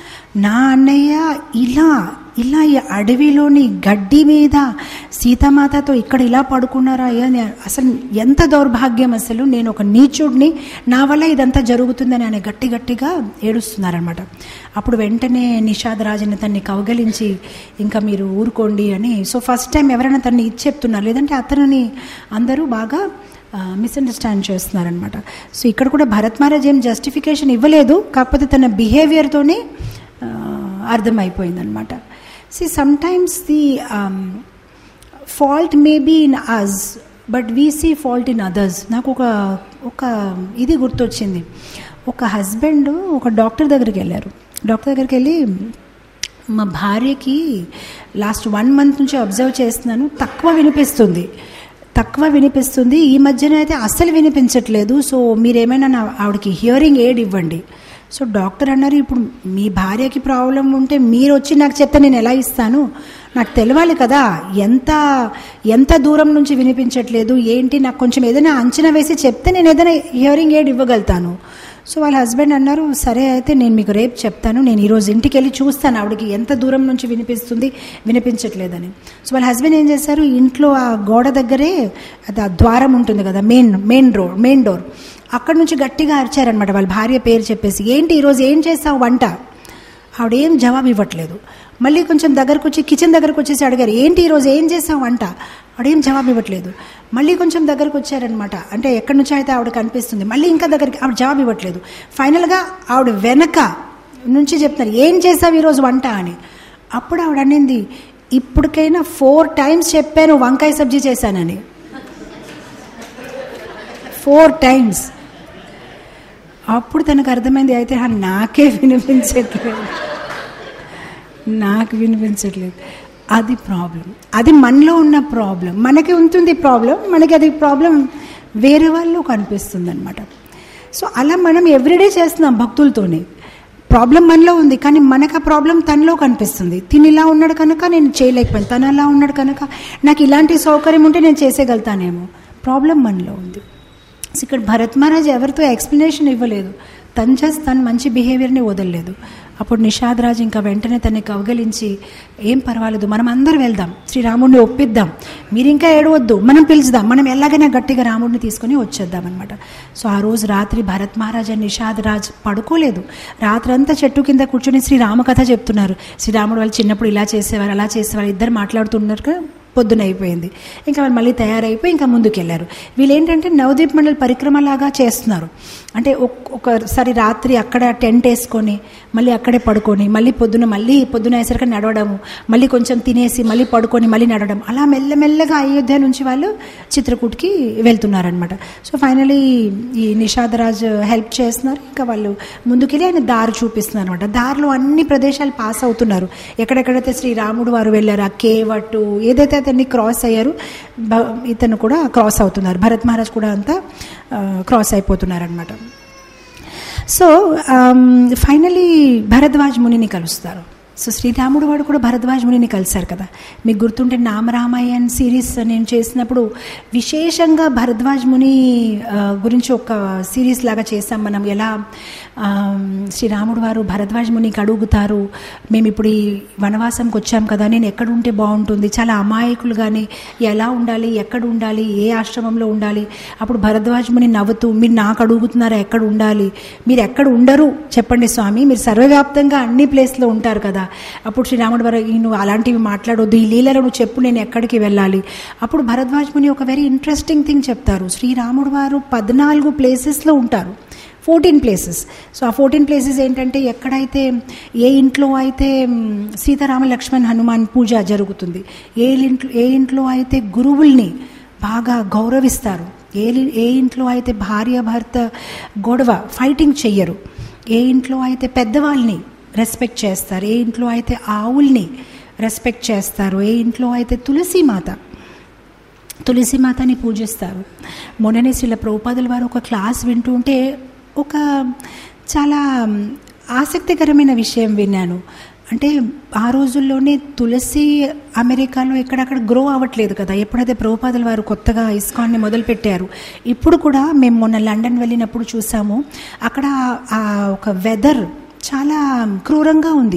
నా అన్నయ్య ఇలా ఇలా ఈ అడవిలోని గడ్డి మీద సీతామాతతో ఇక్కడ ఇలా పడుకున్నారా అని అసలు ఎంత దౌర్భాగ్యం అసలు నేను ఒక నీచుడిని నా వల్ల ఇదంతా జరుగుతుందని ఆయన గట్టి గట్టిగా ఏడుస్తున్నారనమాట అప్పుడు వెంటనే నిషాద్ రాజుని తన్ని కౌగలించి ఇంకా మీరు ఊరుకోండి అని సో ఫస్ట్ టైం ఎవరైనా తన్ని ఇది చెప్తున్నారు లేదంటే అతనిని అందరూ బాగా మిస్అండర్స్టాండ్ చేస్తున్నారనమాట సో ఇక్కడ కూడా భరత్ మహారాజ్ ఏం జస్టిఫికేషన్ ఇవ్వలేదు కాకపోతే తన బిహేవియర్తోనే అర్థమైపోయిందనమాట see sometimes the fault may be in us but we see fault in others నాకు ఒక ఒక ఇది గుర్తొచ్చింది ఒక హస్బెండ్ ఒక డాక్టర్ దగ్గరికి వెళ్ళారు డాక్టర్ దగ్గరికి వెళ్ళి మా భార్యకి లాస్ట్ వన్ మంత్ నుంచి అబ్జర్వ్ చేస్తున్నాను తక్కువ వినిపిస్తుంది తక్కువ వినిపిస్తుంది ఈ మధ్యన అయితే అస్సలు వినిపించట్లేదు సో మీరేమైనా నా ఆవిడకి హియరింగ్ ఎయిడ్ ఇవ్వండి సో డాక్టర్ అన్నారు ఇప్పుడు మీ భార్యకి ప్రాబ్లం ఉంటే మీరు వచ్చి నాకు చెప్తే నేను ఎలా ఇస్తాను నాకు తెలవాలి కదా ఎంత ఎంత దూరం నుంచి వినిపించట్లేదు ఏంటి నాకు కొంచెం ఏదైనా అంచనా వేసి చెప్తే నేను ఏదైనా హియరింగ్ ఎయిడ్ ఇవ్వగలుగుతాను సో వాళ్ళ హస్బెండ్ అన్నారు సరే అయితే నేను మీకు రేపు చెప్తాను నేను ఈరోజు ఇంటికి వెళ్ళి చూస్తాను ఆవిడకి ఎంత దూరం నుంచి వినిపిస్తుంది వినిపించట్లేదని సో వాళ్ళ హస్బెండ్ ఏం చేశారు ఇంట్లో ఆ గోడ దగ్గరే అది ఆ ద్వారం ఉంటుంది కదా main main road main door అక్కడ నుంచి గట్టిగా అరిచారనమాట వాళ్ళ భార్య పేరు చెప్పేసి ఏంటి ఈరోజు ఏం చేస్తావు వంట ఆవిడ ఏం జవాబు ఇవ్వట్లేదు మళ్ళీ కొంచెం దగ్గరకు వచ్చి కిచెన్ దగ్గరకు వచ్చేసి అడిగారు ఏంటి ఈరోజు ఏం చేసావు వంట ఆవిడేం జవాబు ఇవ్వట్లేదు మళ్ళీ కొంచెం దగ్గరకు వచ్చారనమాట అంటే ఎక్కడి నుంచి అయితే ఆవిడ కనిపిస్తుంది మళ్ళీ ఇంకా దగ్గరికి ఆవిడ జవాబు ఇవ్వట్లేదు ఫైనల్గా ఆవిడ వెనక నుంచి చెప్తున్నారు ఏం చేసావు ఈరోజు వంట అని అప్పుడు ఆవిడ అనింది ఇప్పటికైనా ఫోర్ టైమ్స్ చెప్పాను వంకాయ సబ్జీ చేశానని ఫోర్ టైమ్స్ అప్పుడు తనకు అర్థమైంది అయితే "హా, నాకే వినిపించట్లేదు నాకు వినిపించట్లేదు అది ప్రాబ్లం అది మనలో ఉన్న ప్రాబ్లం మనకి ఉంటుంది ప్రాబ్లం మనకి అది ప్రాబ్లం వేరే వాళ్ళు కనిపిస్తుంది అనమాట సో అలా మనం ఎవ్రీడే చేస్తున్నాం భక్తులతోనే ప్రాబ్లం మనలో ఉంది కానీ మనకు ఆ ప్రాబ్లం తనలో కనిపిస్తుంది తిని ఇలా ఉన్నాడు కనుక నేను చేయలేకపోయాను తను అలా ఉన్నాడు కనుక నాకు ఇలాంటి సౌకర్యం ఉంటే నేను చేసేయగలుగుతానేమో ప్రాబ్లం మనలో ఉంది సో ఇక్కడ భరత్ మహారాజ్ ఎవరితో ఎక్స్ప్లెనేషన్ ఇవ్వలేదు తను జస్ట్ తను మంచి బిహేవియర్ని వదలలేదు అప్పుడు నిషాద్ రాజ్ ఇంకా వెంటనే తనని కవగలించి ఏం పర్వాలేదు మనం అందరు వెళ్దాం శ్రీరాముడిని ఒప్పిద్దాం మీరు ఇంకా ఏడవద్దు మనం పిలుచుదాం మనం ఎలాగైనా గట్టిగా రాముడిని తీసుకొని వచ్చేద్దాం అనమాట సో ఆ రోజు రాత్రి భరత్ మహారాజ్ అండ్ నిషాద్ రాజ్ పడుకోలేదు రాత్రంతా చెట్టు కింద కూర్చొని శ్రీరామ కథ చెప్తున్నారు శ్రీరాముడు వాళ్ళు చిన్నప్పుడు ఇలా చేసేవారు అలా చేసేవారు ఇద్దరు మాట్లాడుతున్నారు కదా, పొద్దున అయిపోయింది ఇంకా వాళ్ళు మళ్ళీ తయారైపోయి ఇంకా ముందుకెళ్ళారు వీళ్ళు ఏంటంటే నవదీప్ మండల్ పరిక్రమలాగా చేస్తున్నారు అంటే ఒక్- ఒకసారి రాత్రి అక్కడ టెంట్ వేసుకొని మళ్ళీ అక్కడే పడుకొని మళ్ళీ పొద్దున మళ్ళీ పొద్దున అయ్యేసరికి నడవడము మళ్ళీ కొంచెం తినేసి మళ్ళీ పడుకొని మళ్ళీ నడవడం అలా మెల్లమెల్లగా అయోధ్య నుంచి వాళ్ళు చిత్రకూట్కి వెళ్తున్నారనమాట సో ఫైనలీ ఈ నిషాద్ రాజ్ హెల్ప్ చేస్తున్నారు ఇంకా వాళ్ళు ముందుకెళ్ళి ఆయన దారి చూపిస్తున్నారు అనమాట దారిలో అన్ని ప్రదేశాలు పాస్ అవుతున్నారు ఎక్కడెక్కడైతే శ్రీరాముడు వారు వెళ్ళారు ఆ కేవట్టు ఏదైతే అతన్ని క్రాస్ అయ్యారు భ- ఇతను కూడా క్రాస్ అవుతున్నారు భరత్ మహారాజ్ కూడా అంతా క్రాస్ అయిపోతున్నారు అనమాట సో ఫైనలీ భరద్వాజ్ మునిని కలుస్తారు సో శ్రీరాముడు వాడు కూడా భరద్వాజ్ మునిని కలిశారు కదా మీకు గుర్తుంటే నామరామాయణ్ సిరీస్ నేను చేసినప్పుడు విశేషంగా భరద్వాజ్ ముని ఆ, గురించి ఒక సిరీస్ లాగా చేసాం మనం ఎలా ఆ, శ్రీరాముడు వారు భరద్వాజ్ మునికి అడుగుతారు మేము ఇప్పుడు ఈ వనవాసంకి వచ్చాం కదా నేను ఎక్కడ ఉంటే బాగుంటుంది చాలా అమాయకులు కానీ ఎలా ఉండాలి ఎక్కడ ఉండాలి ఏ ఆశ్రమంలో ఉండాలి అప్పుడు భరద్వాజ్ ముని నవ్వుతూ మీరు నాకు అడుగుతున్నారా ఎక్కడ ఉండాలి మీరు ఎక్కడ ఉండరు చెప్పండి స్వామి మీరు సర్వవ్యాప్తంగా అన్ని ప్లేస్లో ఉంటారు కదా అప్పుడు శ్రీరాముడు వారు "ఈ నువ్వు అలాంటివి మాట్లాడొద్దు ఈ లీలలో నువ్వు చెప్పు నేను ఎక్కడికి వెళ్ళాలి అప్పుడు భరద్వాజ్ ముని ఒక వెరీ ఇంట్రెస్టింగ్ థింగ్ చెప్తారు శ్రీరాముడు వారు పద్నాలుగు ప్లేసెస్లో ఉంటారు ఫోర్టీన్ ప్లేసెస్ సో ఆ ఫోర్టీన్ ప్లేసెస్ ఏంటంటే ఎక్కడైతే ఏ ఇంట్లో అయితే మ్, సీతారామ లక్ష్మణ్ హనుమాన్ పూజ జరుగుతుంది ఏ ఇంట్లో ఏ ఇంట్లో అయితే గురువుల్ని బాగా గౌరవిస్తారు ఏ లి- ఏ ఇంట్లో అయితే భార్య భర్త గొడవ ఫైటింగ్ చెయ్యరు ఏ ఇంట్లో అయితే పెద్దవాళ్ళని రెస్పెక్ట్ చేస్తారు ఏ ఇంట్లో అయితే ఆవుల్ని రెస్పెక్ట్ చేస్తారు ఏ ఇంట్లో అయితే తులసి మాత తులసి మాతని పూజిస్తారు మొన్ననే శ్రీల ప్రభుపాదుల వారు ఒక క్లాస్ వింటూ ఉంటే ఒక చాలా ఆసక్తికరమైన విషయం విన్నాను అంటే ఆ రోజుల్లోనే తులసి అమెరికాలో ఎక్కడక్కడ గ్రో అవ్వట్లేదు కదా ఎప్పుడైతే ప్రభుపాదుల వారు కొత్తగా ఇస్కాన్ని మొదలుపెట్టారు ఇప్పుడు కూడా మేము మొన్న లండన్ వెళ్ళినప్పుడు చూసాము అక్కడ ఆ ఒక వెదర్ చాలా క్రూరంగా ఉంది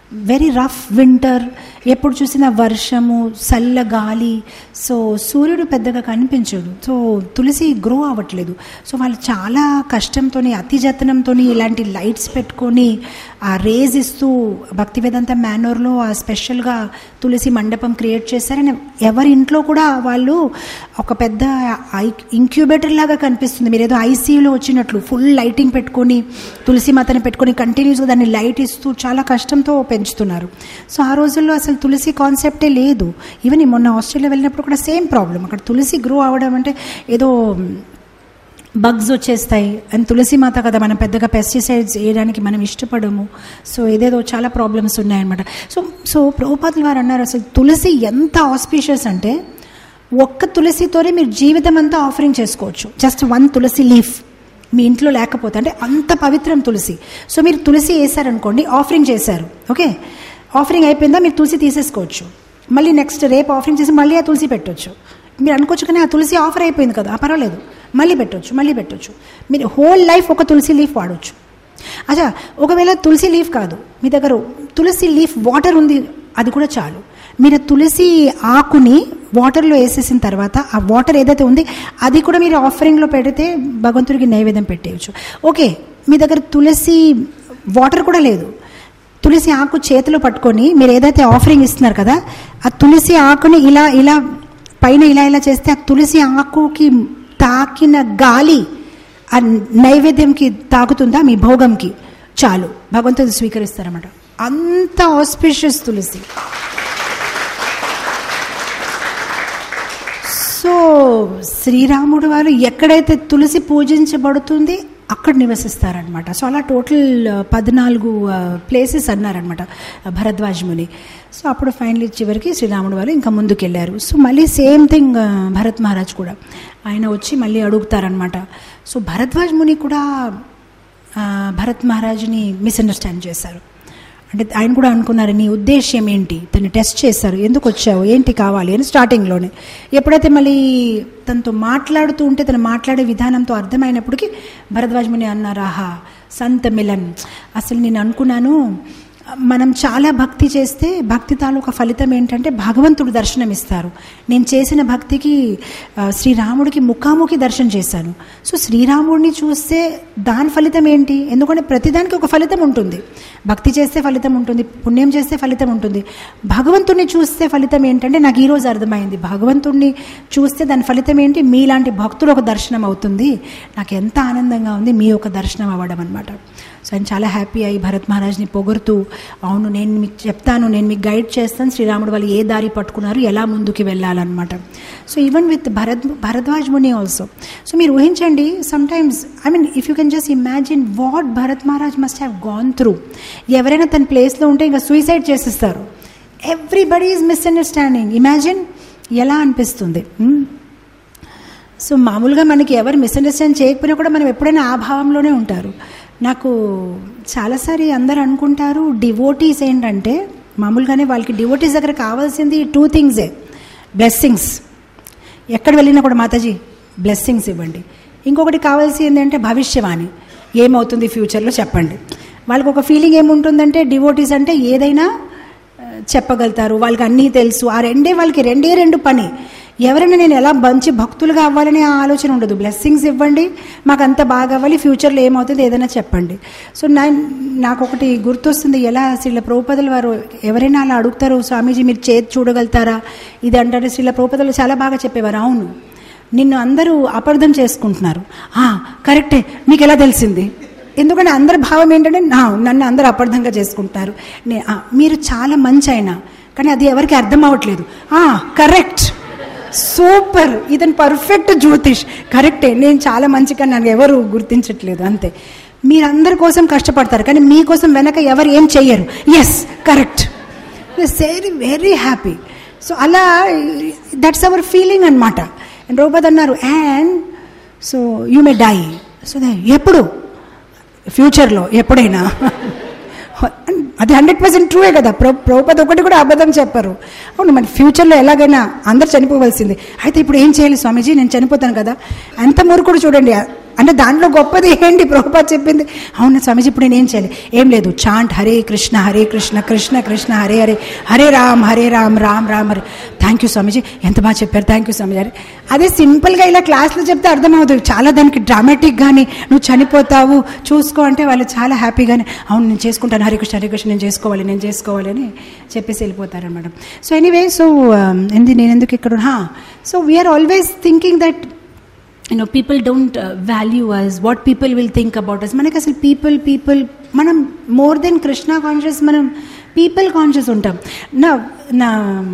వెరీ రఫ్ వింటర్ ఎప్పుడు చూసినా వర్షము చల్ల గాలి సో సూర్యుడు పెద్దగా కనిపించడు సో తులసి గ్రో అవ్వట్లేదు సో వాళ్ళు చాలా కష్టంతో అతి జతనంతో ఇలాంటి లైట్స్ పెట్టుకొని ఆ రేజ్ ఇస్తూ భక్తి వేదాంత మేనర్లో ఆ స్పెషల్గా తులసి మండపం క్రియేట్ చేశారని ఎవరి ఇంట్లో కూడా వాళ్ళు ఒక పెద్ద ఇంక్యుబేటర్ లాగా కనిపిస్తుంది మీరు ఏదో ఐసీయూలో వచ్చినట్లు ఫుల్ లైటింగ్ పెట్టుకొని తులసి మాతని పెట్టుకొని కంటిన్యూస్గా దాన్ని లైట్ ఇస్తూ చాలా కష్టంతో పెంచుతున్నారు సో ఆ రోజుల్లో అసలు తులసి కాన్సెప్టే లేదు ఈవెన్ ఈ మొన్న ఆస్ట్రేలియా వెళ్ళినప్పుడు కూడా సేమ్ ప్రాబ్లం అక్కడ తులసి గ్రో అవ్వడం అంటే ఏదో బగ్స్ వచ్చేస్తాయి అండ్ తులసి మాత కదా మనం పెద్దగా పెస్టిసైడ్స్ వేయడానికి మనం ఇష్టపడము సో ఏదేదో చాలా ప్రాబ్లమ్స్ ఉన్నాయన్నమాట సో సో ప్రభుపాదుల వారు అన్నారు అసలు తులసి ఎంత ఆస్పీషియస్ అంటే ఒక్క తులసితోనే మీరు జీవితం అంతా ఆఫరింగ్ చేసుకోవచ్చు జస్ట్ వన్ తులసి లీఫ్ మీ ఇంట్లో లేకపోతే అంటే అంత పవిత్రం తులసి సో మీరు తులసి వేసారనుకోండి ఆఫరింగ్ చేశారు ఓకే ఆఫరింగ్ అయిపోయిందా మీరు తులసి తీసేసుకోవచ్చు మళ్ళీ నెక్స్ట్ రేపు ఆఫరింగ్ చేసి మళ్ళీ ఆ తులసి పెట్టవచ్చు మీరు అనుకోవచ్చు కానీ ఆ తులసి ఆఫర్ అయిపోయింది కదా ఆ పర్వాలేదు మళ్ళీ పెట్టవచ్చు మళ్ళీ పెట్టవచ్చు మీరు హోల్ లైఫ్ ఒక తులసి లీఫ్ వాడవచ్చు అచ్చా ఒకవేళ తులసి లీఫ్ కాదు మీ దగ్గర తులసి లీఫ్ వాటర్ ఉంది అది కూడా చాలు మీరు తులసి ఆకుని వాటర్లో వేసేసిన తర్వాత ఆ వాటర్ ఏదైతే ఉంది అది కూడా మీరు ఆఫరింగ్లో పెడితే భగవంతుడికి నైవేద్యం పెట్టేయచ్చు ఓకే మీ దగ్గర తులసి వాటర్ కూడా లేదు తులసి ఆకు చేతిలో పట్టుకొని మీరు ఏదైతే ఆఫరింగ్ ఇస్తున్నారు కదా ఆ తులసి ఆకుని ఇలా ఇలా పైన ఇలా ఇలా చేస్తే ఆ తులసి ఆకుకి తాకిన గాలి ఆ నైవేద్యంకి తాకుతుందా మీ భోగంకి చాలు భగవంతుడు స్వీకరిస్తారన్నమాట అంత ఆస్పిషియస్ తులసి సో శ్రీరాముడు వారు ఎక్కడైతే తులసి పూజించబడుతుంది అక్కడ నివసిస్తారనమాట సో అలా టోటల్ పద్నాలుగు ప్లేసెస్ అన్నారనమాట భరద్వాజ్ ముని సో అప్పుడు ఫైనల్ చివరికి శ్రీరాముడు వారు ఇంకా ముందుకెళ్ళారు సో మళ్ళీ సేమ్ థింగ్ భరత్ మహారాజ్ కూడా ఆయన వచ్చి మళ్ళీ అడుగుతారనమాట సో భరద్వాజ్ ముని కూడా భరత్ మహారాజ్ని మిస్అండర్స్టాండ్ చేశారు అంటే ఆయన కూడా అనుకున్నారు నీ ఉద్దేశ్యం ఏంటి తను టెస్ట్ చేశారు ఎందుకు వచ్చావు ఏంటి కావాలి అని స్టార్టింగ్లోనే ఎప్పుడైతే మళ్ళీ తనతో మాట్లాడుతూ ఉంటే తను మాట్లాడే విధానంతో అర్థమైనప్పటికీ భరద్వాజ్ ముని అన్నారు ఆహా సంత మిలన్ అసలు నేను అనుకున్నాను మనం చాలా భక్తి చేస్తే భక్తి తాలూకా ఫలితం ఏంటంటే భగవంతుడు దర్శనం ఇస్తారు నేను చేసిన భక్తికి శ్రీరాముడికి ముఖాముఖి దర్శనం చేశాను సో శ్రీరాముడిని చూస్తే దాని ఫలితం ఏంటి ఎందుకంటే ప్రతిదానికి ఒక ఫలితం ఉంటుంది భక్తి చేస్తే ఫలితం ఉంటుంది పుణ్యం చేస్తే ఫలితం ఉంటుంది భగవంతుడిని చూస్తే ఫలితం ఏంటంటే నాకు ఈరోజు అర్థమైంది భగవంతుడిని చూస్తే దాని ఫలితం ఏంటి మీలాంటి భక్తులు ఒక దర్శనం అవుతుంది నాకు ఎంత ఆనందంగా ఉంది మీ ఒక దర్శనం అవ్వడం అనమాట సో ఆయన చాలా హ్యాపీ అయ్యి భరత్ మహారాజ్ని పొగుడుతూ అవును నేను మీకు చెప్తాను నేను మీకు గైడ్ చేస్తాను శ్రీరాముడు వాళ్ళు ఏ దారి పట్టుకున్నారు ఎలా ముందుకు వెళ్ళాలన్నమాట so even with Bharat Bharadwaj Muni also so మీరు ఊహించండి sometimes I mean if you can just imagine what Bharat Maharaj must have gone through ఎవరైనా తన ప్లేస్లో ఉంటే ఇంకా సూసైడ్ చేసేస్తారు ఎవ్రీబడి ఈజ్ మిస్అండర్స్టాండింగ్ ఇమాజిన్ ఎలా అనిపిస్తుంది సో మామూలుగా మనకి ఎవరు మిస్అండర్స్టాండ్ చేయకపోయినా కూడా మనం ఎప్పుడైనా ఆ భావంలోనే ఉంటారు నాకు చాలాసారి అందరు అనుకుంటారు డివోటీస్ ఏంటంటే మామూలుగానే వాళ్ళకి డివోటీస్ దగ్గర కావాల్సింది టూ థింగ్సే బ్లెస్సింగ్స్ ఎక్కడ వెళ్ళినా కూడా మాతాజీ బ్లెస్సింగ్స్ ఇవ్వండి ఇంకొకటి కావాల్సి ఏంటంటే భవిష్యవాణి ఏమవుతుంది ఫ్యూచర్లో చెప్పండి వాళ్ళకి ఒక ఫీలింగ్ ఏముంటుందంటే డివోటీస్ అంటే ఏదైనా చెప్పగలుగుతారు వాళ్ళకి అన్నీ తెలుసు ఆ రెండే వాళ్ళకి రెండే రెండు పని ఎవరైనా నేను ఎలా మంచి భక్తులుగా అవ్వాలనే ఆలోచన ఉండదు బ్లెస్సింగ్స్ ఇవ్వండి మాకు అంత బాగా అవ్వాలి ఫ్యూచర్లో ఏమవుతుంది ఏదైనా చెప్పండి సో నా నాకు ఒకటి గుర్తొస్తుంది ఎలా శ్రీల ప్రభుపదల వారు ఎవరైనా అలా అడుగుతారు స్వామీజీ మీరు చేతి చూడగలుగుతారా ఇది అంటారు శ్రీల ప్రభుపదలు చాలా బాగా చెప్పేవారు అవును నిన్ను అందరూ అపార్థం చేసుకుంటున్నారు కరెక్టే మీకు ఎలా తెలిసింది ఎందుకంటే అందరి భావం ఏంటంటే నన్ను అందరూ అపార్థంగా చేసుకుంటున్నారు నే మీరు చాలా మంచి అయినా కానీ అది ఎవరికి అర్థం అవ్వట్లేదు కరెక్ట్ సూపర్ ఇతను పర్ఫెక్ట్ జ్యోతిష్ కరెక్టే నేను చాలా మంచిగా నన్ను ఎవరు గుర్తించట్లేదు అంతే మీరందరి కోసం కష్టపడతారు కానీ మీకోసం వెనక ఎవరు ఏం చెయ్యరు yes correct very very happy so అలా దట్స్ అవర్ ఫీలింగ్ అనమాట రూపద్ అన్నారు and so you may die so ఎప్పుడు ఫ్యూచర్లో ఎప్పుడైనా అది హండ్రెడ్ పర్సెంట్ ట్రూవే కదా ప్రో ప్రభుపద ఒకటి కూడా అబద్ధం చెప్పారు అవును మరి ఫ్యూచర్లో ఎలాగైనా అందరు చనిపోవలసింది అయితే ఇప్పుడు ఏం చేయాలి స్వామీజీ నేను చనిపోతాను కదా ఎంత మూర్ఖుడు చూడండి అంటే దాంట్లో గొప్పది ఏంటి ప్రభుపాద్ చెప్పింది అవును స్వామీజీ ఇప్పుడు నేను ఏం చేయాలి ఏం లేదు chant Hare Krishna Hare Krishna Krishna Krishna Hare Hare Hare Ram Hare Ram Ram Ram Hare thank you Swamiji ఎంత బాగా చెప్పారు థ్యాంక్ యూ స్వామీజీ అరే అదే సింపుల్గా ఇలా క్లాస్లో చెప్తే అర్థమవుతుంది చాలా దానికి డ్రామాటిక్ కానీ నువ్వు చనిపోతావు చూసుకో అంటే వాళ్ళు చాలా హ్యాపీగానే అవును నేను చేసుకుంటాను హరే కృష్ణ హరే కృష్ణ నేను చేసుకోవాలి నేను చేసుకోవాలి అని చెప్పేసి వెళ్ళిపోతారనమాట సో ఎనీవే సో ఎందు నేను ఎందుకు ఇక్కడ so we are always thinking that you know people don't uh, value us what people will think about us మనకి అసలు పీపుల్ పీపుల్ మనం మోర్ దెన్ కృష్ణ కాన్షియస్ మనం పీపుల్ కాన్షియస్ ఉంటాం నా నా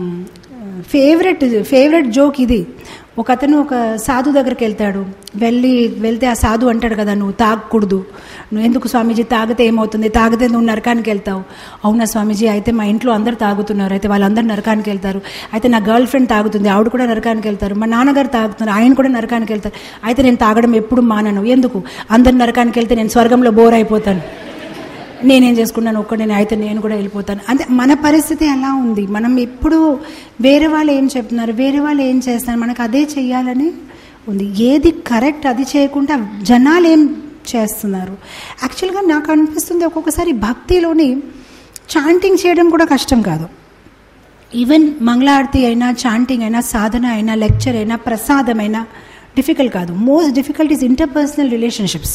ఫేవరెట్ ఫేవరెట్ జోక్ ఇది ఒక అతను ఒక సాధు దగ్గరికి వెళ్తాడు వెళ్ళి వెళ్తే ఆ సాధు అంటాడు కదా నువ్వు తాగకూడదు నువ్వు ఎందుకు స్వామీజీ తాగితే ఏమవుతుంది తాగితే నువ్వు నరకానికి వెళ్తావు అవునా స్వామీజీ అయితే మా ఇంట్లో అందరు తాగుతున్నారు అయితే వాళ్ళందరూ నరకానికి వెళ్తారు అయితే నా గర్ల్ ఫ్రెండ్ తాగుతుంది ఆవిడ కూడా నరకానికి వెళ్తారు మా నాన్నగారు తాగుతున్నారు ఆయన కూడా నరకానికి వెళ్తారు అయితే నేను తాగడం ఎప్పుడు మానను ఎందుకు అందరు నరకానికి వెళ్తే నేను స్వర్గంలో బోర్ అయిపోతాను నేనేం చేసుకున్నాను ఒక్కడే అయితే నేను కూడా వెళ్ళిపోతాను అంటే మన పరిస్థితి ఎలా ఉంది మనం ఎప్పుడు వేరే వాళ్ళు ఏం చెప్తున్నారు వేరే వాళ్ళు ఏం చేస్తున్నారు మనకు అదే చెయ్యాలని ఉంది ఏది కరెక్ట్ అది చేయకుండా జనాలు ఏం చేస్తున్నారు యాక్చువల్గా నాకు అనిపిస్తుంది ఒక్కొక్కసారి భక్తిలోని చాంటింగ్ చేయడం కూడా కష్టం కాదు ఈవెన్ మంగళారతి అయినా చాంటింగ్ అయినా సాధన అయినా లెక్చర్ అయినా ప్రసాదం అయినా డిఫికల్ట్ కాదు most difficult is interpersonal relationships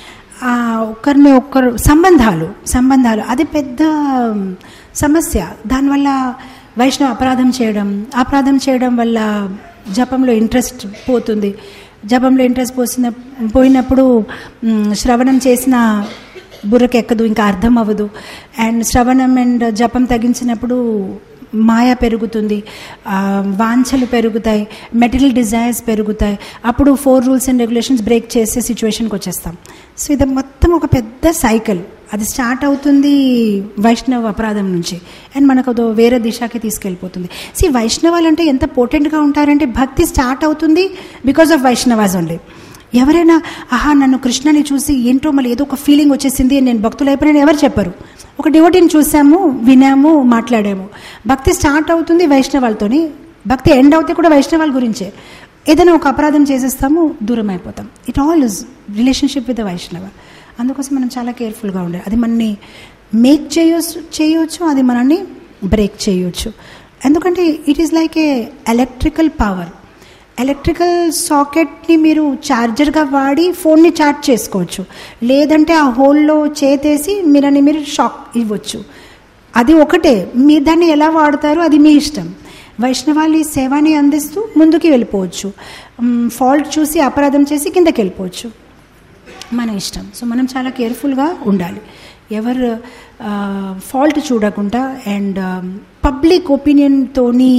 ఒకరిని ఒకరు సంబంధాలు సంబంధాలు అది పెద్ద సమస్య దానివల్ల వైష్ణవ అపరాధం చేయడం అపరాధం చేయడం వల్ల జపంలో ఇంట్రెస్ట్ పోతుంది జపంలో ఇంట్రెస్ట్ పోసిన పోయినప్పుడు శ్రవణం చేసిన బుర్రకి ఎక్కదు ఇంకా అర్థం అవ్వదు అండ్ శ్రవణం అండ్ జపం తగ్గించినప్పుడు మాయ పెరుగుతుంది వాంఛలు పెరుగుతాయి మెటీరియల్ డిజైర్స్ పెరుగుతాయి అప్పుడు four rules and regulations break చేసే సిచ్యువేషన్కి వచ్చేస్తాం సో ఇది మొత్తం ఒక పెద్ద సైకిల్ అది స్టార్ట్ అవుతుంది వైష్ణవ అపరాధం నుంచి అండ్ మనకు అదో వేరే దిశకి తీసుకెళ్ళిపోతుంది సి వైష్ణవాలు అంటే ఎంత పోటెంట్గా ఉంటారంటే భక్తి స్టార్ట్ అవుతుంది బికాస్ ఆఫ్ వైష్ణవాస్ ఓన్లీ ఎవరైనా ఆహా నన్ను కృష్ణని చూసి ఏంటో మళ్ళీ ఏదో ఒక ఫీలింగ్ వచ్చేసింది నేను భక్తులు అయిపోయినా ఎవరు చెప్పరు ఒక డివోటీని చూసాము వినాము మాట్లాడాము భక్తి స్టార్ట్ అవుతుంది వైష్ణవాలతోని భక్తి ఎండ్ అవుతే కూడా వైష్ణవాల గురించే ఏదైనా ఒక అపరాధం చేసేస్తాము దూరం అయిపోతాం it all is relationship with Vaishnava అందుకోసం మనం చాలా కేర్ఫుల్గా ఉండాలి అది మనని మేక్ చేయొచ్చు చేయొచ్చు అది మనల్ని బ్రేక్ చేయొచ్చు ఎందుకంటే it is like a electrical power electrical సాకెట్ని మీరు ఛార్జర్గా వాడి ఫోన్ని ఛార్జ్ చేసుకోవచ్చు లేదంటే ఆ హోల్లో చేతేసి మీరని మీరు షాక్ ఇవ్వచ్చు అది ఒకటే మీరు దాన్ని ఎలా వాడతారో అది మీ ఇష్టం వైష్ణవాళ్ళి సేవని అందిస్తూ ముందుకు వెళ్ళిపోవచ్చు ఫాల్ట్ చూసి అపరాధం చేసి కిందకి వెళ్ళిపోవచ్చు మన ఇష్టం సో మనం చాలా కేర్ఫుల్గా ఉండాలి ఎవరు ఫాల్ట్ చూడకుండా అండ్ పబ్లిక్ ఒపీనియన్తోని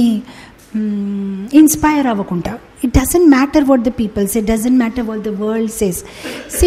ఇన్స్పైర్ అవ్వకుండా it doesn't matter what the peoples it doesn't matter what the world says see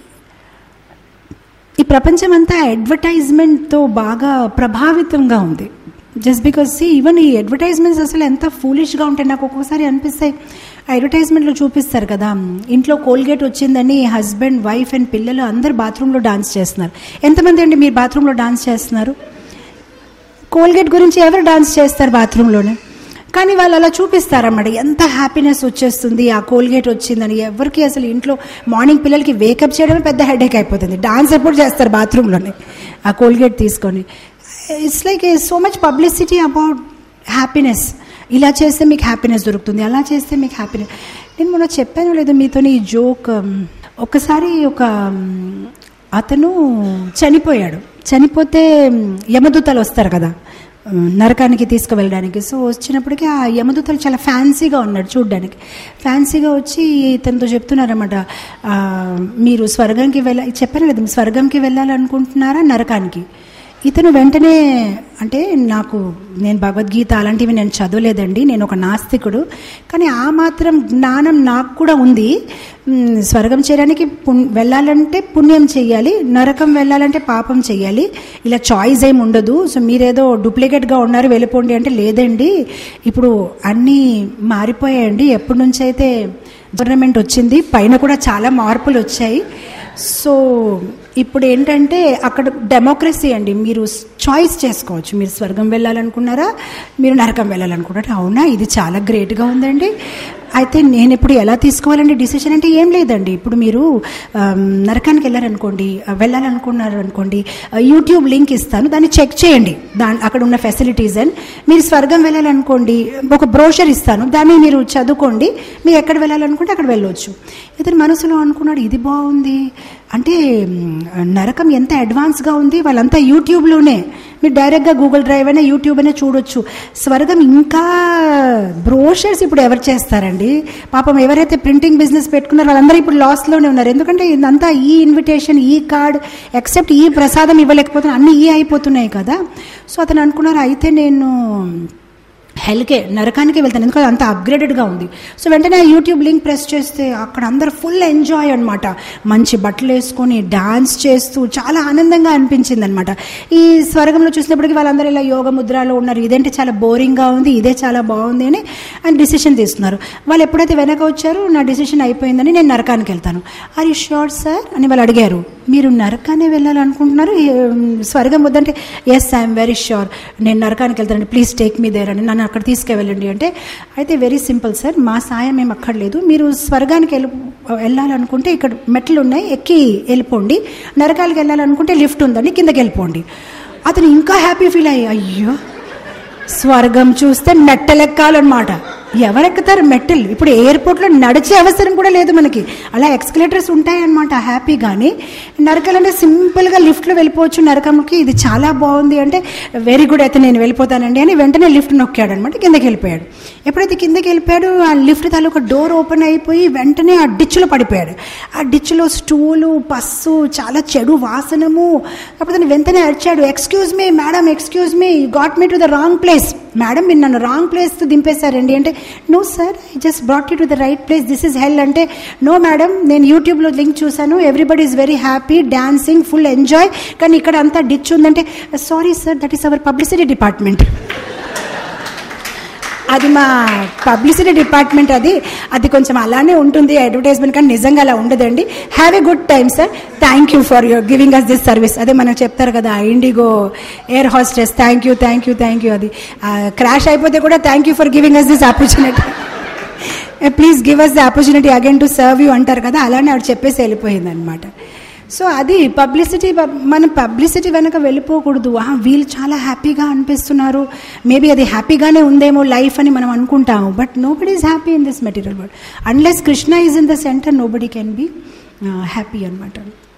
ఈ ప్రపంచం అంతా అడ్వర్టైజ్మెంట్తో బాగా ప్రభావితంగా ఉంది జస్ట్ బికాస్ సి ఈవెన్ ఈ అడ్వర్టైజ్మెంట్స్ అసలు ఎంత ఫూలిష్గా ఉంటాయి నాకు ఒక్కొక్కసారి అనిపిస్తాయి అడ్వర్టైజ్మెంట్లో చూపిస్తారు కదా ఇంట్లో కోల్గేట్ వచ్చిందని హస్బెండ్ వైఫ్ అండ్ పిల్లలు అందరు బాత్రూంలో డాన్స్ చేస్తున్నారు ఎంతమంది అండి మీరు బాత్రూంలో డాన్స్ చేస్తున్నారు కోల్గేట్ గురించి ఎవరు డాన్స్ చేస్తారు బాత్రూంలోనే కానీ వాళ్ళు అలా చూపిస్తారన్నమాట ఎంత హ్యాపీనెస్ వచ్చేస్తుంది ఆ కోల్గేట్ వచ్చిందని ఎవరికి అసలు ఇంట్లో మార్నింగ్ పిల్లలకి వేకప్ చేయడమే పెద్ద హెడేక్ అయిపోతుంది డాన్స్ ఎప్పుడు చేస్తారు బాత్రూంలోనే ఆ కోల్గేట్ తీసుకొని it's like so much publicity about happiness ఇలా చేస్తే మీకు హ్యాపీనెస్ దొరుకుతుంది అలా చేస్తే మీకు హ్యాపీనెస్ నేను మొన్న చెప్పాను లేదు మీతో ఈ జోక్ ఒకసారి ఒక అతను చనిపోయాడు చనిపోతే యమదూతలు వస్తారు కదా నరకానికి తీసుకువెళ్ళడానికి సో వచ్చినప్పటికీ ఆ యమదూతలు చాలా ఫ్యాన్సీగా ఉన్నాడు చూడ్డానికి ఫ్యాన్సీగా వచ్చి తనతో చెప్తున్నారన్నమాట మీరు స్వర్గంకి వెళ్ళ చెప్పాను కదా స్వర్గంకి వెళ్ళాలనుకుంటున్నారా నరకానికి ఇతను వెంటనే అంటే నాకు నేను భగవద్గీత అలాంటివి నేను చదవలేదండి నేను ఒక నాస్తికుడు కానీ ఆ మాత్రం జ్ఞానం నాకు కూడా ఉంది స్వర్గం చేయడానికి పుణ్ వెళ్ళాలంటే పుణ్యం చేయాలి నరకం వెళ్ళాలంటే పాపం చేయాలి ఇలా చాయిస్ ఏమి ఉండదు సో మీరేదో డూప్లికేట్గా ఉన్నారు వెళ్ళిపోండి అంటే లేదండి ఇప్పుడు అన్నీ మారిపోయాయండి ఎప్పటి నుంచి అయితే గవర్నమెంట్ వచ్చింది పైన కూడా చాలా మార్పులు వచ్చాయి సో ఇప్పుడు ఏంటంటే అక్కడ డెమోక్రసీ అండి మీరు చాయిస్ చేసుకోవచ్చు మీరు స్వర్గం వెళ్ళాలనుకున్నారా మీరు నరకం వెళ్ళాలనుకున్నారా అవునా ఇది చాలా గ్రేట్గా ఉందండి అయితే నేను ఇప్పుడు ఎలా తీసుకోవాలండి డిసిషన్ అంటే ఏం లేదండి ఇప్పుడు మీరు ఆమ్, నరకానికి వెళ్ళారనుకోండి ఆ, వెళ్ళాలనుకున్నారు అనుకోండి ఆ, యూట్యూబ్ లింక్ ఇస్తాను దాన్ని చెక్ చేయండి దాని అక్కడ ఉన్న ఫెసిలిటీస్ అండ్ మీరు స్వర్గం వెళ్ళాలనుకోండి ఒక బ్రోషర్ ఇస్తాను దాన్ని మీరు చదువుకోండి మీరు ఎక్కడ వెళ్ళాలనుకుంటే అక్కడ వెళ్ళొచ్చు ఇతను మనసులో అనుకున్నాడు ఇది బాగుంది అంటే మ్, నరకం ఎంత అడ్వాన్స్గా ఉంది వాళ్ళంతా యూట్యూబ్లోనే మీరు డైరెక్ట్గా గూగుల్ డ్రైవ్ అయినా యూట్యూబ్ అయినా చూడొచ్చు స్వర్గం ఇంకా బ్రోషర్స్ ఇప్పుడు ఎవరు చేస్తారండి పాపం ఎవరైతే ప్రింటింగ్ బిజినెస్ పెట్టుకున్నారో వాళ్ళందరూ ఇప్పుడు లాస్లోనే ఉన్నారు ఎందుకంటే ఇదంతా ఈ ఇన్విటేషన్ ఈ కార్డ్ ఎక్సెప్ట్ ఈ ప్రసాదం ఇవ్వలేకపోతున్నా అన్నీ ఈ అయిపోతున్నాయి కదా సో అతను అనుకున్నారు అయితే నేను హెల్కే నరకానికి వెళ్తాను ఎందుకంటే అంత అప్గ్రేడెడ్గా ఉంది సో వెంటనే ఆ యూట్యూబ్ లింక్ ప్రెస్ చేస్తే అక్కడ అందరు ఫుల్ ఎంజాయ్ అనమాట మంచి బట్టలు వేసుకొని డాన్స్ చేస్తూ చాలా ఆనందంగా అనిపించింది అనమాట ఈ స్వర్గంలో చూసినప్పటికీ వాళ్ళందరూ ఇలా యోగ ముద్రలో ఉన్నారు ఇదేంటి చాలా బోరింగ్గా ఉంది ఇదే చాలా బాగుంది అని ఆయన డిసిషన్ తీసుకున్నారు వాళ్ళు ఎప్పుడైతే వెనక వచ్చారో నా డిసిషన్ అయిపోయిందని నేను నరకానికి వెళ్తాను ఆర్ యూ ష్యూర్ సార్ అని వాళ్ళు అడిగారు మీరు నరకాన్ని వెళ్ళాలనుకుంటున్నారు ఏ- స్వర్గం వద్దంటే ఎస్ ఐఎమ్ వెరీ ష్యూర్ నేను నరకానికి వెళ్తానండి ప్లీజ్ టేక్ మీ దేర్ అని నన్ను అక్కడ తీసుకెళ్ళండి అంటే అయితే వెరీ సింపుల్ సార్ మా సాయం ఏం అక్కర్లేదు మీరు స్వర్గానికి వెళ్ళి వెళ్ళాలనుకుంటే ఇక్కడ మెట్లు ఉన్నాయి ఎక్కి వెళ్ళిపోండి నరకాలకు వెళ్ళాలనుకుంటే లిఫ్ట్ ఉందండి కిందకి వెళ్ళిపోండి అతను ఇంకా హ్యాపీ ఫీల్ అయ్యి అయ్యో స్వర్గం చూస్తే మెట్టలెక్కాలన్నమాట ఎవరెక్కుతారు మెట్టలు ఇప్పుడు ఎయిర్పోర్ట్లో నడిచే అవసరం కూడా లేదు మనకి అలా ఎక్స్కలేటర్స్ ఉంటాయన్నమాట హ్యాపీ కానీ నరకాలంటే సింపుల్గా లిఫ్ట్లో వెళ్ళిపోవచ్చు నరకంకి ఇది చాలా బాగుంది అంటే వెరీ గుడ్ అయితే నేను వెళ్ళిపోతానండి అని వెంటనే లిఫ్ట్ నొక్కాడు అనమాట కిందకి వెళ్ళిపోయాడు ఎప్పుడైతే కిందకి వెళ్ళిపోయాడు ఆ లిఫ్ట్ తాలూకా డోర్ ఓపెన్ అయిపోయి వెంటనే ఆ డిచ్లో పడిపోయాడు ఆ డిచ్లో స్టూలు పస్సు చాలా చెడు వాసనము కాకపోతే అతను వెంటనే అరిచాడు excuse me madam excuse me got me to the wrong place madam మీరు నన్ను రాంగ్ ప్లేస్ దింపేశారండి అంటే no sir I just brought you to the right place this is hell అంటే నో మేడం నేను యూట్యూబ్లో లింక్ చూశాను everybody is very happy dancing full enjoy కానీ ఇక్కడ అంతా డిచ్ ఉందంటే sorry sir that is our publicity department అది మా పబ్లిసిటీ డిపార్ట్మెంట్ అది అది కొంచెం అలానే ఉంటుంది అడ్వర్టైజ్మెంట్ కానీ నిజంగా అలా ఉండదండి have a good time sir thank you for your giving us this service అదే మనం చెప్తారు కదా IndiGo air hostess thank you thank you thank you అది క్రాష్ అయిపోతే కూడా thank you for giving us this opportunity please give us the opportunity again to serve you అంటారు కదా అలానే ఆవిడ చెప్పేసి వెళ్ళిపోయింది అనమాట సో అది పబ్లిసిటీ మనం పబ్లిసిటీ వెనక వెళ్ళిపోకూడదు ఆ వీళ్ళు చాలా హ్యాపీగా అనిపిస్తున్నారు మేబీ అది హ్యాపీగానే ఉందేమో లైఫ్ అని మనం అనుకుంటాము but nobody is happy in this material world unless Krishna is in the centre nobody can be happy అనమాట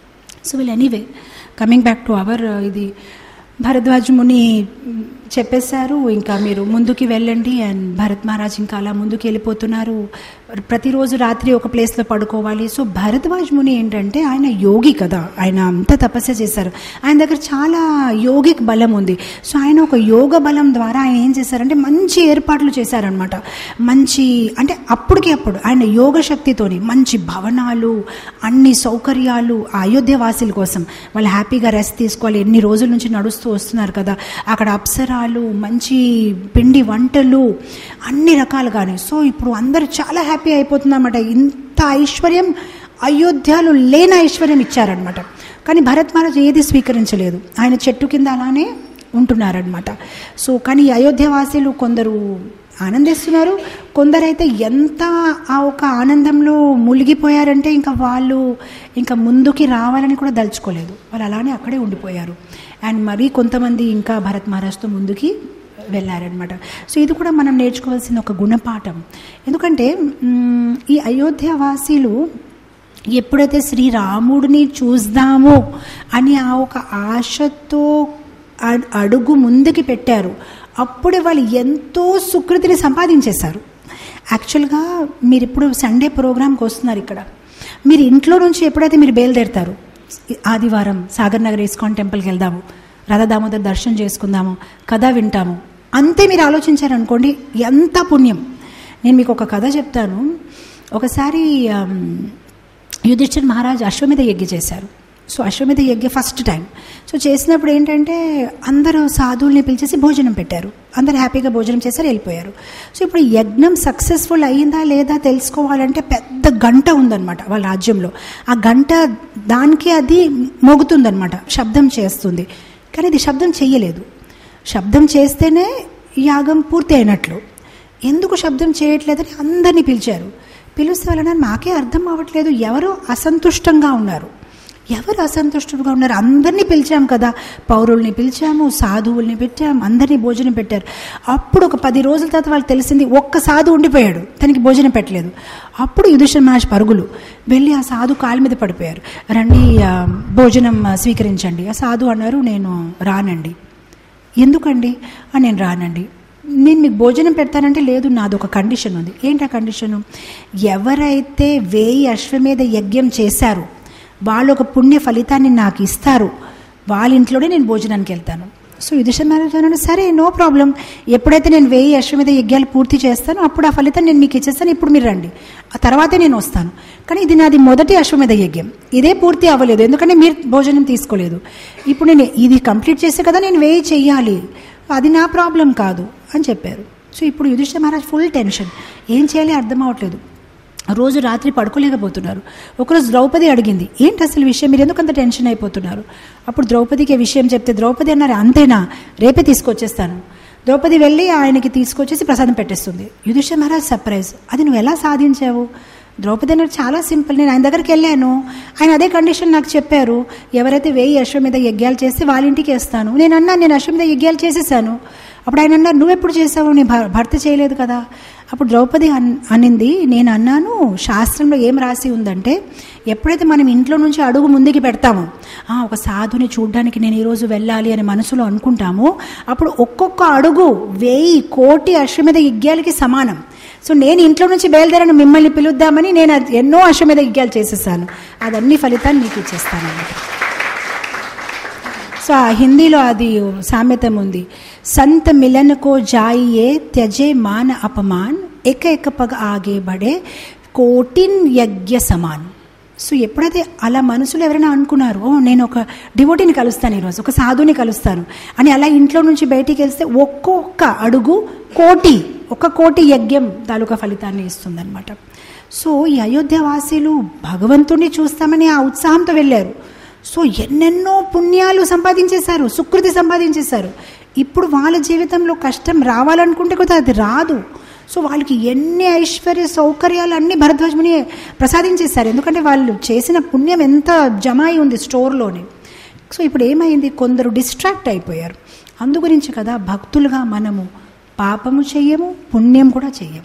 so will anyway coming back to our ఇది భరద్వాజ్ ముని చెప్పేశారు ఇంకా మీరు ముందుకి వెళ్ళండి అండ్ భరత్ మహారాజ్ ఇంకా అలా ముందుకు వెళ్ళిపోతున్నారు ప్రతిరోజు రాత్రి ఒక ప్లేస్లో పడుకోవాలి సో భరద్వాజ్ ముని ఏంటంటే ఆయన యోగి కదా ఆయన అంత తపస్య చేశారు ఆయన దగ్గర చాలా యోగిక్ బలం ఉంది సో ఆయన ఒక యోగ బలం ద్వారా ఆయన ఏం చేశారంటే మంచి ఏర్పాట్లు చేశారనమాట మంచి అంటే అప్పటికి అప్పుడు ఆయన యోగ శక్తితోని మంచి భవనాలు అన్ని సౌకర్యాలు ఆ అయోధ్య వాసుల కోసం వాళ్ళు హ్యాపీగా రెస్ట్ తీసుకోవాలి ఎన్ని రోజుల నుంచి నడుస్తూ వస్తున్నారు కదా అక్కడ అప్సరాలు మంచి పిండి వంటలు అన్ని రకాలుగానే సో ఇప్పుడు అందరూ చాలా హ్యాపీ అయిపోతుందన్నమాట ఇంత ఐశ్వర్యం అయోధ్యలో లేని ఐశ్వర్యం ఇచ్చారనమాట కానీ భరత్ మహారాజ్ ఏది స్వీకరించలేదు ఆయన చెట్టు కింద అలానే ఉంటున్నారనమాట సో కానీ ఈ అయోధ్యవాసీలు కొందరు ఆనందిస్తున్నారు కొందరైతే ఎంత ఆ ఒక ఆనందంలో మునిగిపోయారంటే ఇంకా వాళ్ళు ఇంకా ముందుకి రావాలని కూడా దలుచుకోలేదు వాళ్ళు అలానే అక్కడే ఉండిపోయారు అండ్ మరీ కొంతమంది ఇంకా భరత్ మహారాజ్తో ముందుకి వెళ్ళారనమాట సో ఇది కూడా మనం నేర్చుకోవాల్సిన ఒక గుణపాఠం ఎందుకంటే మ్, ఈ అయోధ్య వాసీలు ఎప్పుడైతే శ్రీరాముడిని చూద్దామో అని ఆ ఒక ఆశతో అడ్- అడుగు ముందుకి పెట్టారు అప్పుడే వాళ్ళు ఎంతో సుకృతిని సంపాదించేశారు యాక్చువల్గా మీరు ఇప్పుడు సండే ప్రోగ్రామ్కి వస్తున్నారు ఇక్కడ మీరు ఇంట్లో నుంచి ఎప్పుడైతే మీరు బయలుదేరుతారు ఆదివారం సాగర్ నగర్ ఇస్కాన్ టెంపుల్కి వెళ్దాము రాధా దామోదర్ దర్శనం చేసుకుందాము కథ వింటాము అంతే మీరు ఆలోచించారనుకోండి ఎంత పుణ్యం నేను మీకు ఒక కథ చెప్తాను ఒకసారి ఆమ్, యుధిష్ఠిర్ మహారాజ్ అశ్వమేధ యజ్ఞ చేశారు సో అశ్వమేధ యజ్ఞ ఫస్ట్ టైం సో చేసినప్పుడు ఏంటంటే అందరూ సాధువుల్ని పిలిచేసి భోజనం పెట్టారు అందరు హ్యాపీగా భోజనం చేశారు వెళ్ళిపోయారు సో ఇప్పుడు యజ్ఞం సక్సెస్ఫుల్ అయ్యిందా లేదా తెలుసుకోవాలంటే పెద్ద గంట ఉందన్నమాట వాళ్ళ రాజ్యంలో ఆ గంట దానికి అది మోగుతుందన్నమాట శబ్దం చేస్తుంది కానీ ఇది శబ్దం చెయ్యలేదు శబ్దం చేస్తేనే యాగం పూర్తి అయినట్లు ఎందుకు శబ్దం చేయట్లేదని అందరినీ పిలిచారు పిలిస్తే వాళ్ళని మాకే అర్థం అవ్వట్లేదు ఎవరో అసంతుష్టంగా ఉన్నారు ఎవరు అసంతుష్టులుగా ఉన్నారు అందరినీ పిలిచాం కదా పౌరుల్ని పిలిచాము సాధువుల్ని పెట్టాము అందరినీ భోజనం పెట్టారు అప్పుడు ఒక పది రోజుల తర్వాత వాళ్ళకి తెలిసింది ఒక్క సాధు ఉండిపోయాడు తనకి భోజనం పెట్టలేదు అప్పుడు యుధిష్ఠిర మహారాజ్ పరుగులు వెళ్ళి ఆ సాధు కాళ్ళ మీద పడిపోయారు రండి ఆ, భోజనం ఆ, స్వీకరించండి ఆ సాధు అన్నారు నేను రానండి ఎందుకండి "ఆ, నేను రానండి నేను మీకు భోజనం పెడతానంటే లేదు నాది ఒక కండిషన్ ఉంది ఏంటి ఆ కండిషను ఎవరైతే వేయి అశ్వమేధ యజ్ఞం చేశారు వాళ్ళు ఒక పుణ్య ఫలితాన్ని నాకు ఇస్తారు వాళ్ళ ఇంట్లోనే నేను భోజనానికి వెళ్తాను సో యుధిష్ఠిర మహారాజు అన్నాడు సరే నో ప్రాబ్లం ఎప్పుడైతే నేను వెయ్యి అశ్వమేధ యజ్ఞాలు పూర్తి చేస్తానో అప్పుడు ఆ ఫలితం నేను మీకు ఇచ్చేస్తాను ఇప్పుడు మీరు రండి ఆ తర్వాతే నేను వస్తాను కానీ ఇది నాది మొదటి అశ్వమేధ యజ్ఞం ఇదే పూర్తి అవ్వలేదు ఎందుకంటే మీరు భోజనం తీసుకోలేదు ఇప్పుడు నేను ఇది కంప్లీట్ చేస్తే కదా నేను వేయి చెయ్యాలి అది నా ప్రాబ్లం కాదు అని చెప్పారు సో ఇప్పుడు యుధిష్ఠిర మహారాజ్ ఫుల్ టెన్షన్ ఏం చేయాలి అర్థం అవ్వట్లేదు రోజు రాత్రి పడుకోలేకపోతున్నారు ఒకరోజు ద్రౌపది అడిగింది ఏంటి అసలు విషయం మీరు ఎందుకు అంత టెన్షన్ అయిపోతున్నారు అప్పుడు ద్రౌపదికి ఈ విషయం చెప్తే ద్రౌపది అన్నారు అంతేనా రేపే తీసుకొచ్చేస్తాను ద్రౌపది వెళ్ళి ఆయనకి తీసుకొచ్చేసి ప్రసాదం పెట్టేస్తుంది యుధిష్ఠిర మహారాజ్ సర్ప్రైజ్ అది నువ్వు ఎలా సాధించావు ద్రౌపది అన్నారు చాలా సింపుల్ నేను ఆయన దగ్గరికి వెళ్ళాను ఆయన అదే కండిషన్ నాకు చెప్పారు ఎవరైతే వెయ్యి అశ్వమేధ యజ్ఞాలు చేస్తే వాళ్ళ ఇంటికి వేస్తాను నేను అన్నా నేను అశ్వమేధ యజ్ఞాలు చేసేసాను అప్పుడు ఆయన అన్నారు నువ్వెప్పుడు చేసావు నీ భ- భర్త చేయలేదు కదా అప్పుడు ద్రౌపది అన్- అనింది నేను అన్నాను శాస్త్రంలో ఏం రాసి ఉందంటే ఎప్పుడైతే మనం ఇంట్లో నుంచి అడుగు ముందుకి పెడతామో "ఆ, ఒక సాధుని చూడ్డానికి నేను ఈరోజు వెళ్ళాలి అని మనసులో అనుకుంటామో అప్పుడు ఒక్కొక్క అడుగు వెయ్యి కోటి అశ్వమేధ యజ్ఞాలకి సమానం సో నేను ఇంట్లో నుంచి బయలుదేరని మిమ్మల్ని పిలుద్దామని నేను అది ఎన్నో అశ్వమేధ యజ్ఞాలు చేసేసాను అదన్ని ఫలితాలు మీకు ఇచ్చేస్తాను అన్నమాట సో ఆ హిందీలో అది సామెతం ఉంది సంత మిలన్ కో జాయియే త్యజే మాన అపమాన్ ఎక ఎక పగ ఆగే బడే కోటిన్ యజ్ఞ సమాన్ సో ఎప్పుడైతే అలా మనసులో ఎవరైనా అనుకున్నారు "ఓ, నేను ఒక డివోటీని కలుస్తాను ఈరోజు ఒక సాధుని కలుస్తాను అని అలా ఇంట్లో నుంచి బయటికి వెళ్తే ఒక్కొక్క అడుగు కోటి ఒక కోటి యజ్ఞం తాలూకా ఫలితాన్ని ఇస్తుందన్నమాట సో ఈ అయోధ్య వాసీలు భగవంతుడిని చూస్తామని ఆ ఉత్సాహంతో వెళ్ళారు సో ఎన్నెన్నో పుణ్యాలు సంపాదించేశారు సుకృతి సంపాదించేశారు ఇప్పుడు వాళ్ళ జీవితంలో కష్టం రావాలనుకుంటే కూడా అది రాదు సో వాళ్ళకి ఎన్ని ఐశ్వర్య సౌకర్యాలు అన్నీ భరద్వాజముని ప్రసాదించేశారు ఎందుకంటే వాళ్ళు చేసిన పుణ్యం ఎంత జమ అయి ఉంది స్టోర్లోనే సో ఇప్పుడు ఏమైంది కొందరు డిస్ట్రాక్ట్ అయిపోయారు అందు గురించి కదా భక్తులుగా మనము పాపము చెయ్యము పుణ్యం కూడా చెయ్యము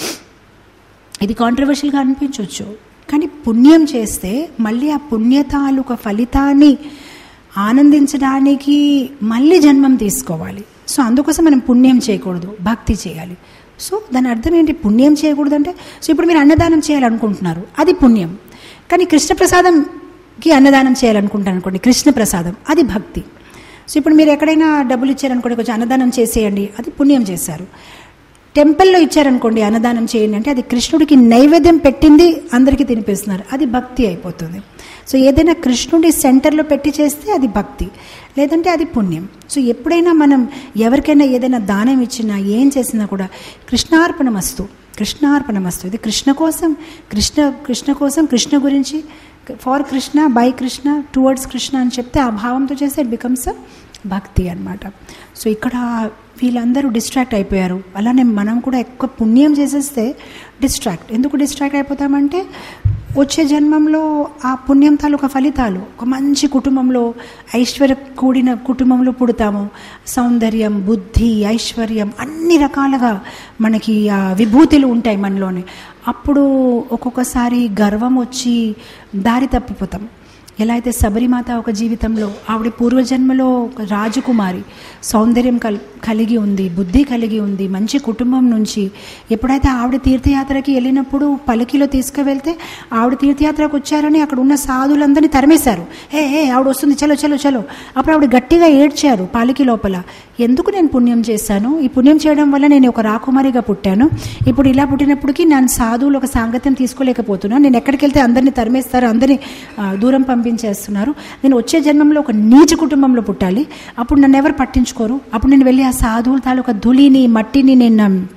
ఇది కాంట్రవర్షియల్గా అనిపించవచ్చు కానీ పుణ్యం చేస్తే మళ్ళీ ఆ పుణ్య తాలూక ఫలితాన్ని ఆనందించడానికి మళ్ళీ జన్మం తీసుకోవాలి సో అందుకోసం మనం పుణ్యం చేయకూడదు భక్తి చేయాలి సో దాని అర్థం ఏంటి పుణ్యం చేయకూడదు అంటే సో ఇప్పుడు మీరు అన్నదానం చేయాలనుకుంటున్నారు అది పుణ్యం కానీ కృష్ణప్రసాదంకి అన్నదానం చేయాలనుకుంటారు అనుకోండి కృష్ణ ప్రసాదం అది భక్తి సో ఇప్పుడు మీరు ఎక్కడైనా డబ్బులు ఇచ్చారనుకోండి కొంచెం అన్నదానం చేసేయండి అది పుణ్యం చేశారు టెంపుల్లో ఇచ్చారనుకోండి అన్నదానం చేయండి అంటే అది కృష్ణుడికి నైవేద్యం పెట్టింది అందరికీ తినిపిస్తున్నారు అది భక్తి అయిపోతుంది సో ఏదైనా కృష్ణుడి సెంటర్లో పెట్టి చేస్తే అది భక్తి లేదంటే అది పుణ్యం సో ఎప్పుడైనా మనం ఎవరికైనా ఏదైనా దానం ఇచ్చినా ఏం చేసినా కూడా కృష్ణార్పణమస్తు కృష్ణార్పణమస్తు ఇది కృష్ణ కోసం కృష్ణ కృష్ణ కోసం కృష్ణ గురించి for Krishna by Krishna towards Krishna అని చెప్తే ఆ భావంతో చేస్తే ఇట్ బికమ్స్ భక్తి అన్నమాట సో ఇక్కడ వీళ్ళందరూ డిస్ట్రాక్ట్ అయిపోయారు అలానే మనం కూడా ఎక్కువ పుణ్యం చేసేస్తే డిస్ట్రాక్ట్ ఎందుకు డిస్ట్రాక్ట్ అయిపోతామంటే వచ్చే జన్మంలో ఆ పుణ్యం తాలూకా ఫలితాలు ఒక మంచి కుటుంబంలో ఐశ్వర్య కూడిన కుటుంబంలో పుడతాము సౌందర్యం బుద్ధి ఐశ్వర్యం అన్ని రకాలుగా మనకి ఆ విభూతులు ఉంటాయి మనలోనే అప్పుడు ఒక్కొక్కసారి గర్వం వచ్చి దారి తప్పిపోతాం ఎలా అయితే శబరిమాత ఒక జీవితంలో ఆవిడ పూర్వజన్మలో ఒక రాజకుమారి సౌందర్యం కల్ కలిగి ఉంది బుద్ధి కలిగి ఉంది మంచి కుటుంబం నుంచి ఎప్పుడైతే ఆవిడ తీర్థయాత్రకి వెళ్ళినప్పుడు పలికిలో తీసుకువెళ్తే ఆవిడ తీర్థయాత్రకు వచ్చారని అక్కడ ఉన్న సాధులందరినీ తరిమేశారు ఏ ఏ ఆవిడ వస్తుంది చలో చలో చలో అప్పుడు ఆవిడ గట్టిగా ఏడ్చారు పాలికి లోపల ఎందుకు నేను పుణ్యం చేశాను ఈ పుణ్యం చేయడం వల్ల నేను ఒక రాకుమారిగా పుట్టాను ఇప్పుడు ఇలా పుట్టినప్పటికీ నన్ను సాధువులు ఒక సాంగత్యం తీసుకోలేకపోతున్నాను నేను ఎక్కడికి వెళ్తే అందరినీ తరిమేస్తారు అందరినీ ఆ, దూరం పంపించేస్తున్నారు నేను వచ్చే జన్మంలో ఒక నీచ కుటుంబంలో పుట్టాలి అప్పుడు నన్ను ఎవరు పట్టించుకోరు అప్పుడు నేను వెళ్ళి ఆ సాధువుల తాలూకా ధూళిని మట్టిని నేను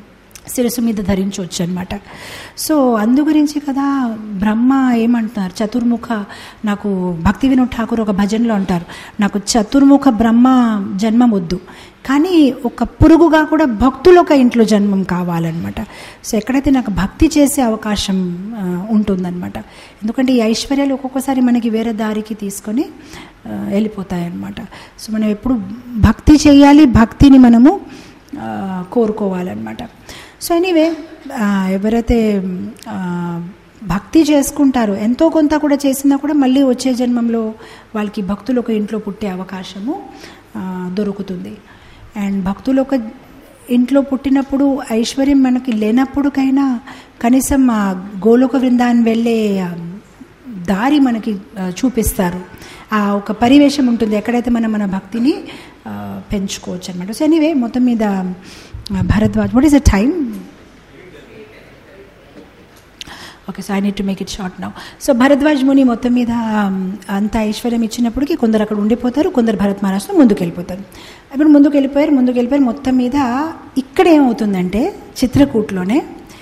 శిరస్సు మీద ధరించవచ్చు అనమాట సో అందు గురించి కదా బ్రహ్మ ఏమంటున్నారు చతుర్ముఖ నాకు భక్తి వినోద్ ఠాకూర్ ఒక భజనలో అంటారు నాకు చతుర్ముఖ బ్రహ్మ జన్మం వద్దు కానీ ఒక పురుగుగా కూడా భక్తులు ఒక ఇంట్లో జన్మం కావాలన్నమాట సో ఎక్కడైతే నాకు భక్తి చేసే అవకాశం ఆ, ఉంటుందన్నమాట ఎందుకంటే ఈ ఐశ్వర్యాలు ఒక్కొక్కసారి మనకి వేరే దారికి తీసుకొని ఆ, వెళ్ళిపోతాయన్నమాట సో మనం ఎప్పుడు భక్తి చేయాలి భక్తిని మనము ఆ, కోరుకోవాలన్నమాట సో ఎనీవే ఎవరైతే ఆ, భక్తి చేసుకుంటారో ఎంతో కొంత కూడా చేసినా కూడా మళ్ళీ వచ్చే జన్మంలో వాళ్ళకి భక్తులు ఒక ఇంట్లో పుట్టే అవకాశము ఆ, దొరుకుతుంది అండ్ భక్తులు ఒక ఇంట్లో పుట్టినప్పుడు ఐశ్వర్యం మనకి లేనప్పుడుకైనా కనీసం ఆ గోలోక బృందాన్ని వెళ్ళే ఆ, దారి మనకి ఆ, చూపిస్తారు ఆ ఒక పరివేశం ఉంటుంది ఎక్కడైతే మనం మన భక్తిని ఆ, పెంచుకోవచ్చు అనమాట సో ఎనీవే మొత్తం మీద ఆ, Bharadwaj what is the time okay so I need to make it short now so Bharadwaj Muni మొత్తం మీద ఆమ్, అంత ఐశ్వర్యం ఇచ్చినప్పటికీ కొందరు అక్కడ ఉండిపోతారు కొందరు భరత్ మహారాజ్లో ముందుకు వెళ్ళిపోతారు ఇప్పుడు ముందుకు వెళ్ళిపోయారు ముందుకు వెళ్ళిపోయారు మొత్తం మీద ఇక్కడ ఏమవుతుందంటే చిత్రకూట్లోనే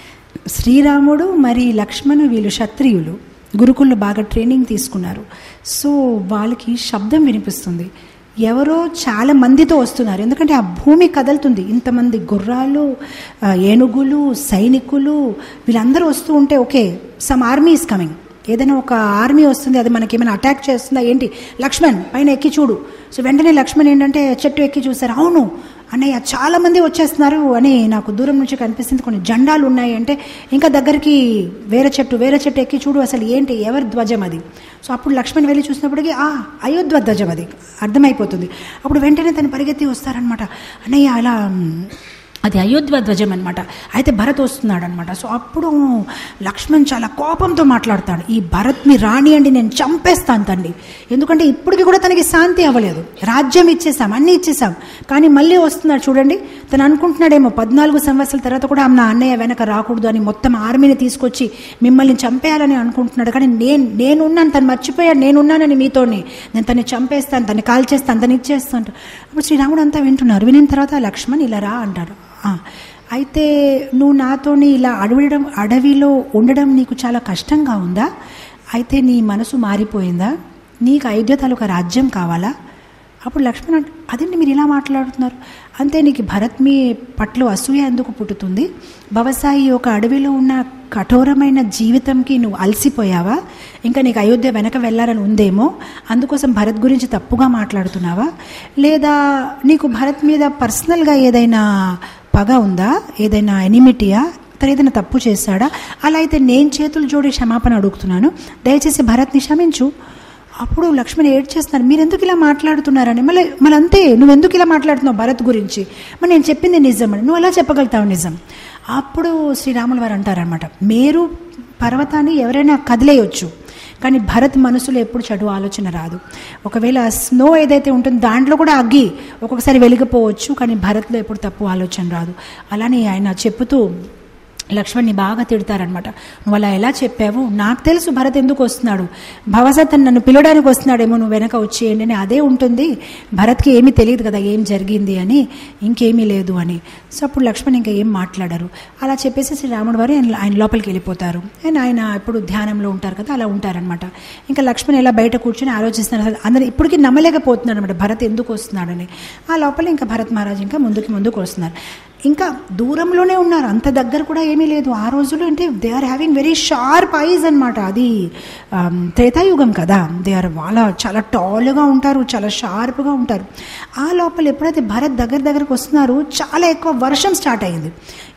శ్రీరాముడు మరి లక్ష్మణు వీళ్ళు క్షత్రియులు గురుకుల్లో బాగా ట్రైనింగ్ తీసుకున్నారు సో వాళ్ళకి శబ్దం వినిపిస్తుంది ఎవరో చాలా మందితో వస్తున్నారు ఎందుకంటే ఆ భూమి కదులుతుంది ఇంతమంది గుర్రాలు ఆ, ఏనుగులు సైనికులు వీళ్ళందరూ వస్తూ ఉంటే okay some army is coming ఏదైనా ఒక ఆర్మీ వస్తుంది అది మనకి ఏమైనా అటాక్ చేస్తుందా ఏంటి లక్ష్మణ్ పైన ఎక్కి చూడు సో వెంటనే లక్ష్మణ్ ఏంటంటే చెట్టు ఎక్కి చూస్తారు అవును అన్నయ్య చాలా మంది వచ్చేస్తున్నారు అని నాకు దూరం నుంచి కనిపిస్తుంది కొన్ని జెండాలు ఉన్నాయి అంటే ఇంకా దగ్గరికి వేరే చెట్టు వేరే చెట్టు ఎక్కి చూడు అసలు ఏంటి ఎవరి ధ్వజం అది సో అప్పుడు లక్ష్మణ్ వెళ్ళి చూసినప్పటికీ ఆ అయోధ్వ ధ్వజం అది అర్థమైపోతుంది అప్పుడు వెంటనే తను పరిగెత్తి వస్తారనమాట అన్నయ్య అలా మ్, అది అయోధ్య ధ్వజం అనమాట అయితే భరత్ వస్తున్నాడు అనమాట సో అప్పుడు లక్ష్మణ్ చాలా కోపంతో మాట్లాడతాడు ఈ భరత్ని రానియండి నేను చంపేస్తాను తండ్రి ఎందుకంటే ఇప్పటికి కూడా తనకి శాంతి అవ్వలేదు రాజ్యం ఇచ్చేసాం అన్నీ ఇచ్చేసాం కానీ మళ్ళీ వస్తున్నాడు చూడండి తను అనుకుంటున్నాడేమో పద్నాలుగు సంవత్సరాల తర్వాత కూడా నా అన్నయ్య వెనక రాకూడదు అని మొత్తం ఆర్మీని తీసుకొచ్చి మిమ్మల్ని చంపేయాలని అనుకుంటున్నాడు కానీ నేను నేనున్నాను తను మర్చిపోయాడు నేనున్నానని మీతోని నేను తన్ని చంపేస్తాను తన్ని కాల్చేస్తాను తను ఇచ్చేస్తాను అప్పుడు శ్రీరాముడు అంతా వింటున్నారు వినిన తర్వాత లక్ష్మణ్ ఇలా రా అంటారు "ఆ, అయితే నువ్వు నాతోని ఇలా అడవడం అడవిలో ఉండడం నీకు చాలా కష్టంగా ఉందా అయితే నీ మనసు మారిపోయిందా నీకు అయోధ్య తాలూకా రాజ్యం కావాలా అప్పుడు లక్ష్మణ్ అంట అదేంటి మీరు ఇలా మాట్లాడుతున్నారు అంతే నీకు భరత్ మీ పట్ల అసూయ ఎందుకు పుట్టుతుంది బహుశా ఈ ఒక అడవిలో ఉన్న కఠోరమైన జీవితంకి నువ్వు అలసిపోయావా ఇంకా నీకు అయోధ్య వెనక వెళ్ళాలని ఉందేమో అందుకోసం భరత్ గురించి తప్పుగా మాట్లాడుతున్నావా లేదా నీకు భరత్ మీద పర్సనల్గా ఏదైనా పగ ఉందా ఏదైనా ఎనిమిటియా తను ఏదైనా తప్పు చేశాడా అలా అయితే నేను చేతులు జోడి క్షమాపణ అడుగుతున్నాను దయచేసి భరత్ని క్షమించు అప్పుడు లక్ష్మణ్ ఏడ్ చేస్తున్నారు మీరు ఎందుకు ఇలా మాట్లాడుతున్నారని మళ్ళీ మళ్ళీ అంతే నువ్వు ఎందుకు ఇలా మాట్లాడుతున్నావు భరత్ గురించి మరి నేను చెప్పింది నిజం అని నువ్వు అలా చెప్పగలుగుతావు నిజం అప్పుడు శ్రీరాముల వారు అంటారనమాట మేరు పర్వతాన్ని ఎవరైనా కదిలేయొచ్చు కానీ భరత్ మనసులో ఎప్పుడు చెడు ఆలోచన రాదు ఒకవేళ స్నో ఏదైతే ఉంటుందో దాంట్లో కూడా అగ్గి ఒక్కొక్కసారి వెలిగిపోవచ్చు కానీ భరత్లో ఎప్పుడు తప్పు ఆలోచన రాదు అలానే ఆయన చెప్పుతూ లక్ష్మణ్ని బాగా తిడతారనమాట నువ్వు అలా ఎలా చెప్పావు నాకు తెలుసు భరత్ ఎందుకు వస్తున్నాడు భవసత్ నన్ను పిలవడానికి వస్తున్నాడేమో నువ్వు వెనక వచ్చేయండి అని అదే ఉంటుంది భరత్కి ఏమీ తెలియదు కదా ఏం జరిగింది అని ఇంకేమీ లేదు అని సో అప్పుడు లక్ష్మణ్ ఇంకా ఏం మాట్లాడరు అలా చెప్పేసి శ్రీ రాముడు వారు ఆయన ఆయన లోపలికి వెళ్ళిపోతారు అండ్ ఆయన ఇప్పుడు ధ్యానంలో ఉంటారు కదా అలా ఉంటారనమాట ఇంకా లక్ష్మణ్ ఎలా బయట కూర్చొని ఆలోచిస్తున్నారు అసలు అందరూ ఇప్పటికీ నమ్మలేకపోతున్నాడు అనమాట భరత్ ఎందుకు వస్తున్నాడని ఆ లోపల ఇంకా భరత్ మహారాజ్ ఇంకా ముందుకి ముందుకు వస్తున్నారు ఇంకా దూరంలోనే ఉన్నారు అంత దగ్గర కూడా ఏమీ లేదు ఆ రోజుల్లో అంటే they are having very sharp eyes అనమాట అది ఆమ్, త్రేతాయుగం కదా దే ఆర్ వాళ్ళ చాలా టాల్గా ఉంటారు చాలా షార్ప్గా ఉంటారు ఆ లోపల ఎప్పుడైతే భరత్ దగ్గర దగ్గరకు వస్తున్నారు చాలా ఎక్కువ వర్షం స్టార్ట్ అయింది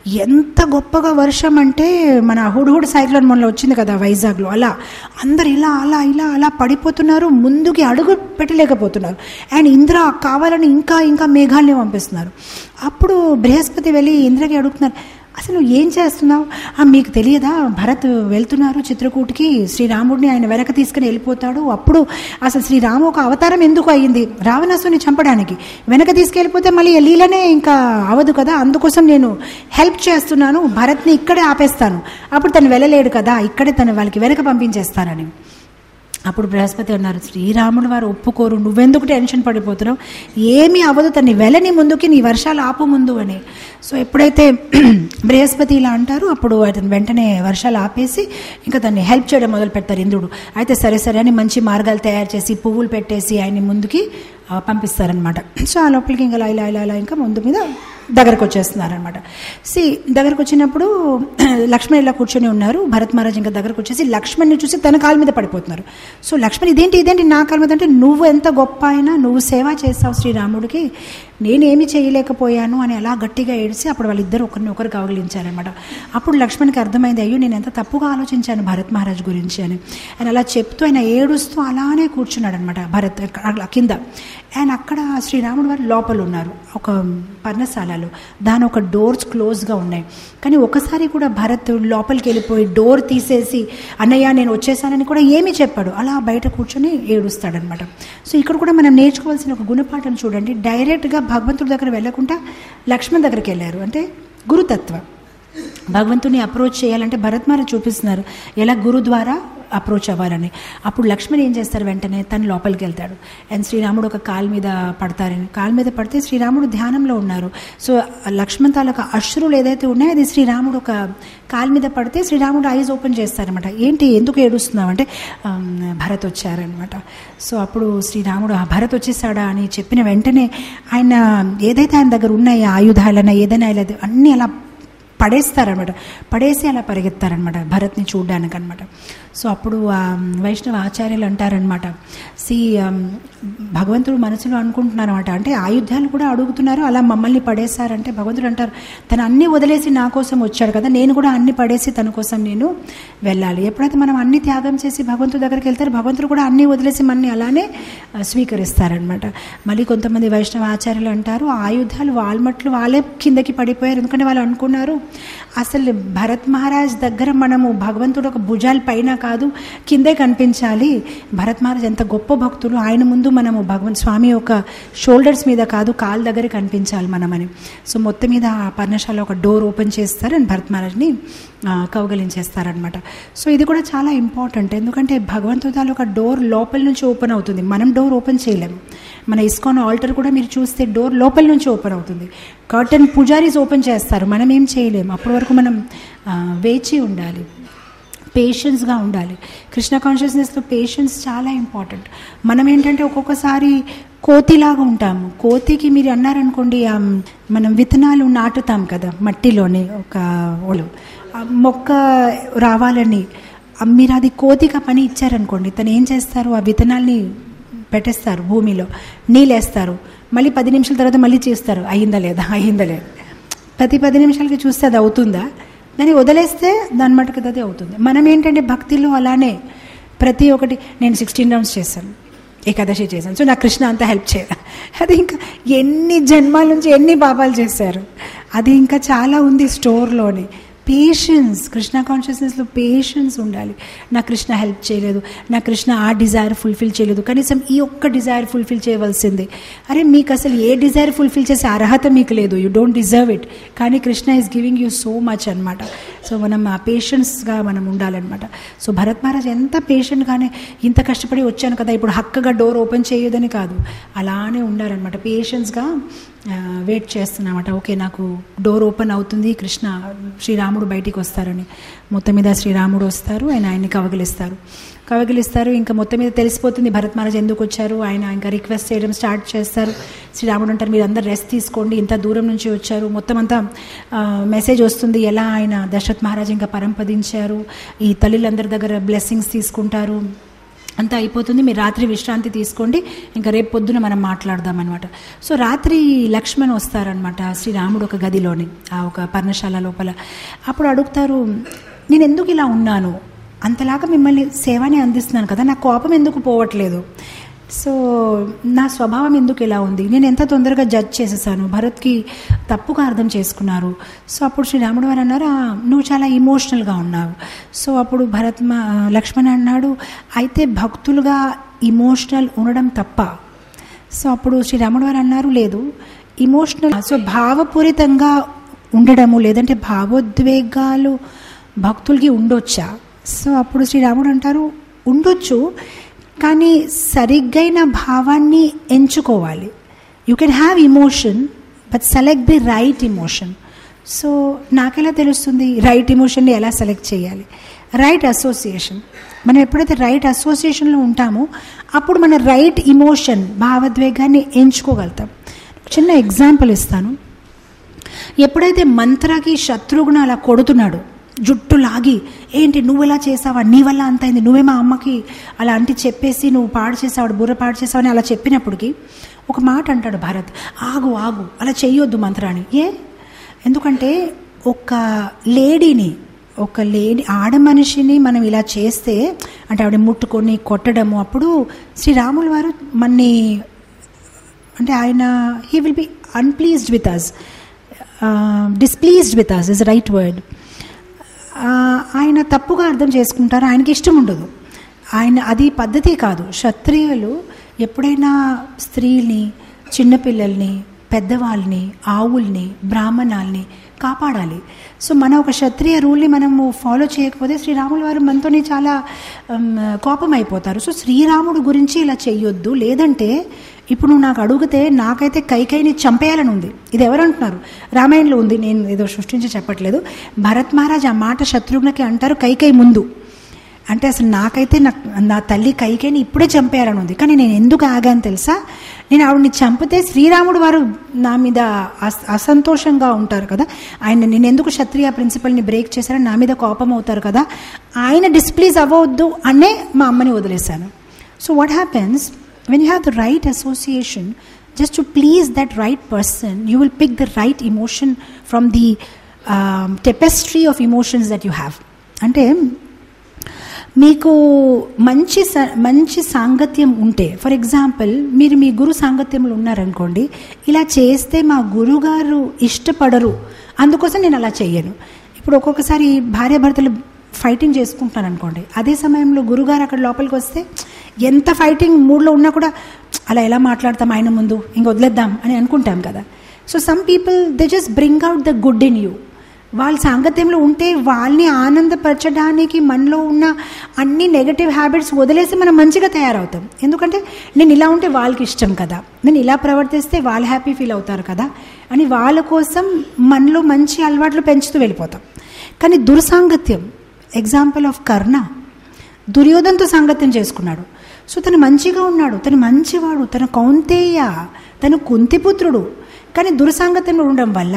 ఎంత గొప్పగా వర్షం అంటే మన హుడ్హుడ్ సైక్లోన్ మొన్న వచ్చింది కదా వైజాగ్లో అలా అందరు ఇలా అలా ఇలా అలా పడిపోతున్నారు ముందుకి అడుగు పెట్టలేకపోతున్నారు అండ్ ఇంద్ర కావాలని ఇంకా ఇంకా మేఘాల్ని పంపిస్తున్నారు అప్పుడు బృహస్పతి వెళ్ళి ఇంద్రకి అడుగుతున్నారు అసలు నువ్వు ఏం చేస్తున్నావు "ఆ, మీకు తెలియదా భరత్ వెళ్తున్నారు చిత్రకూటికి శ్రీరాముడిని ఆయన వెనక తీసుకుని వెళ్ళిపోతాడు అప్పుడు అసలు శ్రీరాము ఒక అవతారం ఎందుకు అయ్యింది రావణాసుని చంపడానికి వెనక తీసుకెళ్ళిపోతే మళ్ళీ ఈ లీలనే ఇంకా అవదు కదా అందుకోసం నేను హెల్ప్ చేస్తున్నాను భరత్ని ఇక్కడే ఆపేస్తాను అప్పుడు తను వెళ్ళలేడు కదా ఇక్కడే తను వాళ్ళకి వెనక పంపించేస్తానని అప్పుడు బృహస్పతి అన్నారు శ్రీరాముడు వారు ఒప్పుకోరు నువ్వెందుకు టెన్షన్ పడిపోతున్నావు ఏమీ అవ్వదు తన్ని వెళ్ళని ముందుకి నీ వర్షాలు ఆపు ముందు అని సో ఎప్పుడైతే బృహస్పతి ఇలా అంటారు అప్పుడు అతను వెంటనే వర్షాలు ఆపేసి ఇంకా తన్ని హెల్ప్ చేయడం మొదలు పెడతారు ఇంద్రుడు అయితే సరే సరే అని మంచి మార్గాలు తయారు చేసి పువ్వులు పెట్టేసి ఆయన్ని ముందుకి ఆ, పంపిస్తారనమాట సో ఆ లోపలికి ఇంకా ఇలా ఇలా ఇలా ఇలా ఇంకా ముందు మీద దగ్గరకు వచ్చేస్తున్నారనమాట సి దగ్గరకు వచ్చినప్పుడు లక్ష్మణ్ ఇలా కూర్చొని ఉన్నారు భరత్ మహారాజ్ ఇంకా దగ్గరకు వచ్చేసి లక్ష్మణ్ని చూసి తన కాలు మీద పడిపోతున్నారు సో లక్ష్మణ్ ఇదేంటి ఇదేంటి నా కాలు మీద అంటే నువ్వు ఎంత గొప్ప అయినా నువ్వు సేవ చేస్తావు శ్రీరాముడికి నేనేమి చేయలేకపోయాను అని అలా గట్టిగా ఏడిసి అప్పుడు వాళ్ళిద్దరు ఒకరిని ఒకరు కవగిలించారనమాట అప్పుడు లక్ష్మణ్కి అర్థమైంది అయ్యో నేను ఎంత తప్పుగా ఆలోచించాను భరత్ మహారాజ్ గురించి అని ఆయన అలా చెప్తూ ఆయన ఏడుస్తూ అలానే కూర్చున్నాడు అనమాట భరత్ అక్కడ కింద అండ్ అక్కడ శ్రీరాముడు వారు లోపల ఉన్నారు ఒక పర్ణశాలలో దాని ఒక డోర్స్ క్లోజ్గా ఉన్నాయి కానీ ఒకసారి కూడా భరత్ లోపలికి వెళ్ళిపోయి డోర్ తీసేసి అన్నయ్య నేను వచ్చేసానని కూడా ఏమీ చెప్పాడు అలా బయట కూర్చొని ఏడుస్తాడనమాట సో ఇక్కడ కూడా మనం నేర్చుకోవాల్సిన ఒక గుణపాఠం చూడండి డైరెక్ట్గా భగవంతుడి దగ్గర వెళ్ళకుండా లక్ష్మణ్ దగ్గరికి వెళ్ళారు అంటే గురుతత్వం భగవంతుని అప్రోచ్ చేయాలంటే భరత్మార చూపిస్తున్నారు ఎలా గురు ద్వారా అప్రోచ్ అవ్వాలని అప్పుడు లక్ష్మణ్ ఏం చేస్తారు వెంటనే తను లోపలికి వెళ్తాడు అండ్ శ్రీరాముడు ఒక కాలు మీద పడతారని కాలు మీద పడితే శ్రీరాముడు ధ్యానంలో ఉన్నారు సో లక్ష్మణ్ తాలూకా అశ్రులు ఏదైతే ఉన్నాయో అది శ్రీరాముడు ఒక కాలు మీద పడితే శ్రీరాముడు ఐజ్ ఓపెన్ చేస్తారనమాట ఏంటి ఎందుకు ఏడుస్తున్నావు అంటే "ఆమ్, భరత్ వచ్చారనమాట సో అప్పుడు శ్రీరాముడు "ఆ, భరత్ వచ్చేసాడా అని చెప్పిన వెంటనే ఆయన ఏదైతే ఆయన దగ్గర ఉన్నాయో ఆయుధాలైనా ఏదైనా ఇలా అన్నీ అలా పడేస్తారనమాట పడేసి అలా పరిగెత్తారనమాట భరత్ని చూడ్డానికి అనమాట సో అప్పుడు ఆ వైష్ణవ ఆచార్యులు అంటారనమాట సి భగవంతుడు మనసులో అనుకుంటున్నారు అనమాట అంటే ఆయుధాలు కూడా అడుగుతున్నారు అలా మమ్మల్ని పడేశారంటే భగవంతుడు అంటారు తను అన్ని వదిలేసి నా కోసం వచ్చాడు కదా నేను కూడా అన్ని పడేసి తన కోసం నేను వెళ్ళాలి ఎప్పుడైతే మనం అన్ని త్యాగం చేసి భగవంతుడి దగ్గరికి వెళ్తారు భగవంతుడు కూడా అన్ని వదిలేసి మనని అలానే ఆ, స్వీకరిస్తారనమాట మళ్ళీ కొంతమంది వైష్ణవ ఆచార్యులు అంటారు ఆ ఆయుధాలు వాల్మట్లు వాళ్ళే కిందకి పడిపోయారు ఎందుకంటే వాళ్ళు అనుకున్నారు అసలు భరత్ మహారాజ్ దగ్గర మనము భగవంతుడు ఒక భుజాల పైన కాదు కిందే కనిపించాలి భరత్ మహారాజ్ ఎంత గొప్ప భక్తులు ఆయన ముందు మనము భగవంత్ స్వామి యొక్క షోల్డర్స్ మీద కాదు కాలు దగ్గర కనిపించాలి మనమని సో మొత్తం మీద ఆ పర్ణశాల ఒక డోర్ ఓపెన్ చేస్తారు అండ్ భరత్ మహారాజ్ని ఆ, కౌగలించేస్తారనమాట సో ఇది కూడా చాలా ఇంపార్టెంట్ ఎందుకంటే భగవంతుడు ఒక డోర్ లోపల నుంచి ఓపెన్ అవుతుంది మనం డోర్ ఓపెన్ చేయలేము మన ఇస్కాన్ ఆల్టర్ కూడా మీరు చూస్తే డోర్ లోపల నుంచి ఓపెన్ అవుతుంది కర్టన్ పుజారీస్ ఓపెన్ చేస్తారు మనం ఏం చేయలేము అప్పటి వరకు మనం ఆ, వేచి ఉండాలి పేషెన్స్గా ఉండాలి కృష్ణ కాన్షియస్నెస్లో పేషెన్స్ చాలా ఇంపార్టెంట్ మనం ఏంటంటే ఒక్కొక్కసారి కోతిలాగా ఉంటాము కోతికి మీరు అన్నారనుకోండి ఆ మనం విత్తనాలు నాటుతాం కదా మట్టిలోని ఒక ఓలు ఆ మొక్క రావాలని ఆ మీరు అది కోతికి ఆ పని ఇచ్చారనుకోండి తను ఏం చేస్తారు ఆ విత్తనాల్ని పెట్టేస్తారు భూమిలో నీళ్ళేస్తారు మళ్ళీ పది నిమిషాల తర్వాత మళ్ళీ చేస్తారు అయిందా లేదా అయిందా లేదా ప్రతి పది నిమిషాలకి చూస్తే అది అవుతుందా దాన్ని వదిలేస్తే దాని మటుకు అది అవుతుంది మనం ఏంటంటే భక్తిలో అలానే ప్రతి ఒక్కటి నేను సిక్స్టీన్ రౌండ్స్ చేశాను ఏకాదశి చేశాను సో నాకు కృష్ణ అంతా హెల్ప్ చేయాలి అది ఇంకా ఎన్ని జన్మాల నుంచి ఎన్ని పాపాలు చేశారు అది ఇంకా చాలా ఉంది స్టోర్లోని పేషెన్స్ కృష్ణ కాన్షియస్నెస్లో పేషెన్స్ ఉండాలి నా కృష్ణ హెల్ప్ చేయలేదు నా కృష్ణ ఆ డిజైర్ ఫుల్ఫిల్ చేయలేదు కనీసం ఈ ఒక్క డిజైర్ ఫుల్ఫిల్ చేయవలసిందే అరే మీకు అసలు ఏ డిజైర్ ఫుల్ఫిల్ చేసే అర్హత మీకు లేదు యూ డోంట్ డిజర్వ్ ఇట్ కానీ Krishna is giving you so much అనమాట సో మనం ఆ పేషెన్స్గా మనం ఉండాలన్నమాట సో భరత్ మహారాజ్ ఎంత పేషెంట్గానే ఇంత కష్టపడి వచ్చాను కదా ఇప్పుడు హక్కగా డోర్ ఓపెన్ చేయొద్దని కాదు అలానే ఉండాలన్నమాట పేషెన్స్గా వెయిట్ చేస్తున్నామట ఓకే నాకు డోర్ ఓపెన్ అవుతుంది కృష్ణ శ్రీరాముడు బయటికి వస్తారని మొత్తం మీద శ్రీరాముడు వస్తారు ఆయన ఆయన్ని కవగిలిస్తారు కవగిలిస్తారు ఇంకా మొత్తం మీద తెలిసిపోతుంది భరత్ మహారాజ్ ఎందుకు వచ్చారు ఆయన ఇంకా రిక్వెస్ట్ చేయడం స్టార్ట్ చేస్తారు శ్రీరాముడు అంటారు మీరు అందరు రెస్ట్ తీసుకోండి ఇంత దూరం నుంచి వచ్చారు మొత్తం అంతా మెసేజ్ వస్తుంది ఎలా ఆయన దశరథ్ మహారాజ్ ఇంకా పరంపదించారు ఈ తల్లులందరి దగ్గర బ్లెస్సింగ్స్ తీసుకుంటారు అంతా అయిపోతుంది మీరు రాత్రి విశ్రాంతి తీసుకోండి ఇంకా రేపు పొద్దున మనం మాట్లాడదాం అనమాట సో రాత్రి లక్ష్మణ్ వస్తారనమాట శ్రీరాముడు ఒక గదిలోని ఆ ఒక పర్ణశాల లోపల అప్పుడు అడుగుతారు నేను ఎందుకు ఇలా ఉన్నాను అంతలాగా మిమ్మల్ని సేవని అందిస్తున్నాను కదా నా కోపం ఎందుకు పోవట్లేదు సో నా స్వభావం ఎందుకు ఇలా ఉంది నేను ఎంత తొందరగా జడ్జ్ చేసేసాను భరత్కి తప్పుగా అర్థం చేసుకున్నారు సో అప్పుడు శ్రీరాముడు వారు అన్నారు "ఆ, నువ్వు చాలా ఇమోషనల్గా ఉన్నావు సో అప్పుడు భరత్ మా లక్ష్మణ్ అన్నాడు అయితే భక్తులుగా ఇమోషనల్ ఉండడం తప్ప సో అప్పుడు శ్రీరాముడు వారు అన్నారు లేదు ఇమోషనల్ సో భావపూరితంగా ఉండడము లేదంటే భావోద్వేగాలు భక్తులకి ఉండొచ్చా సో అప్పుడు శ్రీరాముడు అంటారు ఉండొచ్చు కానీ సరిగ్గైన భావాన్ని ఎంచుకోవాలి you can have emotion but select the right emotion so నాకెలా తెలుస్తుంది రైట్ ఇమోషన్ని ఎలా సెలెక్ట్ చేయాలి రైట్ అసోసియేషన్ మనం ఎప్పుడైతే రైట్ అసోసియేషన్లో ఉంటామో అప్పుడు మన రైట్ ఇమోషన్ భావోద్వేగాన్ని ఎంచుకోగలుగుతాం చిన్న ఎగ్జాంపుల్ ఇస్తాను ఎప్పుడైతే మంత్రకి శత్రుఘ్న అలా కొడుతున్నాడు జుట్టు లాగి ఏంటి నువ్వు ఇలా చేసావా నీ వల్ల అంత అయింది నువ్వే మా అమ్మకి అలా అంటే చెప్పేసి నువ్వు పాడు చేసావు బుర్ర పాడు చేసావు అని అలా చెప్పినప్పటికీ ఒక మాట అంటాడు భారత్ ఆగు ఆగు అలా చెయ్యొద్దు మంత్రాన్ని ఏ ఎందుకంటే ఒక లేడీని ఒక లేడీ ఆడ మనిషిని మనం ఇలా చేస్తే అంటే ఆవిడ ముట్టుకొని కొట్టడము అప్పుడు శ్రీరాములు వారు మన్ని అంటే ఆయన he will be unpleased with us displeased with us is right word ఆయన తప్పుగా అర్థం చేసుకుంటారు ఆయనకి ఇష్టం ఉండదు ఆయన అది పద్ధతి కాదు క్షత్రియులు ఎప్పుడైనా స్త్రీల్ని చిన్నపిల్లల్ని పెద్దవాళ్ళని ఆవుల్ని బ్రాహ్మణాల్ని కాపాడాలి సో మన ఒక క్షత్రియ రూల్ని మనము ఫాలో చేయకపోతే శ్రీరాముల వారు మనతోనే చాలా కోపం అయిపోతారు సో శ్రీరాముడు గురించి ఇలా చెయ్యొద్దు లేదంటే ఇప్పుడు నువ్వు నాకు అడిగితే నాకైతే కైకైని చంపేయాలని ఉంది ఇది ఎవరు అంటున్నారు రామాయణంలో ఉంది నేను ఏదో సృష్టించి చెప్పట్లేదు భరత్ మహారాజ్ ఆ మాట శత్రుఘ్నకి అంటారు కైకై ముందు అంటే అసలు నాకైతే నా నా తల్లి కైకేని ఇప్పుడే చంపేయాలని ఉంది కానీ నేను ఎందుకు ఆగాను తెలుసా నేను ఆవిడని చంపితే శ్రీరాముడు వారు నా మీద అసంతోషంగా ఉంటారు కదా ఆయన నేను ఎందుకు క్షత్రియ ప్రిన్సిపల్ని బ్రేక్ చేశారని నా మీద కోపం అవుతారు కదా ఆయన డిస్ప్లీజ్ అవ్వవద్దు అనే మా అమ్మని వదిలేశాను so what happens when you have the right association just to please that right person you will pick the right emotion from the tapestry of emotions that you have అంటే మీకు మంచి మంచి సాంగత్యం ఉంటే ఫర్ ఎగ్జాంపుల్ మీరు మీ గురు సాంగత్యంలో ఉన్నారనుకోండి ఇలా చేస్తే మా గురుగారు ఇష్టపడరు అందుకోసం నేను అలా చెయ్యను ఇప్పుడు ఒక్కొక్కసారి భార్యాభర్తలు ఫైటింగ్ చేసుకుంటున్నాను అనుకోండి అదే సమయంలో గురుగారు అక్కడ లోపలికి వస్తే ఎంత ఫైటింగ్ మూడ్లో ఉన్నా కూడా అలా ఎలా మాట్లాడతాం ఆయన ముందు ఇంక వదిలేద్దాం అని అనుకుంటాం కదా so some people they just bring out the good in you వాళ్ళ సాంగత్యంలో ఉంటే వాళ్ళని ఆనందపరచడానికి మనలో ఉన్న అన్ని నెగటివ్ హ్యాబిట్స్ వదిలేసి మనం మంచిగా తయారవుతాం ఎందుకంటే నేను ఇలా ఉంటే వాళ్ళకి ఇష్టం కదా నేను ఇలా ప్రవర్తిస్తే వాళ్ళు హ్యాపీ ఫీల్ అవుతారు కదా అని వాళ్ళ కోసం మనలో మంచి అలవాట్లు పెంచుతూ వెళ్ళిపోతాం కానీ దుర్సాంగత్యం ఎగ్జాంపుల్ ఆఫ్ కర్ణ దుర్యోధనతో సాంగత్యం చేసుకున్నాడు సో తను మంచిగా ఉన్నాడు తను మంచివాడు తన కౌంతేయ తను కుంతిపుత్రుడు కానీ దుర్సాంగత్యంలో ఉండడం వల్ల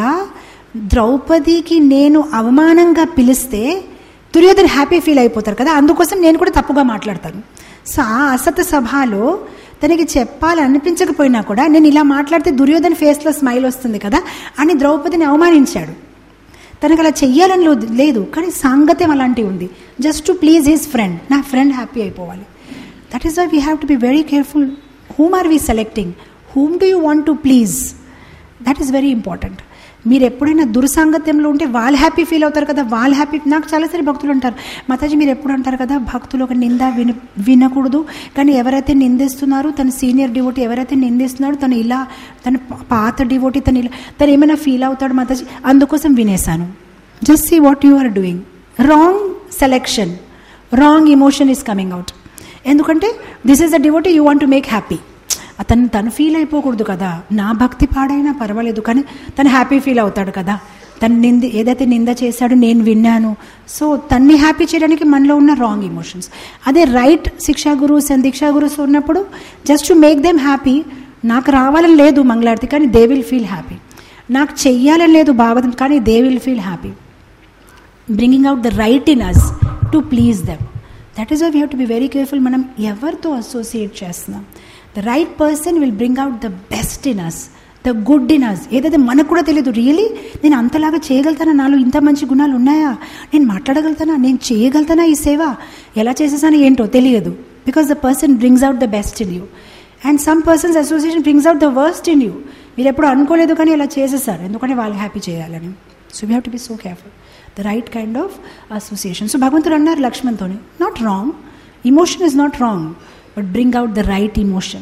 ద్రౌపదికి నేను అవమానంగా పిలిస్తే దుర్యోధన హ్యాపీ ఫీల్ అయిపోతారు కదా అందుకోసం నేను కూడా తప్పుగా మాట్లాడతాను సో ఆ అసత సభలో తనకి చెప్పాలనిపించకపోయినా కూడా నేను ఇలా మాట్లాడితే దుర్యోధన ఫేస్లో స్మైల్ వస్తుంది కదా అని ద్రౌపదిని అవమానించాడు తనకు అలా చెయ్యాలని లేదు కానీ సాంగత్యం అలాంటివి ఉంది just to please his friend నా ఫ్రెండ్ హ్యాపీ అయిపోవాలి that is why we have to be very careful whom are we selecting whom do you want to please that is very important మీరు ఎప్పుడైనా దుర్సాంగత్యంలో ఉంటే వాళ్ళు హ్యాపీ ఫీల్ అవుతారు కదా వాళ్ళు హ్యాపీ నాకు చాలాసారి భక్తులు అంటారు మాతాజీ మీరు ఎప్పుడు అంటారు కదా భక్తులు ఒక నింద విన వినకూడదు కానీ ఎవరైతే నిందిస్తున్నారో తన సీనియర్ డివోటీ ఎవరైతే నిందిస్తున్నాడో తను ఇలా తన పాత డివోటీ తను ఇలా తను ఏమైనా ఫీల్ అవుతాడు మాతాజీ అందుకోసం వినేశాను just see what you are doing wrong selection wrong emotion is coming out ఎందుకంటే this is the devotee you want to make happy అతను తను ఫీల్ అయిపోకూడదు కదా నా భక్తి పాడైనా పర్వాలేదు కానీ తను హ్యాపీ ఫీల్ అవుతాడు కదా తను నింది ఏదైతే నింద చేశాడో నేను విన్నాను సో తన్ని హ్యాపీ చేయడానికి మనలో ఉన్న రాంగ్ ఇమోషన్స్ అదే రైట్ శిక్షా గురువుస్ అండ్ దీక్షా గురువుస్ ఉన్నప్పుడు just to make them happy నాకు రావాలని లేదు మంగళారతి కానీ దే విల్ ఫీల్ హ్యాపీ నాకు చెయ్యాలని లేదు భాగవతం కానీ they will feel happy bringing out the right in us to please them that is why we have to be very careful మనం ఎవరితో అసోసియేట్ చేస్తున్నాం the right person will bring out the best in us the good in us ఏదైతే మనకు కూడా తెలియదు రియలీ నేను అంతలాగా చేయగలుగుతానా నాలో ఇంత మంచి గుణాలు ఉన్నాయా నేను మాట్లాడగలుగుతానా నేను చేయగలుగుతానా ఈ సేవ ఎలా చేసేసాను ఏంటో తెలియదు because the person brings out the best in you and some persons association brings out the worst in you మీరు ఎప్పుడు అనుకోలేదు కానీ ఇలా చేసేసారు ఎందుకంటే వాళ్ళు హ్యాపీ చేయాలని so we have to be so careful the right kind of association so భగవంతుడు అన్నారు లక్ష్మణ్తోని not wrong emotion is not wrong but bring out the right emotion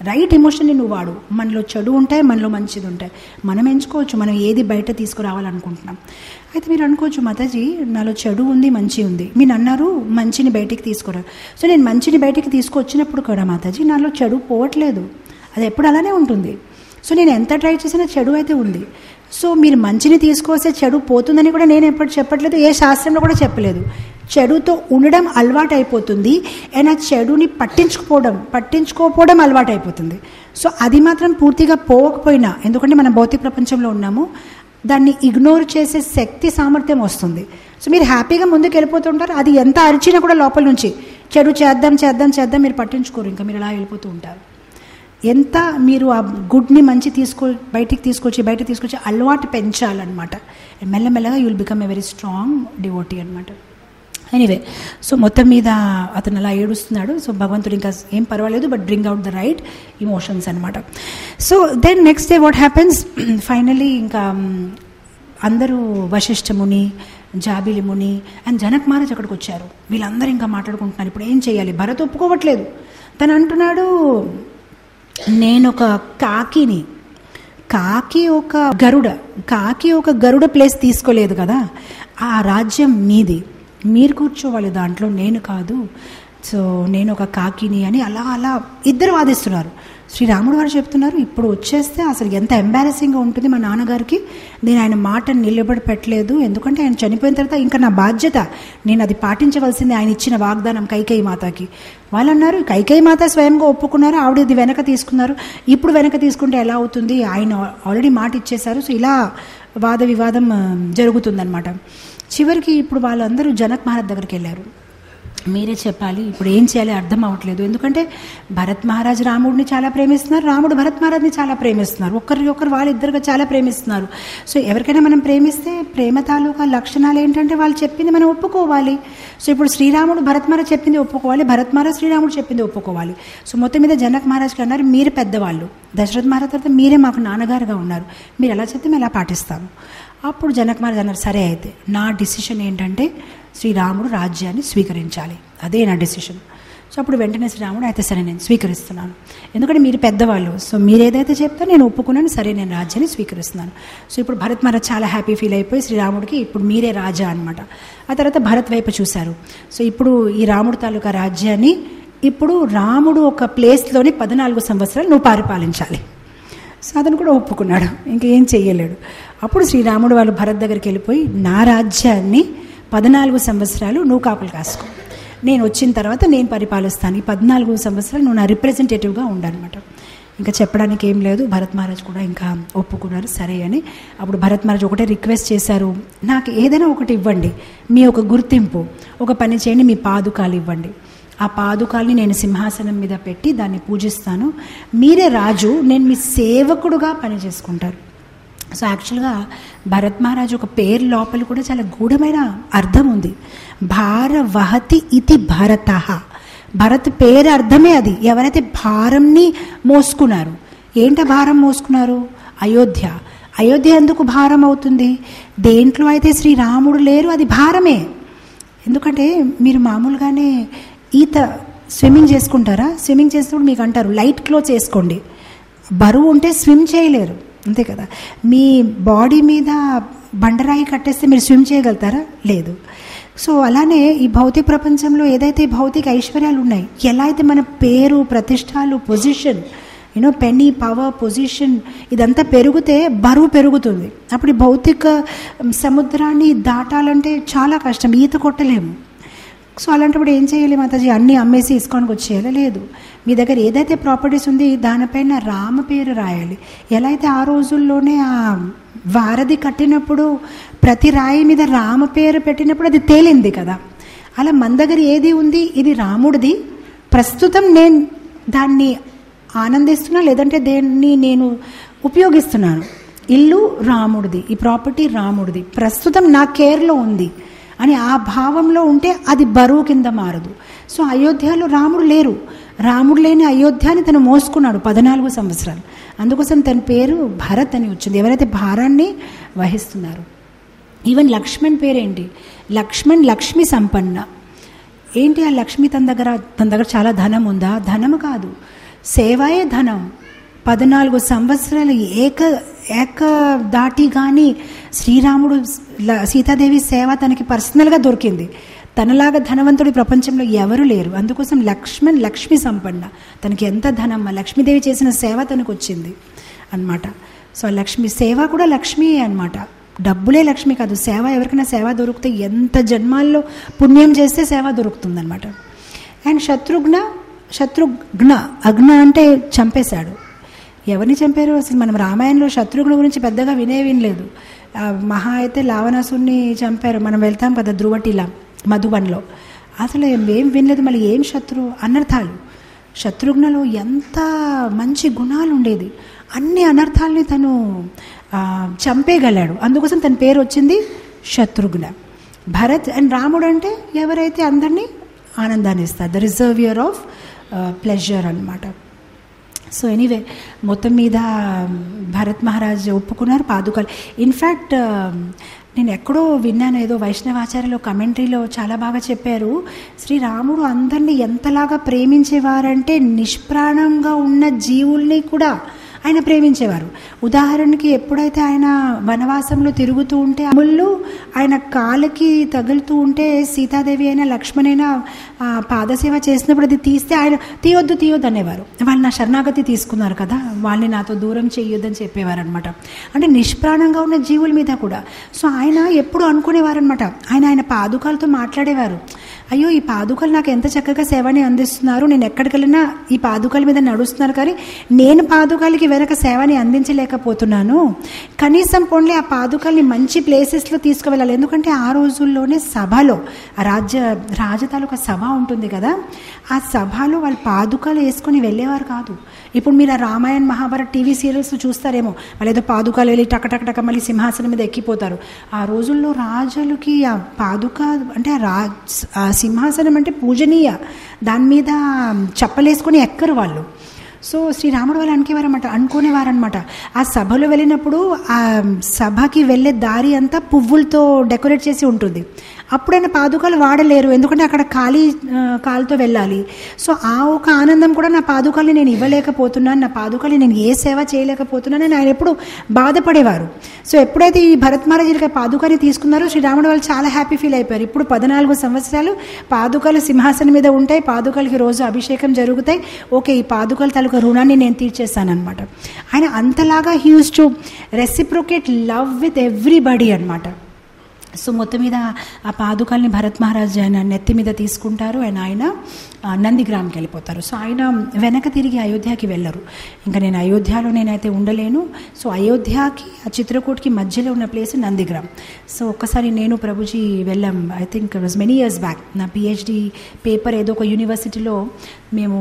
right ఎమోషన్ని నువ్వు వాడు మనలో చెడు ఉంటాయి మనలో మంచిది ఉంటాయి మనం ఎంచుకోవచ్చు మనం ఏది బయట తీసుకురావాలనుకుంటున్నాం అయితే మీరు అనుకోవచ్చు మాతాజీ నాలో చెడు ఉంది మంచి ఉంది మీరు అన్నారు మంచిని బయటికి తీసుకురా సో నేను మంచిని బయటికి తీసుకొచ్చినప్పుడు కూడా మాతాజీ నాలో చెడు పోవట్లేదు అది ఎప్పుడు అలానే ఉంటుంది సో నేను ఎంత ట్రై చేసినా చెడు అయితే ఉంది సో మీరు మంచిని తీసుకొస్తే చెడు పోతుందని కూడా నేను ఎప్పుడు చెప్పట్లేదు ఏ శాస్త్రంలో కూడా చెప్పలేదు చెడుతో ఉండడం అలవాటు అయిపోతుంది అండ్ ఆ చెడుని పట్టించుకోవడం పట్టించుకోకపోవడం అలవాటు అయిపోతుంది సో అది మాత్రం పూర్తిగా పోవకపోయినా ఎందుకంటే మనం భౌతిక ప్రపంచంలో ఉన్నాము దాన్ని ఇగ్నోర్ చేసే శక్తి సామర్థ్యం వస్తుంది సో మీరు హ్యాపీగా ముందుకు వెళ్ళిపోతుంటారు అది ఎంత అరిచినా కూడా లోపల నుంచి చెడు చేద్దాం చేద్దాం చేద్దాం మీరు పట్టించుకోరు ఇంకా మీరు అలా వెళ్ళిపోతూ ఉంటారు ఎంత మీరు ఆ గుడ్ని మంచి తీసుకో బయటికి తీసుకొచ్చి బయట తీసుకొచ్చి అలవాటు పెంచాలన్నమాట మెల్లమెల్లగా you will become a very strong devotee అనమాట ఎనీవే సో మొత్తం మీద అతను అలా ఏడుస్తున్నాడు సో భగవంతుడు ఇంకా ఏం పర్వాలేదు but bring out the right emotions అనమాట so then next day what happens finally ఇంకా అందరూ వశిష్ఠ ముని జాబిలి ముని అండ్ జనక్ మహారాజ్ అక్కడికి వచ్చారు వీళ్ళందరూ ఇంకా మాట్లాడుకుంటున్నారు ఇప్పుడు ఏం చేయాలి భరత్ ఒప్పుకోవట్లేదు తను అంటున్నాడు నేను ఒక కాకిని కాకి ఒక గరుడ కాకి ఒక గరుడ ప్లేస్ తీసుకోలేదు కదా ఆ రాజ్యం మీది మీరు కూర్చోవాలి దాంట్లో నేను కాదు సో నేను ఒక కాకిని అని అలా అలా ఇద్దరు వాదిస్తున్నారు శ్రీరాముడు వారు చెప్తున్నారు ఇప్పుడు వచ్చేస్తే అసలు ఎంత ఎంబారసింగ్గా ఉంటుంది మా నాన్నగారికి నేను ఆయన మాట నిలబడి పెట్టలేదు ఎందుకంటే ఆయన చనిపోయిన తర్వాత ఇంకా నా బాధ్యత నేను అది పాటించవలసింది ఆయన ఇచ్చిన వాగ్దానం కైకేయి మాతకి వాళ్ళు అన్నారు కైకేయి మాత స్వయంగా ఒప్పుకున్నారు ఆవిడ ఇది వెనక తీసుకున్నారు ఇప్పుడు వెనక తీసుకుంటే ఎలా అవుతుంది ఆయన ఆల్రెడీ మాట ఇచ్చేశారు సో ఇలా వాద వివాదం జరుగుతుందన్నమాట చివరికి ఇప్పుడు వాళ్ళందరూ జనక్ మహారాజ్ దగ్గరికి వెళ్ళారు మీరే చెప్పాలి ఇప్పుడు ఏం చేయాలి అర్థం అవ్వట్లేదు ఎందుకంటే భరత్ మహారాజ్ రాముడిని చాలా ప్రేమిస్తున్నారు రాముడు భరత్ మహారాజ్ని చాలా ప్రేమిస్తున్నారు ఒకరి ఒకరు వాళ్ళిద్దరుగా చాలా ప్రేమిస్తున్నారు సో ఎవరికైనా మనం ప్రేమిస్తే ప్రేమ తాలూకా లక్షణాలు ఏంటంటే వాళ్ళు చెప్పింది మనం ఒప్పుకోవాలి సో ఇప్పుడు శ్రీరాముడు భరత్ మహారాజ్ చెప్పింది ఒప్పుకోవాలి భరత్ మహారాజ్ శ్రీరాముడు చెప్పింది ఒప్పుకోవాలి సో మొత్తం మీద జనక్ మహారాజ్కి అన్నారు మీరు పెద్దవాళ్ళు దశరథ్ మహారాజ్ తర్వాత మీరే మాకు నాన్నగారుగా ఉన్నారు మీరు ఎలా చెప్తే మేము ఎలా పాటిస్తాము అప్పుడు జనక్ మహారాజ్ అన్నారు సరే అయితే నా డిసిషన్ ఏంటంటే శ్రీరాముడు రాజ్యాన్ని స్వీకరించాలి అదే నా డిసిషన్ సో అప్పుడు వెంటనే శ్రీరాముడు అయితే సరే నేను స్వీకరిస్తున్నాను ఎందుకంటే మీరు పెద్దవాళ్ళు సో మీరు ఏదైతే చెప్తే నేను ఒప్పుకున్నాను సరే నేను రాజ్యాన్ని స్వీకరిస్తున్నాను సో ఇప్పుడు భరత్ మహారాజ్ చాలా హ్యాపీ ఫీల్ అయిపోయి శ్రీరాముడికి ఇప్పుడు మీరే రాజా అనమాట ఆ తర్వాత భరత్ వైపు చూశారు సో ఇప్పుడు ఈ రాముడు తాలూకా రాజ్యాన్ని ఇప్పుడు రాముడు ఒక ప్లేస్లోని పద్నాలుగు సంవత్సరాలు నువ్వు పరిపాలించాలి సో అతను కూడా ఒప్పుకున్నాడు ఇంకేం చెయ్యలేడు అప్పుడు శ్రీరాముడు వాళ్ళు భరత్ దగ్గరికి వెళ్ళిపోయి నా రాజ్యాన్ని పద్నాలుగు సంవత్సరాలు నువ్వు కాపులు కాసుకో నేను వచ్చిన తర్వాత నేను పరిపాలిస్తాను ఈ పద్నాలుగు సంవత్సరాలు నువ్వు నా రిప్రజెంటేటివ్గా ఉండనమాట ఇంకా చెప్పడానికి ఏం లేదు భరత్ మహారాజ్ కూడా ఇంకా ఒప్పుకున్నారు సరే అని అప్పుడు భరత్ మహారాజ్ ఒకటే రిక్వెస్ట్ చేశారు నాకు ఏదైనా ఒకటి ఇవ్వండి మీ ఒక గుర్తింపు ఒక పని చేయండి మీ పాదుకాలు ఇవ్వండి ఆ పాదుకాల్ని నేను సింహాసనం మీద పెట్టి దాన్ని పూజిస్తాను మీరే రాజు నేను మీ సేవకుడుగా పని చేసుకుంటారు సో యాక్చువల్గా భరత్ మహారాజ్ ఒక పేరు లోపల కూడా చాలా గూఢమైన అర్థం ఉంది భారవహతి ఇది భరత భరత్ పేరు అర్థమే అది ఎవరైతే భారంని మోసుకున్నారు ఏంట భారం మోసుకున్నారు అయోధ్య అయోధ్య ఎందుకు భారం అవుతుంది దేంట్లో అయితే శ్రీరాముడు లేరు అది భారమే ఎందుకంటే మీరు మామూలుగానే ఈత స్విమ్మింగ్ చేసుకుంటారా స్విమ్మింగ్ చేసినప్పుడు మీకు అంటారు లైట్ క్లోత్స్ వేసుకోండి బరువు ఉంటే స్విమ్ చేయలేరు అంతే కదా మీ బాడీ మీద బండరాయి కట్టేస్తే మీరు స్విమ్ చేయగలుగుతారా లేదు సో అలానే ఈ భౌతిక ప్రపంచంలో ఏదైతే భౌతిక ఐశ్వర్యాలు ఉన్నాయి ఎలా అయితే మన పేరు ప్రతిష్టాలు పొజిషన్ యూనో పెన్నీ పవర్ పొజిషన్ ఇదంతా పెరిగితే బరువు పెరుగుతుంది అప్పుడు ఈ భౌతిక సముద్రాన్ని దాటాలంటే చాలా కష్టం ఈత కొట్టలేము సో అలాంటప్పుడు ఏం చేయాలి మాతాజీ అన్నీ అమ్మేసి ఇస్కాన్కి వచ్చేయాలి లేదు మీ దగ్గర ఏదైతే ప్రాపర్టీస్ ఉంది దానిపైన రామ పేరు రాయాలి ఎలా అయితే ఆ రోజుల్లోనే ఆ వారధి కట్టినప్పుడు ప్రతి రాయి మీద రామ పేరు పెట్టినప్పుడు అది తేలింది కదా అలా మన దగ్గర ఏది ఉంది ఇది రాముడిది ప్రస్తుతం నేను దాన్ని ఆనందిస్తున్నా లేదంటే దేన్ని నేను ఉపయోగిస్తున్నాను ఇల్లు రాముడిది ఈ ప్రాపర్టీ రాముడిది ప్రస్తుతం నా కేర్లో ఉంది అని ఆ భావంలో ఉంటే అది బరువు కింద మారదు సో అయోధ్యలో రాముడు లేరు రాముడు లేని అయోధ్యాన్ని తను మోసుకున్నాడు పద్నాలుగు సంవత్సరాలు అందుకోసం తన పేరు భరత్ అని వచ్చింది ఎవరైతే భారాన్ని వహిస్తున్నారు ఈవెన్ లక్ష్మణ్ పేరేంటి లక్ష్మణ్ లక్ష్మి సంపన్న ఏంటి ఆ లక్ష్మి తన దగ్గర తన దగ్గర చాలా ధనం ఉందా ధనము కాదు సేవాయే ధనం పద్నాలుగు సంవత్సరాలు ఏక ఏక దాటి కానీ శ్రీరాముడు ల- సీతాదేవి సేవ తనకి పర్సనల్గా దొరికింది తనలాగా ధనవంతుడి ప్రపంచంలో ఎవరు లేరు అందుకోసం లక్ష్మణ్ లక్ష్మి సంపన్న తనకి ఎంత ధనం ఆ లక్ష్మీదేవి చేసిన సేవ తనకు వచ్చింది అన్నమాట సో లక్ష్మి సేవ కూడా లక్ష్మి అన్నమాట డబ్బులే లక్ష్మి కాదు సేవ ఎవరికైనా సేవ దొరికితే ఎంత జన్మాల్లో పుణ్యం చేస్తే సేవ దొరుకుతుందన్నమాట అండ్ శత్రుఘ్న శత్రుఘ్న అగ్న అంటే చంపేశాడు ఎవరిని చంపారు అసలు మనం రామాయణంలో శత్రుఘ్న గురించి పెద్దగా వినే వినలేదు ఆ మహా అయితే లావణాసుని చంపారు మనం వెళ్తాం కదా ధ్రువటిలా మధుబన్లో అసలు ఏం వినలేదు మళ్ళీ ఏం శత్రు అనర్థాలు శత్రుఘ్నలో ఎంత మంచి గుణాలు ఉండేది అన్ని అనర్థాలని తను ఆ, చంపేయగలాడు అందుకోసం తన పేరు వచ్చింది శత్రుఘ్న భరత్ అండ్ రాముడు అంటే ఎవరైతే అందరినీ ఆనందాన్ని ఇస్తారు ద రిజర్వియర్ ఆఫ్ ప్లెజర్ అన్నమాట సో ఎనీవే మొత్తం మీద భరత్ మహారాజ్ ఒప్పుకున్నారు పాదుకలు ఇన్ఫ్యాక్ట్ నేను ఎక్కడో విన్నాను ఏదో వైష్ణవాచార్యలో కమెంటరీలో చాలా బాగా చెప్పారు శ్రీరాముడు అందరినీ ఎంతలాగా ప్రేమించేవారంటే నిష్ప్రాణంగా ఉన్న జీవుల్ని కూడా ఆయన ప్రేమించేవారు ఉదాహరణకి ఎప్పుడైతే ఆయన వనవాసంలో తిరుగుతూ ఉంటే ఆ ముళ్ళు ఆయన కాళ్ళకి తగులుతూ ఉంటే సీతాదేవి అయినా లక్ష్మణైనా ఆ పాదసేవ చేసినప్పుడు అది తీస్తే ఆయన తీయొద్దు తీయొద్దు అనేవారు వాళ్ళు నా శరణాగతి తీసుకున్నారు కదా వాళ్ళని నాతో దూరం చేయొద్దని చెప్పేవారు అనమాట అంటే నిష్ప్రాణంగా ఉన్న జీవుల మీద కూడా సో ఆయన ఎప్పుడు అనుకునేవారు అనమాట ఆయన ఆయన పాదుకాలతో మాట్లాడేవారు అయ్యో ఈ పాదుకలు నాకు ఎంత చక్కగా సేవని అందిస్తున్నారు నేను ఎక్కడికి వెళ్ళినా ఈ పాదుకల మీద నడుస్తున్నారు కానీ నేను పాదుకలకి వెనక సేవని అందించలేకపోతున్నాను కనీసం పోన్లే ఆ పాదుకల్ని మంచి ప్లేసెస్లో తీసుకువెళ్ళాలి ఎందుకంటే ఆ రోజుల్లోనే సభలో ఆ రాజ్య రాజతాలూకా సభ ఉంటుంది కదా ఆ సభలో వాళ్ళు పాదుకలు వేసుకొని వెళ్ళేవారు కాదు ఇప్పుడు మీరు ఆ రామాయణ్ మహాభారత్ టీవీ సీరియల్స్ చూస్తారేమో వాళ్ళు ఏదో పాదుకాలు వెళ్ళి టక టక టక మళ్ళీ సింహాసనం మీద ఎక్కిపోతారు ఆ రోజుల్లో రాజులకి ఆ పాదుక అంటే ఆ రా ఆ సింహాసనం అంటే పూజనీయ దాని మీద చెప్పలేసుకొని ఎక్కరు వాళ్ళు సో శ్రీరాముడు వాళ్ళు అనుకేవారన్నమాట అనుకునేవారనమాట ఆ సభలో వెళ్ళినప్పుడు ఆ సభకి వెళ్ళే దారి అంతా పువ్వులతో డెకరేట్ చేసి ఉంటుంది అప్పుడైనా పాదుకలు వాడలేరు ఎందుకంటే అక్కడ ఖాళీ ఆ, కాలుతో వెళ్ళాలి సో ఆ ఒక ఆనందం కూడా నా పాదుకల్ని నేను ఇవ్వలేకపోతున్నాను నా పాదుకల్ని నేను ఏ సేవ చేయలేకపోతున్నాను అని ఆయన ఎప్పుడు బాధపడేవారు సో ఎప్పుడైతే ఈ భరత్ మహారాజులకి పాదుకని తీసుకున్నారో శ్రీరాముడు వాళ్ళు చాలా హ్యాపీ ఫీల్ అయిపోయారు ఇప్పుడు పద్నాలుగు సంవత్సరాలు పాదుకలు సింహాసనం మీద ఉంటాయి పాదుకలకి రోజు అభిషేకం జరుగుతాయి ఓకే ఈ పాదుకల తాలూకా రుణాన్ని నేను తీర్చేస్తానమాట ఆయన అంతలాగా huge to reciprocate love with everybody అనమాట సో మొత్తం మీద ఆ పాదుకల్ని భరత్ మహారాజ్ ఆయన నెత్తి మీద తీసుకుంటారు అండ్ ఆయన ఆ, నందిగ్రామ్కి వెళ్ళిపోతారు సో ఆయన వెనక తిరిగి అయోధ్యకి వెళ్ళరు ఇంకా నేను అయోధ్యలో నేనైతే ఉండలేను సో అయోధ్యకి ఆ చిత్రకూట్కి మధ్యలో ఉన్న ప్లేస్ నందిగ్రామ్ సో ఒక్కసారి నేను ప్రభుజీ వెళ్ళాం I think was many years back నా పిహెచ్డి పేపర్ ఏదో ఒక యూనివర్సిటీలో మేము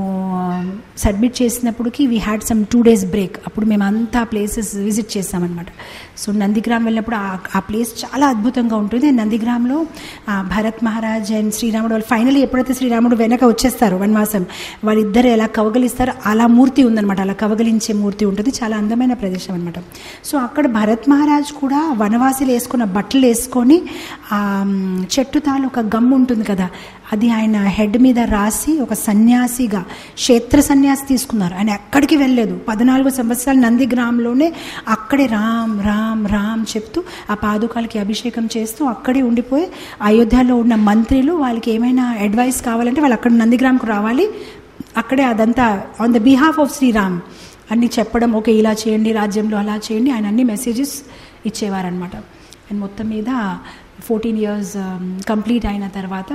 సబ్మిట్ చేసినప్పటికి we had some two days break అప్పుడు మేము అంతా ప్లేసెస్ విజిట్ చేసామన్నమాట సో నందిగ్రామ్ వెళ్ళినప్పుడు ఆ ఆ ప్లేస్ చాలా అద్భుతంగా ఉంటుంది నందిగ్రామ్లో ఆ, భరత్ మహారాజ్ అండ్ శ్రీరాముడు వాళ్ళు ఫైనలీ ఎప్పుడైతే శ్రీరాముడు వెనక వచ్చేస్తారు వనవాసం వాళ్ళిద్దరు ఎలా కవగలిస్తారో అలా మూర్తి ఉందన్నమాట అలా కవగలించే మూర్తి ఉంటుంది చాలా అందమైన ప్రదేశం అనమాట సో అక్కడ భరత్ మహారాజ్ కూడా వనవాసులు వేసుకున్న బట్టలు వేసుకొని ఆ మ్, చెట్టు తాలూకా ఒక గమ్ము ఉంటుంది కదా అది ఆయన హెడ్ మీద రాసి ఒక సన్యాసిగా క్షేత్ర సన్యాసి తీసుకున్నారు ఆయన ఎక్కడికి వెళ్ళలేదు పద్నాలుగు సంవత్సరాలు నందిగ్రామ్లోనే అక్కడే రామ్ రామ్ రామ్ చెప్తూ ఆ పాదుకాలకి అభిషేకం చేస్తూ అక్కడే ఉండిపోయి అయోధ్యలో ఉన్న మంత్రులు వాళ్ళకి ఏమైనా అడ్వైస్ కావాలంటే వాళ్ళు అక్కడ నందిగ్రామ్కు రావాలి అక్కడే అదంతా on the behalf of Shriram అన్ని చెప్పడం ఓకే ఇలా చేయండి రాజ్యంలో అలా చేయండి ఆయన అన్ని మెసేజెస్ ఇచ్చేవారనమాట అండ్ మొత్తం మీద ఫోర్టీన్ ఇయర్స్ కంప్లీట్ అయిన తర్వాత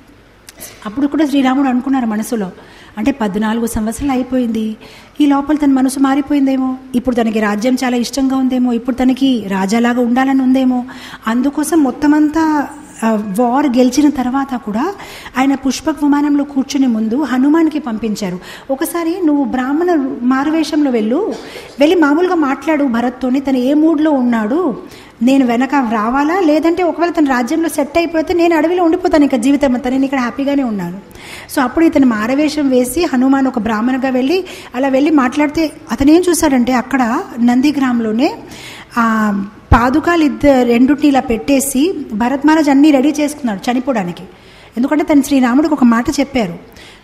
అప్పుడు కూడా శ్రీరాముడు అనుకున్నారు మనసులో అంటే పద్నాలుగు సంవత్సరాలు అయిపోయింది ఈ లోపల తన మనసు మారిపోయిందేమో ఇప్పుడు తనకి రాజ్యం చాలా ఇష్టంగా ఉందేమో ఇప్పుడు తనకి రాజాలాగా ఉండాలని ఉందేమో అందుకోసం మొత్తం అంతా వార్ గెలిచిన తర్వాత కూడా ఆయన పుష్పక్ విమానంలో కూర్చునే ముందు హనుమాన్కి పంపించారు ఒకసారి నువ్వు బ్రాహ్మణ మారువేషంలో వెళ్ళు వెళ్ళి మామూలుగా మాట్లాడు భరత్తోని తను ఏ మూడ్లో ఉన్నాడు నేను వెనక రావాలా లేదంటే ఒకవేళ తన రాజ్యంలో సెట్ అయిపోతే నేను అడవిలో ఉండిపోతాను ఇక జీవితం అంతా నేను ఇక్కడ హ్యాపీగానే ఉన్నాను సో అప్పుడు ఇతను మారవేషం వేసి హనుమాన్ ఒక బ్రాహ్మణగా వెళ్ళి అలా వెళ్ళి మాట్లాడితే అతను ఏం చూశాడంటే అక్కడ నందిగ్రామ్లోనే ఆ పాదుకాలు ఇద్దరు రెండుటిని ఇలా పెట్టేసి భరత్ మహారాజ్ అన్నీ రెడీ చేసుకున్నాడు చనిపోవడానికి ఎందుకంటే తను శ్రీరాముడికి ఒక మాట చెప్పారు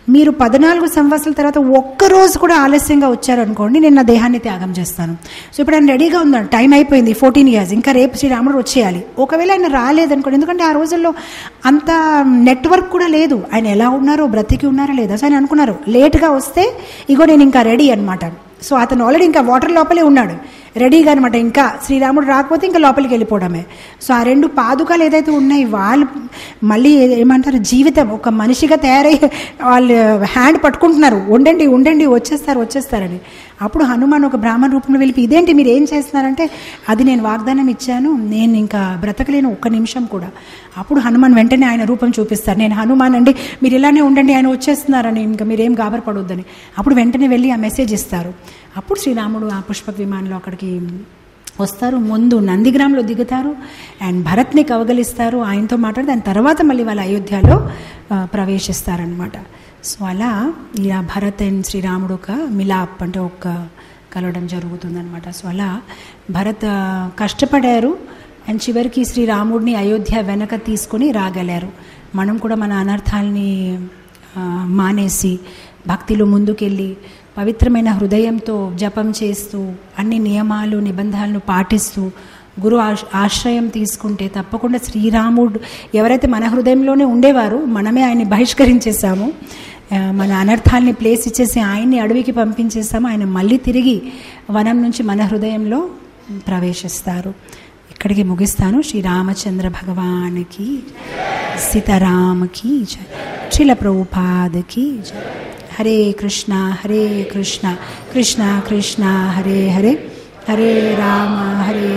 మీరు పద్నాలుగు సంవత్సరాల తర్వాత ఒక్క రోజు కూడా ఆలస్యంగా వచ్చారనుకోండి నేను నా దేహాన్ని త్యాగం చేస్తాను సో ఇప్పుడు ఆయన రెడీగా ఉన్నాడు టైం అయిపోయింది ఫోర్టీన్ ఇయర్స్ ఇంకా రేపు శ్రీరాముడు వచ్చేయాలి ఒకవేళ ఆయన రాలేదనుకోండి ఎందుకంటే ఆ రోజుల్లో అంత నెట్వర్క్ కూడా లేదు ఆయన ఎలా ఉన్నారో బ్రతికి ఉన్నారా లేదా సో ఆయన అనుకున్నారు లేట్గా వస్తే ఇగో నేను ఇంకా రెడీ అనమాట సో అతను ఆల్రెడీ ఇంకా వాటర్ లోపలే ఉన్నాడు రెడీగా అనమాట ఇంకా శ్రీరాముడు రాకపోతే ఇంకా లోపలికి వెళ్ళిపోవడమే సో ఆ రెండు పాదుకాలు ఏదైతే ఉన్నాయి వాళ్ళు మళ్ళీ ఏమంటారు జీవితం ఒక మనిషిగా తయారై వాళ్ళు హ్యాండ్ పట్టుకుంటున్నారు ఉండండి ఉండండి వచ్చేస్తారు వచ్చేస్తారని అప్పుడు హనుమాన్ ఒక బ్రాహ్మణ రూపంలో వెళ్ళి ఇదేంటి మీరు ఏం చేస్తున్నారంటే అది నేను వాగ్దానం ఇచ్చాను నేను ఇంకా బ్రతకలేను ఒక్క నిమిషం కూడా అప్పుడు హనుమాన్ వెంటనే ఆయన రూపం చూపిస్తారు నేను హనుమాన్ అండి మీరు ఇలానే ఉండండి ఆయన వచ్చేస్తున్నారని ఇంకా మీరేం గాబరపడొద్దని అప్పుడు వెంటనే వెళ్ళి ఆ మెసేజ్ ఇస్తారు అప్పుడు శ్రీరాముడు ఆ పుష్పక విమానంలో అక్కడికి వస్తారు ముందు నందిగ్రామ్లో దిగుతారు అండ్ భరత్ని కవగలిస్తారు ఆయనతో మాట్లాడి దాని తర్వాత మళ్ళీ వాళ్ళ అయోధ్యలో ఆ, ప్రవేశిస్తారనమాట సో అలా ఇలా భరత్ అండ్ శ్రీరాముడు ఒక మిలాప్ అంటే ఒక కలవడం జరుగుతుందనమాట సో అలా భరత్ ఆ, కష్టపడారు అండ్ చివరికి శ్రీరాముడిని అయోధ్య వెనక తీసుకొని రాగలారు మనం కూడా మన అనర్థాలని ఆ, మానేసి భక్తిలో ముందుకెళ్ళి పవిత్రమైన హృదయంతో జపం చేస్తూ అన్ని నియమాలు నిబంధనలను పాటిస్తూ గురు ఆశ్ ఆశ్రయం తీసుకుంటే తప్పకుండా శ్రీరాముడు ఎవరైతే మన హృదయంలోనే ఉండేవారు మనమే ఆయన్ని బహిష్కరించేసాము ఆ, మన అనర్థాలని ప్లేస్ ఇచ్చేసి ఆయన్ని అడవికి పంపించేసాము ఆయన మళ్ళీ తిరిగి వనం నుంచి మన హృదయంలో ప్రవేశిస్తారు ఇక్కడికి ముగిస్తాను శ్రీరామచంద్ర భగవానికి సీతారామకి జయ శిల ప్రభుపాదకి జయ హరే కృష్ణ హరే కృష్ణ కృష్ణ కృష్ణ హరే హరే హరే రామ హరే